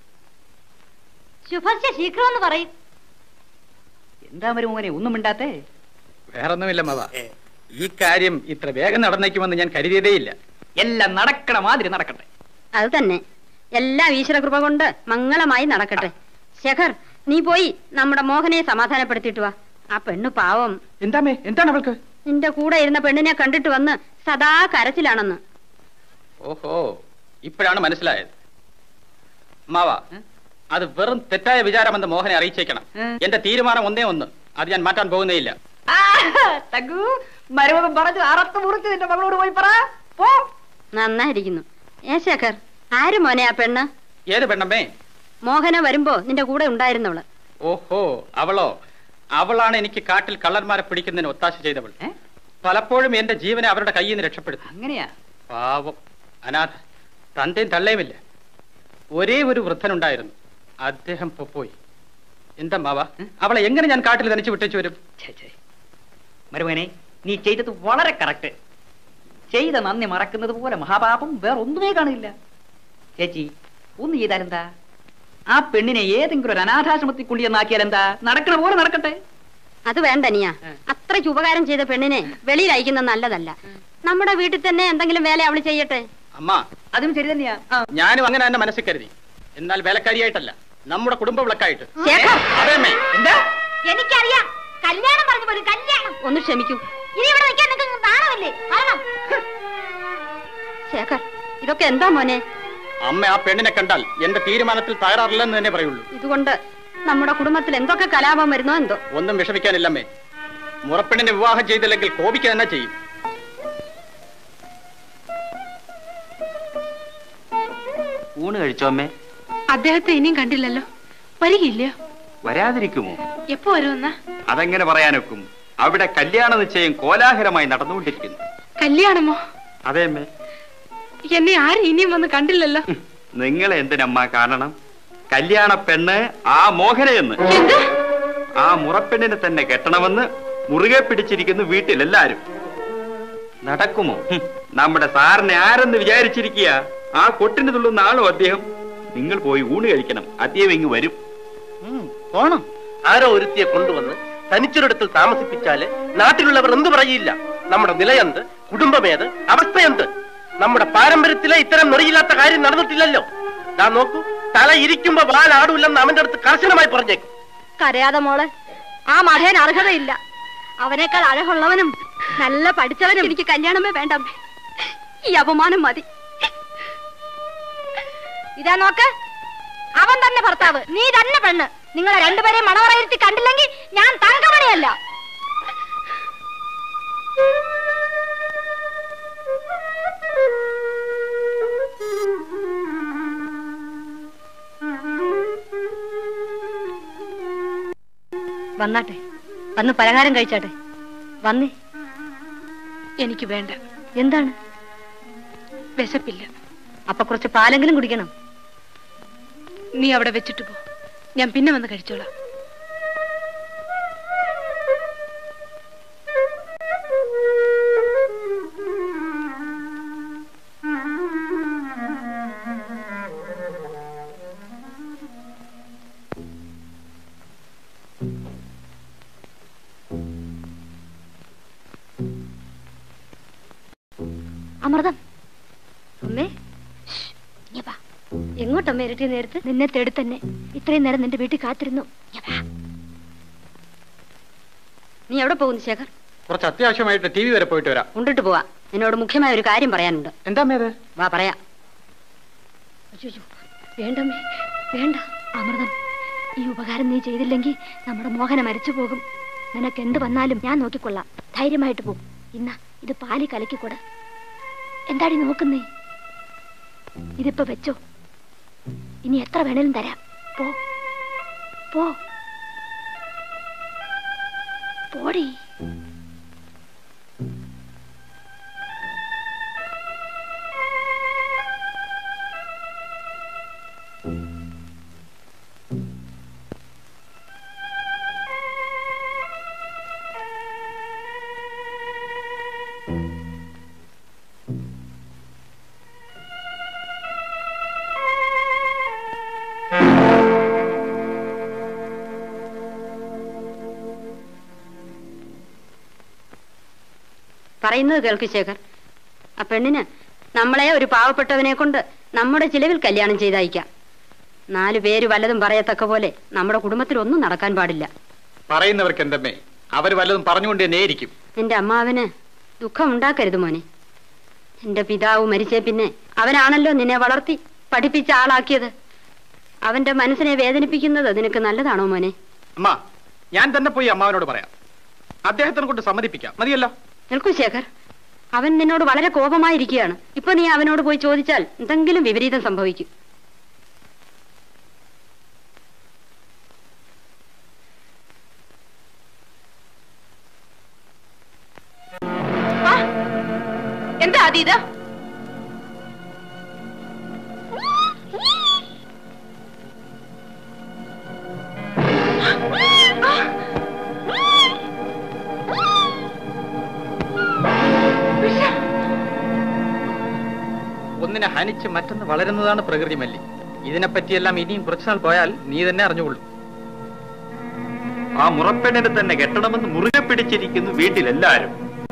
ശുഭസ്യ ശീഘ്രം എന്ന് പറയും എന്താ വരും മോനെ ഒന്നും മിണ്ടാത്തേ വേറൊന്നുമില്ല മവ ഈ കാര്യം ഇത്ര വേഗം നടന്നേക്കുമെന്ന് ഞാൻ കരുതിയതേയില്ല എല്ലാം നടക്കണ മാതിരി നടക്കട്ടെ അത് തന്നെ എല്ലാം ഈശ്വരകൃപ കൊണ്ട് മംഗളമായി നടക്കട്ടെ ശേഖർ നീ പോയി നമ്മുടെ മോഹനെ സമാധാനപ്പെടുത്തിയിട്ട് വാ ആ പെണ്ണു പാവം എന്താമേ എന്താണ് അവൾക്ക് നിന്റെ കൂടെ ഇരുന്ന പെണ്ണിനെ കണ്ടിട്ട് വന്ന് സദാ കരച്ചിലാണെന്ന് ഓഹോ ഇപ്പോഴാണ് മനസ്സിലായത് മാവ അത് വെറും തെറ്റായ വിചാരമെന്ന് മോഹനെ അറിയിച്ചേക്കണം എന്റെ തീരുമാനം ഒന്നേ ഒന്ന് അത് ഞാൻ മാറ്റാൻ പോകുന്നേയില്ല തങ്കു മരുമകൻ പറഞ്ഞു അറത്ത് മുറിച്ച് നിന്റെ മകളോട് പോയി പറ പോ നന്നായിരിക്കുന്നു ഏ ശേഖർ ആര് മോനെ ആ പെണ്ണ് ഏത് പെണ്ണമ്മേ മോഹന വരുമ്പോ നിന്റെ കൂടെ ഉണ്ടായിരുന്നവള് ഓഹോ അവളോ അവളാണ് എനിക്ക് കാട്ടിൽ കള്ളന്മാരെ പിടിക്കുന്നതിന് ഒത്താശ ചെയ്തവൾ പലപ്പോഴും എന്റെ ജീവനെ അവരുടെ കയ്യിൽ നിന്ന് രക്ഷപ്പെടുത്തി അങ്ങനെയാ പാവം അനാഥ തന്റെയും തള്ളയുമില്ല ഒരേ ഒരു വൃദ്ധനുണ്ടായിരുന്നു അദ്ദേഹം ഇപ്പൊ പോയി എന്താ മാവ അവളെ എങ്ങനെ ഞാൻ കാട്ടിൽ തനിച്ച് വിട്ടേച്ചു വരും മരുമകനെ നീ ചെയ്തത് വളരെ കറക്റ്റ് ചെയ്ത നന്ദി മറക്കുന്നത് പോലെ മഹാപാപം വേറെ ഒന്നുമേ കാണില്ല ചേച്ചി ഒന്ന് ചെയ്താലെന്താ ആ പെണ്ണിനെ ഏതെങ്കിലും ഒരു അനാഥാശ്രമത്തിൽ കൊണ്ടുചെന്നാക്കിയാൽ എന്താ നടക്കണ പോലെ നടക്കട്ടെ അത് വേണ്ട നീയാ അത്രയ്ക്ക് ഉപകാരം ചെയ്ത പെണ്ണിനെ വെളിയിൽ അയക്കുന്നത് നല്ലതല്ല നമ്മുടെ വീട്ടിൽ തന്നെ എന്തെങ്കിലും വേല അവള് ചെയ്യട്ടെ അമ്മ അതും ശരി തന്നെയാ ഞാനും അങ്ങനെ തന്നെ മനസ്സിൽ കരുതി എന്നാൽ വേലക്കാരിയായിട്ടല്ല നമ്മുടെ കുടുംബ വിളക്കായിട്ട് ശേഖർ! അതേമ്മേ എന്താ എനിക്കറിയാം കല്യാണം പറഞ്ഞു പോലും കല്യാണം ഒന്ന് ക്ഷമിക്കൂ ഇനി ഇവിടെ നിൽക്കാൻ നിങ്ങൾക്ക് നാണമല്ലേ വരണം ശേഖർ ഇതൊക്കെ എന്താ മോനെ അമ്മ ആ പെണ്ണിനെ കണ്ടാൽ എന്റെ തീരുമാനത്തിൽ തകരാറില്ലെന്ന് തന്നെ പറയുള്ളൂ ഇതുകൊണ്ട് നമ്മുടെ കുടുംബത്തിൽ എന്തൊക്കെ കലാപം വരുന്നോ എന്തോ ഒന്നും വിഷമിക്കാനില്ലമ്മേ മുറപ്പെണ്ണിനെ വിവാഹം ചെയ്തില്ലെങ്കിൽ കോപിക്കുക തന്നെ ചെയ്യും ഊണ് കഴിച്ചോ അമ്മേ അദ്ദേഹത്തെ ഇനിയും കണ്ടില്ലല്ലോ വരികയില്ലയോ വരാതിരിക്കുമോ എപ്പോ വരുമെന്നാ അതെങ്ങനെ പറയാനൊക്കും അവിടെ കല്യാണ നിശ്ചയം കോലാഹലമായി നടന്നുകൊണ്ടിരിക്കുന്നു കല്യാണമോ അതെ അമ്മേ എന്നെ ആരും ഇനിയും വന്ന് കണ്ടില്ലല്ലോ നിങ്ങൾ എന്തിനമ്മ കാണണം കല്യാണ പെണ്ണ് ആ മോഹനയെന്ന് ആ മുറപ്പെണ്ണിനെ തന്നെ കെട്ടണമെന്ന് മുറുകെ പിടിച്ചിരിക്കുന്നു വീട്ടിലെല്ലാരും നടക്കുമോ ഹും, നമ്മുടെ സാറിനെ ആരെന്ന് വിചാരിച്ചിരിക്കുക ആ കൊട്ടിന് തുള്ളുന്ന ആളും അദ്ദേഹം നിങ്ങൾ പോയി ഊണ് കഴിക്കണം അദ്ദേഹം ഇങ്ങ് വരും പോണം ആരോ ഒരുത്തിയെ കൊണ്ടുവന്ന് തനിച്ചൊരിടത്തിൽ താമസിപ്പിച്ചാല് നാട്ടിലുള്ളവർ എന്ത് പറയില്ല നമ്മുടെ നിലയെന്ത് കുടുംബമേത് അവസ്ഥയെന്ത് നമ്മുടെ പാരമ്പര്യത്തിലെ ഇത്തരം നെറിയില്ലാത്ത കാര്യം നടന്നിട്ടില്ലല്ലോ ദാ നോക്കൂ തല ഇരിക്കുമ്പോ വാലാടൂല്ലെന്ന് അവന്റെ അടുത്ത് കർശനമായി പറഞ്ഞേക്കും കരയാതെ മോളെ ആ മഠേന് അർഹതയില്ല അവനേക്കാൾ അഴകുള്ളവനും നല്ല പഠിച്ചവനും എനിക്ക് കല്യാണമേ വേണ്ട അമ്മേ. ഈ അപമാനം മതി ഇതാ നോക്ക് അവൻ തന്നെ ഭർത്താവ് നീ തന്നെ പെണ്ണ് നിങ്ങളെ രണ്ടുപേരെയും മണവറയിരുത്തി കണ്ടില്ലെങ്കിൽ ഞാൻ തങ്കമണിയല്ല വന്നാട്ടെ വന്ന് പലഹാരം കഴിച്ചാട്ടെ വന്നേ എനിക്ക് വേണ്ട എന്താണ് വിശപ്പില്ല അപ്പൊ കുറച്ച് പാലെങ്കിലും കുടിക്കണം നീ അവിടെ വെച്ചിട്ട് പോ ഞാൻ പിന്നെ വന്ന് കഴിച്ചോളാം അമൃതം അമ്മേ നീ വാ. എങ്ങോട്ടമ്മേ ഇരട്ടി നേരത്ത് നിന്നെ തേടി തന്നെ ഇത്രയും നേരം നിന്റെ വീട്ടിൽ കാത്തിരുന്നു നീ വാ. നീ എവിടെ പോകുന്നു ശേഖർ കുറച്ച് അത്യാവശ്യമായിട്ട് ടി വി വരെ പോയിട്ട് വരാം ഉണ്ടിട്ട് പോവാ എന്നോട് മുഖ്യമായ ഒരു കാര്യം പറയാനുണ്ട് എന്താ അത് വാ പറയാം അയ്യോ വേണ്ടമ്മേ വേണ്ട അമൃതം ഈ ഉപകാരം നീ ചെയ്തില്ലെങ്കിൽ നമ്മുടെ മോഹന മരിച്ചു പോകും നിനക്ക് എന്ത് വന്നാലും ഞാൻ നോക്കിക്കൊള്ളാം ധൈര്യമായിട്ട് പോകും ഇന്ന ഇത് പാലി കലക്കിക്കൂടെ എന്താടി നോക്കുന്നേ ഇതിപ്പോ വെച്ചോ ഇനി എത്ര വേണേലും തരാം പോ പോ പോടി പറയുന്നത് കേൾക്ക് ശേഖർ ആ പെണ്ണിന് നമ്മളെ ഒരു പാവപ്പെട്ടവനെ കൊണ്ട് നമ്മുടെ ചിലവിൽ കല്യാണം ചെയ്തയക്കാം നാലു പേര് വല്ലതും പറയത്തക്ക പോലെ നമ്മുടെ കുടുംബത്തിൽ ഒന്നും നടക്കാൻ പാടില്ല പറയുന്നവർക്ക് എന്തമ്മേ അവർ വല്ലതും പറഞ്ഞുകൊണ്ട് തന്നെയായിരിക്കും നിന്റെ അമ്മാവന് ദുഃഖം ഉണ്ടാക്കരുത് മോനെ നിന്റെ പിതാവ് മരിച്ചേ പിന്നെ അവനാണല്ലോ നിന്നെ വളർത്തി പഠിപ്പിച്ച ആളാക്കിയത് അവന്റെ മനസ്സിനെ വേദനിപ്പിക്കുന്നത് നിനക്ക് നല്ലതാണോ മോനെ അമ്മ ഞാൻ തന്നെ പോയി അമ്മാവനോട് പറയാം അദ്ദേഹത്തിനെ കൊണ്ട് സമ്മതിപ്പിക്കാം മതിയല്ലോ നിൽക്കൂ ശേഖർ അവൻ നിന്നോട് വളരെ കോപമായിരിക്കുകയാണ് ഇപ്പൊ നീ അവനോട് പോയി ചോദിച്ചാൽ എന്തെങ്കിലും വിപരീതം സംഭവിക്കും എന്താ ആദി ഇത് ഒന്നിനെ ഹനിച്ച് മറ്റൊന്ന് വളരുന്നതാണ് പ്രകൃതി മല്ലി ഇതിനെപ്പറ്റിയെല്ലാം ഇനിയും കുറച്ചുനാൾ പോയാൽ നീ തന്നെ അറിഞ്ഞുകൊള്ളു ആ മുറപ്പെണ്ണിനെ തന്നെ കെട്ടണമെന്ന് മുറുകെ പിടിച്ചിരിക്കുന്നു വീട്ടിലെല്ലാരും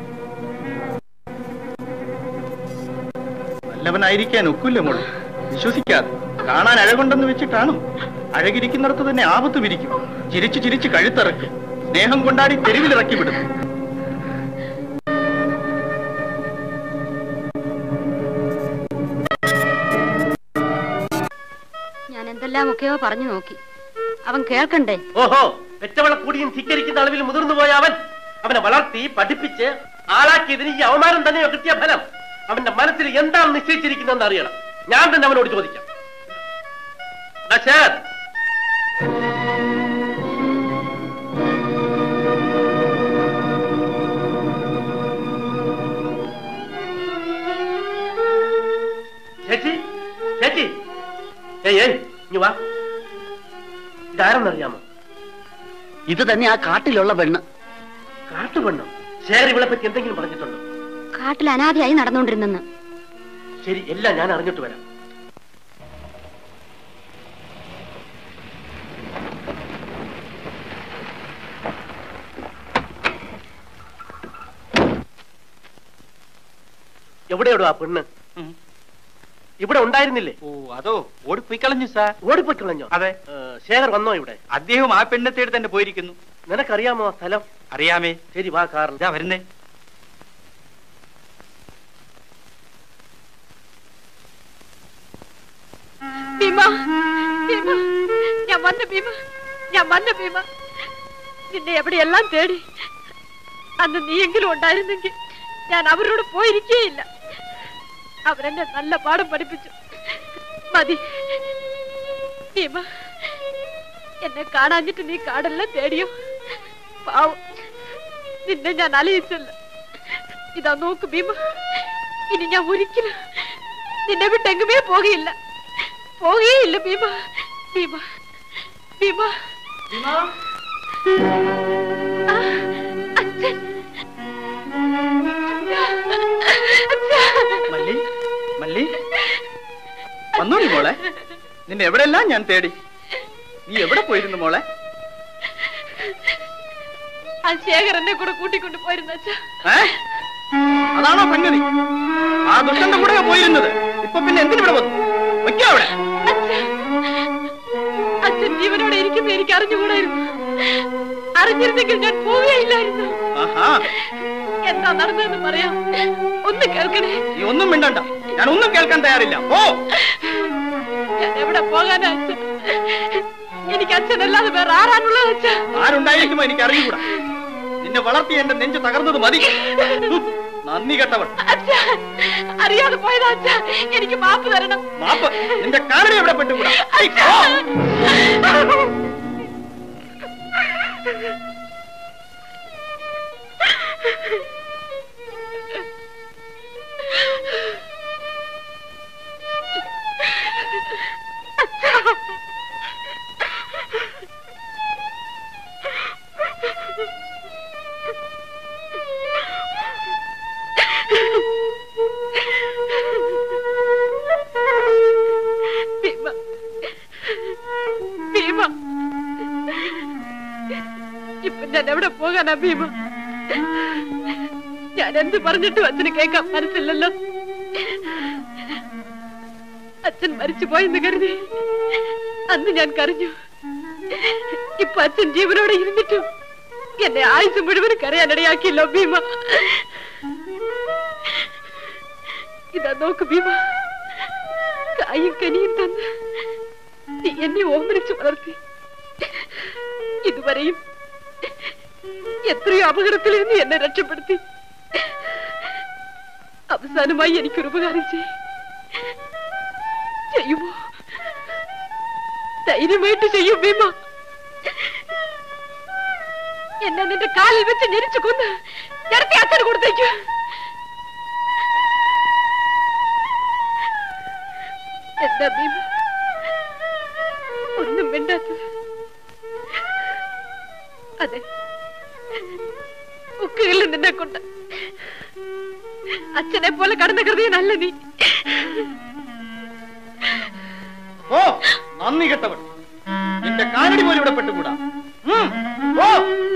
നല്ലവനായിരിക്കാൻ ഒക്കില്ല മോൾ വിശ്വസിക്കാതെ കാണാൻ അഴകുണ്ടെന്ന് വെച്ചിട്ടാണോ അഴകിരിക്കുന്നിടത്ത് തന്നെ ആപത്ത് വിരിക്കും ചിരിച്ചു ചിരിച്ച് കഴുത്തിറക്കും സ്നേഹം കൊണ്ടാടി തെരുവിലിറക്കി വിടും ഞാൻ എന്തെല്ലാമൊക്കെയോ പറഞ്ഞു നോക്കി അവൻ കേൾക്കണ്ടേ ഓഹോ പെറ്റവള കൂടിയും ധിക്കരിക്കുന്ന അളവിൽ മുതിർന്നു പോയ അവൻ അവനെ വളർത്തി പഠിപ്പിച്ച് ആളാക്കിയതിന് ഈ അവമാനം തന്നെയോ കിട്ടിയ ഫലം അവന്റെ മനസ്സിൽ എന്താണ് നിശ്ചയിച്ചിരിക്കുന്നതെന്ന് അറിയണം ഞാൻ തന്നെ അവനോട് ചോദിക്കാം ബഷീർ, ചേച്ചി ചേച്ചി ഏയ് ഏയ് ഇങ്ങ് വാ ഇതാരെന്നറിയാമോ ഇത് തന്നെ ആ കാട്ടിലുള്ള പെണ്ണ് കാട്ടുപെണ്ണോ ശേഖർ ഇവളെ പറ്റി എന്തെങ്കിലും പറഞ്ഞിട്ടുണ്ടോ കാട്ടിൽ അനാഥയായി നടന്നുകൊണ്ടിരുന്നെന്ന് ശരി എല്ലാം ഞാൻ അറിഞ്ഞിട്ട് വരാം എവിടെയോടോ ആ പെണ്ണ് ഇവിടെ ഉണ്ടായിരുന്നില്ലേ ഓ അതോ ഓടിപ്പോയി കളഞ്ഞു സാർ ഓടിപ്പോയി കളഞ്ഞോ അതെ ശേഖർ വന്നോ ഇവിടെ അദ്ദേഹം ആ പെണ്ണെ തേടി തന്നെ പോയിരിക്കുന്നു നിനക്കറിയാമോ ആ സ്ഥലം അറിയാമേ ശരി വാ കാറിൽ ഇതാ വരുന്നേ ഭീമ ഭീമ ഞാൻ വന്ന ഭീമ ഞാൻ വന്ന ഭീമ നിന്നെ എവിടെയെല്ലാം തേടി അന്ന് നീയെങ്കിലും ഉണ്ടായിരുന്നെങ്കിൽ ഞാൻ അവരോട് പോയിരിക്കേയില്ല അവരെന്നെ നല്ല പാഠം പഠിപ്പിച്ചു മതി ഭീമ എന്നെ കാണാഞ്ഞിട്ട് നീ കാടെല്ലാം തേടിയോ പാവം നിന്നെ ഞാൻ അലയിച്ചല്ല ഇതാ നോക്ക് ഭീമ ഇനി ഞാൻ ഒരിക്കലും നിന്നെ വിട്ടെങ്ങുമേ പോകയില്ല പോകേയില്ല ഭീമ ഭീമ ഭീമ ആ, അച്ഛൻ മല്ലി മല്ലി വന്നോടി മോളെ നിന്നെ എവിടെല്ലാം ഞാൻ തേടി നീ എവിടെ പോയിരുന്നു മോളെ ആ ശേഖർ എന്നെ കൂടെ കൂട്ടിക്കൊണ്ട് പോയിരുന്നു അച്ഛാ ഏ അതാണോ സംഗതി ആ ദുഷ്ടന്റെ കൂടെ പോയിരുന്നത് ഇപ്പൊ പിന്നെ എന്തിനിവിടെ വന്നു വയ്ക്കോ അവിടെ അച്ഛൻ ജീവനോടെ ഇരിക്കുന്ന എനിക്ക് അറിഞ്ഞുകൂടായിരുന്നു അറിഞ്ഞിരുന്നെങ്കിൽ ഞാൻ പോവുകയില്ലായിരുന്നു ആഹാ എന്താ നടന്നതെന്ന് പറയാം ഒന്ന് കേൾക്കണേ നീ ഒന്നും മിണ്ടണ്ട ഞാൻ ഒന്നും കേൾക്കാൻ തയ്യാറില്ല ഓ ഞാൻ എവിടെ പോകാനാ അച്ഛൻ എനിക്ക് അച്ഛനല്ലാതെ വേറെ ആരാണുള്ളത് അച്ഛാ ആരുണ്ടായിരിക്കുമോ എനിക്ക് അറിഞ്ഞുകൂടാ നിന്നെ വളർത്തി എന്റെ നെഞ്ച് തകർന്നത് മതി ഹും, നന്ദി കെട്ടവൾ അച്ഛാ അറിയാതെ പോയതാ അച്ഛാ എനിക്ക് മാപ്പ് തരണം മാപ്പ് നിന്റെ കാരണി എവിടെ പെട്ടുകൂടാ ഐ, ഓ. ഭീമ ഭീമ ഇപ്പൊ ഞാൻ എവിടെ പോകാനാ ഭീമ ഞാൻ എന്ത് പറഞ്ഞിട്ടും അച്ഛന് കേൾക്കാൻ മനസ്സില്ലല്ലോ അച്ഛൻ മരിച്ചു പോയെന്ന് കരുതി അന്ന് ഞാൻ കരഞ്ഞു ഇപ്പൊ അച്ഛൻ ജീവനോടെ ഇരുന്നിട്ടും എന്നെ ആയുസ് മുഴുവൻ കരയാനിടയാക്കിയല്ലോ ഭീമ ഇതാ നോക്ക് ഭീമ കായും കനിയും തന്ന് നീ എന്നെ ഓമനിച്ചു വളർത്തി ഇതുവരെയും എത്രയോ അപകടത്തിൽ നിന്ന് എന്നെ രക്ഷപ്പെടുത്തി അവസാനമായി എനിക്കൊരു ഉപകാരം ചെയ് ചെയ്യുമോ ധൈര്യമായിട്ട് ചെയ്യും ഭീമ എന്നെ നിന്റെ കാലിൽ വെച്ച് ഞെരിച്ചു കൊന്ന് ഞരത്തി അച്ഛന് കൊടുത്തേക്കു എന്താ ഭീമ ഒന്നും മിണ്ടാത്തത് അതെ ഉക്കുകളിൽ നിന്നെ കൊണ്ട് അച്ഛനെ പോലെ കടന്ന ഹൃദയനല്ല നീ ഓ നന്ദി കെട്ടവൾ നിന്റെ കാലടി പോലും ഇവിടെ പെട്ടുകൂടാ ഉം, പോ.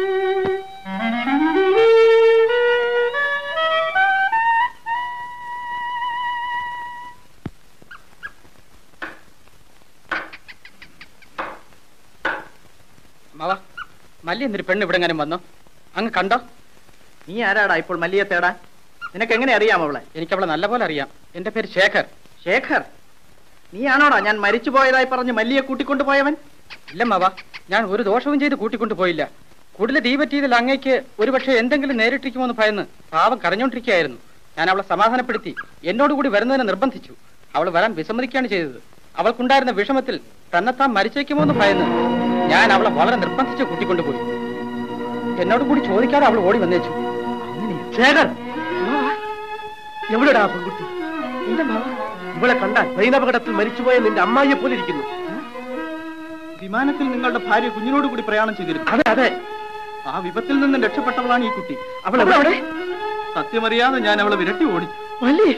മാവ മല്ലി എന്തൊരു പെണ്ണ് ഇവിടെ എങ്ങനെ വന്നോ അങ്ങ് കണ്ടോ നീ ആരാടാ ഇപ്പോൾ മല്ലിയെ തേടാൻ നിനക്ക് എങ്ങനെ അറിയാം അവളെ എനിക്ക് അവളെ നല്ലപോലെ അറിയാം എന്റെ പേര് ശേഖർ ശേഖർ നീയാണോടാ ഞാൻ മരിച്ചു പോയതായി പറഞ്ഞ് മല്ലിയെ കൂട്ടിക്കൊണ്ടുപോയവൻ ഇല്ല മാവ ഞാൻ ഒരു ദോഷവും ചെയ്ത് കൂട്ടിക്കൊണ്ടു പോയില്ല കൂടുതൽ തീ പറ്റിയതിൽ അങ്ങേക്ക് ഒരുപക്ഷെ എന്തെങ്കിലും നേരിട്ടിരിക്കുമെന്ന് ഭയന്ന് പാവം കരഞ്ഞോണ്ടിരിക്കുകയായിരുന്നു ഞാൻ അവളെ സമാധാനപ്പെടുത്തി എന്നോട് കൂടി വരുന്നതിനെ നിർബന്ധിച്ചു അവൾ വരാൻ വിസമ്മതിക്കുകയാണ് ചെയ്തത് അവൾക്കുണ്ടായിരുന്ന വിഷമത്തിൽ തന്നെത്താൻ മരിച്ചേക്കുമോ എന്ന് ഭയന്ന് ഞാൻ അവളെ വളരെ നിർബന്ധിച്ച് കൂട്ടിക്കൊണ്ടുപോയി എന്നോട് കൂടി ചോദിക്കാതെ അവൾ ഓടി വന്നേച്ചു ശേഖർ എവിടെടാ ആ പെൺകുട്ടി ഇല്ല മാവ ഇവളെ കണ്ടാൽ ട്രെയിനപകടത്തിൽ മരിച്ചുപോയ നിന്റെ അമ്മായിയെ പോലെ ഇരിക്കുന്നു വിമാനത്തിൽ നിങ്ങളുടെ ഭാര്യ കുഞ്ഞിനോട് കൂടി പ്രയാണം ചെയ്തിരുന്നു അതെ അതെ ആ വിപത്തിൽ നിന്ന് രക്ഷപ്പെട്ടവളാണ് ഈ കുട്ടി അവൾ എവിടെ സത്യമറിയാതെ ഞാൻ അവളെ വിരട്ടി ഓടി മല്ലി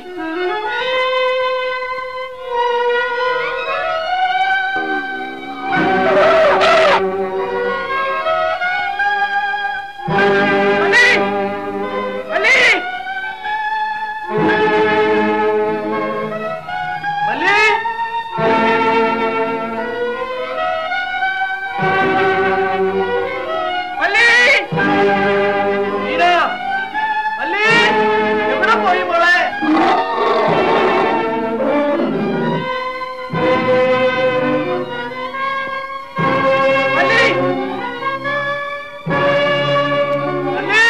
എവിടെ പോയി മോളെ മല്ലി! മല്ലി!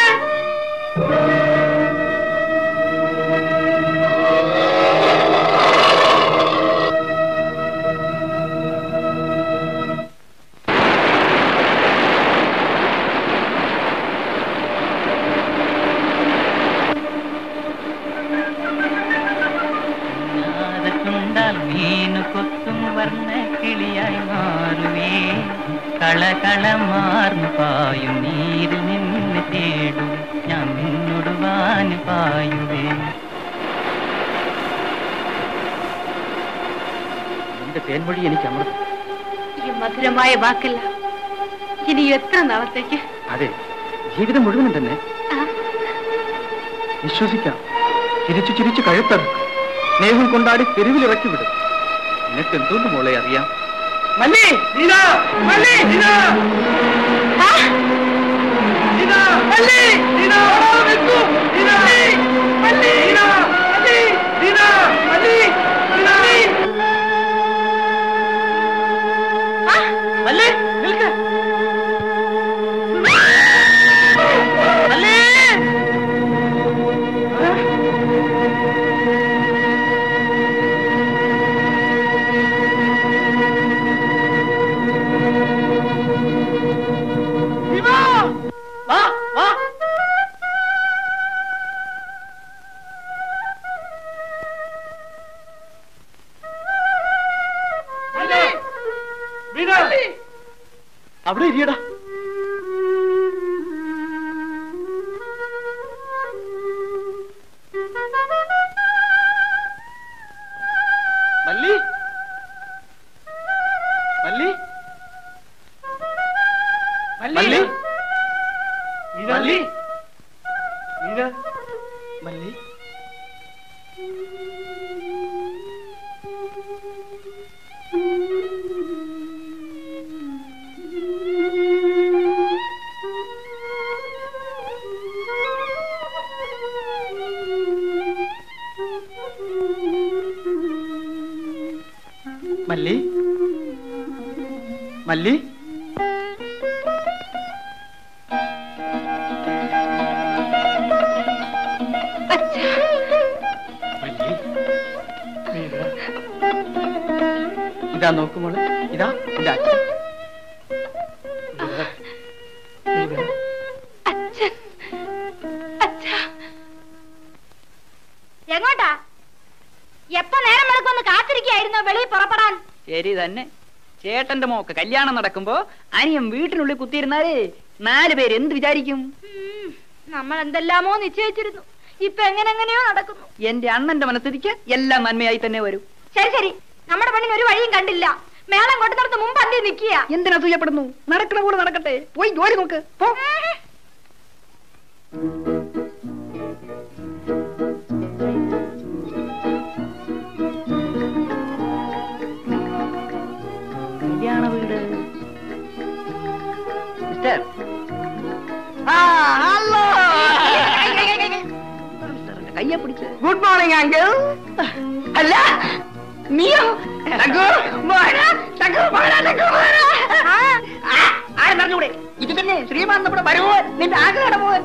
കണ്ടാൽ മീനു കൊത്തും വർണ്ണ കിളിയായി മാറുവേ കളകളമാർന്നു പായും നീരിൽ നിന്ന് തേടും ഞാൻ നിന്നൊടുവാൻ പായുവേ നിന്റെ തേൻമൊഴി എനിക്ക് അമൃതം ഈ മധുരമായ വാക്കല്ല ഇനി എത്ര നാളത്തേക്ക് അതെ ജീവിതം മുഴുവനും തന്നെ വിശ്വസിക്കാം ചിരിച്ചു ചിരിച്ചു കഴുത്തറക്കും സ്നേഹം കൊണ്ടാടി തെരുവിലിറക്കി വിടും നിനക്ക് എന്തുകൊണ്ട് മോളെ അറിയാം മല്ലി നീന മല്ലി നീന നീന മല്ലി നീന ഓടാതെ നിൽക്കൂ നീന മല്ലി നീന മല്ലി നീന മല്ലി നീന മല്ലി നിൽക്ക് മല്ലി വാ വാ വാ അവിടെ ഇരിയടാ മല്ലി മല്ലി മല്ലി മല്ലി മീന മല്ലി മല്ലി മല്ലി മല്ലി മീന ഇതാ നോക്കുമോളെ ഇതാ എന്റെ അച്ഛൻ മീന, മീന. എങ്ങോട്ടാ എപ്പോ നേരം വെളുക്കൊന്ന് കാത്തിരിക്കായിരുന്നോ വെളിയിൽ പുറപ്പെടാൻ ശരി തന്നെ ചേട്ടന്റെ മോക്ക് കല്യാണം നടക്കുമ്പോ അനിയൻ വീട്ടിനുള്ളിൽ കുത്തിയിരുന്നാലേ നാല് പേര് എന്ത് വിചാരിക്കും നമ്മൾ എന്തെല്ലാമോ നിശ്ചയിച്ചിരുന്നു ഇപ്പൊ എങ്ങനെ എങ്ങനെയോ നടക്കുന്നു എന്റെ അണ്ണന്റെ മനസ്ഥിതിക്ക് എല്ലാം നന്മയായി തന്നെ വരും ശരി ശരി നമ്മുടെ പെണ്ണിന് ഒരു വഴിയും കണ്ടില്ല മേളം കൊണ്ടു നടന്ന് മുമ്പ് അന്തി നിക്കുക എന്തിനാ സൂയപ്പെടുന്നു നടക്കണ പോലെ നടക്കട്ടെ പോയി ജോലി നോക്ക് പോ കല്യാണ വീട് മിസ്റ്റർ ആ ഹലോ കയ്യെ പിടിച്ച് ഗുഡ് മോർണിംഗ് അങ്കിൾ അല്ല നീയോ തങ്കു മോഹന തങ്കു മോഹന തങ്കു മോഹന ആരും പറഞ്ഞൂടെ ഇത് തന്നെ ശ്രീമാൻ നമ്മുടെ വരുമോ നിന്റെ ആഗ്രഹ മോഹൻ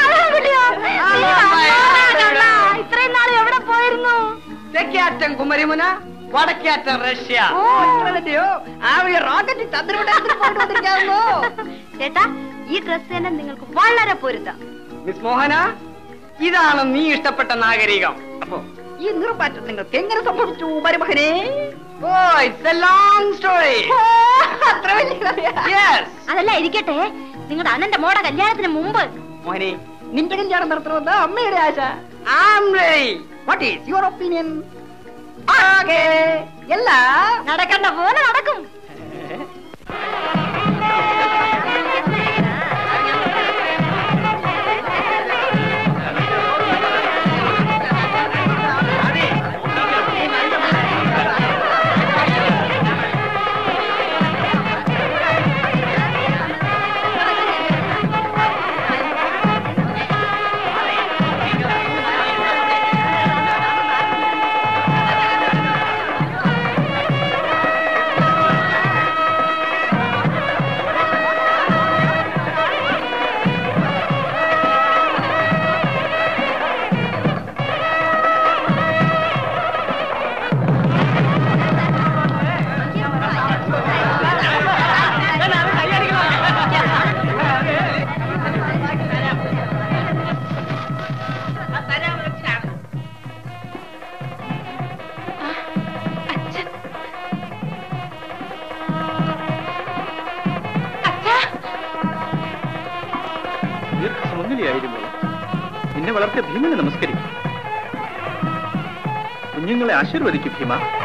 ഇത്രയും നാൾ എവിടെ പോയിരുന്നു തെക്കേറ്റം കുമരിമുന വടക്കേറ്റം റഷ്യ ഓ ഇത്രയോ ആ ഒരു റോക്കറ്റ് ചന്ദ്രവിടെ കൊണ്ടുവന്നിരിക്കാമോ ചേട്ടാ ഈ ഡ്രസ് തന്നെ നിങ്ങൾക്ക് വളരെ പൊരുത്തം മിസ് മോഹന ഇതാണ് നീ ഇഷ്ടപ്പെട്ട നാഗരികം അപ്പോ ഈ നിർമാറ്റം നിങ്ങൾക്ക് എങ്ങനെ സംഭവിച്ചു മരുമകനെ oh it's a long story അത്ര വലിയ യെസ് അതല്ല ഇരിക്കട്ടെ നിങ്ങളുടെ അണ്ണന്റെ മോടെ കല്യാണത്തിന് മുമ്പ് മോഹനെ നിന്റെ കല്യാണം നടത്തണമെന്ന് അമ്മയുടെ ആശ am ready what is your opinion ആകെ എല്ലാ നടക്കണ്ട പോലെ നടക്കും ദീർഘസുമംഗലിയായിരുന്നു നിന്നെ വളർത്തിയ ഭീമനെ നമസ്കരിക്കും കുഞ്ഞുങ്ങളെ ആശീർവദിക്കും ഭീമ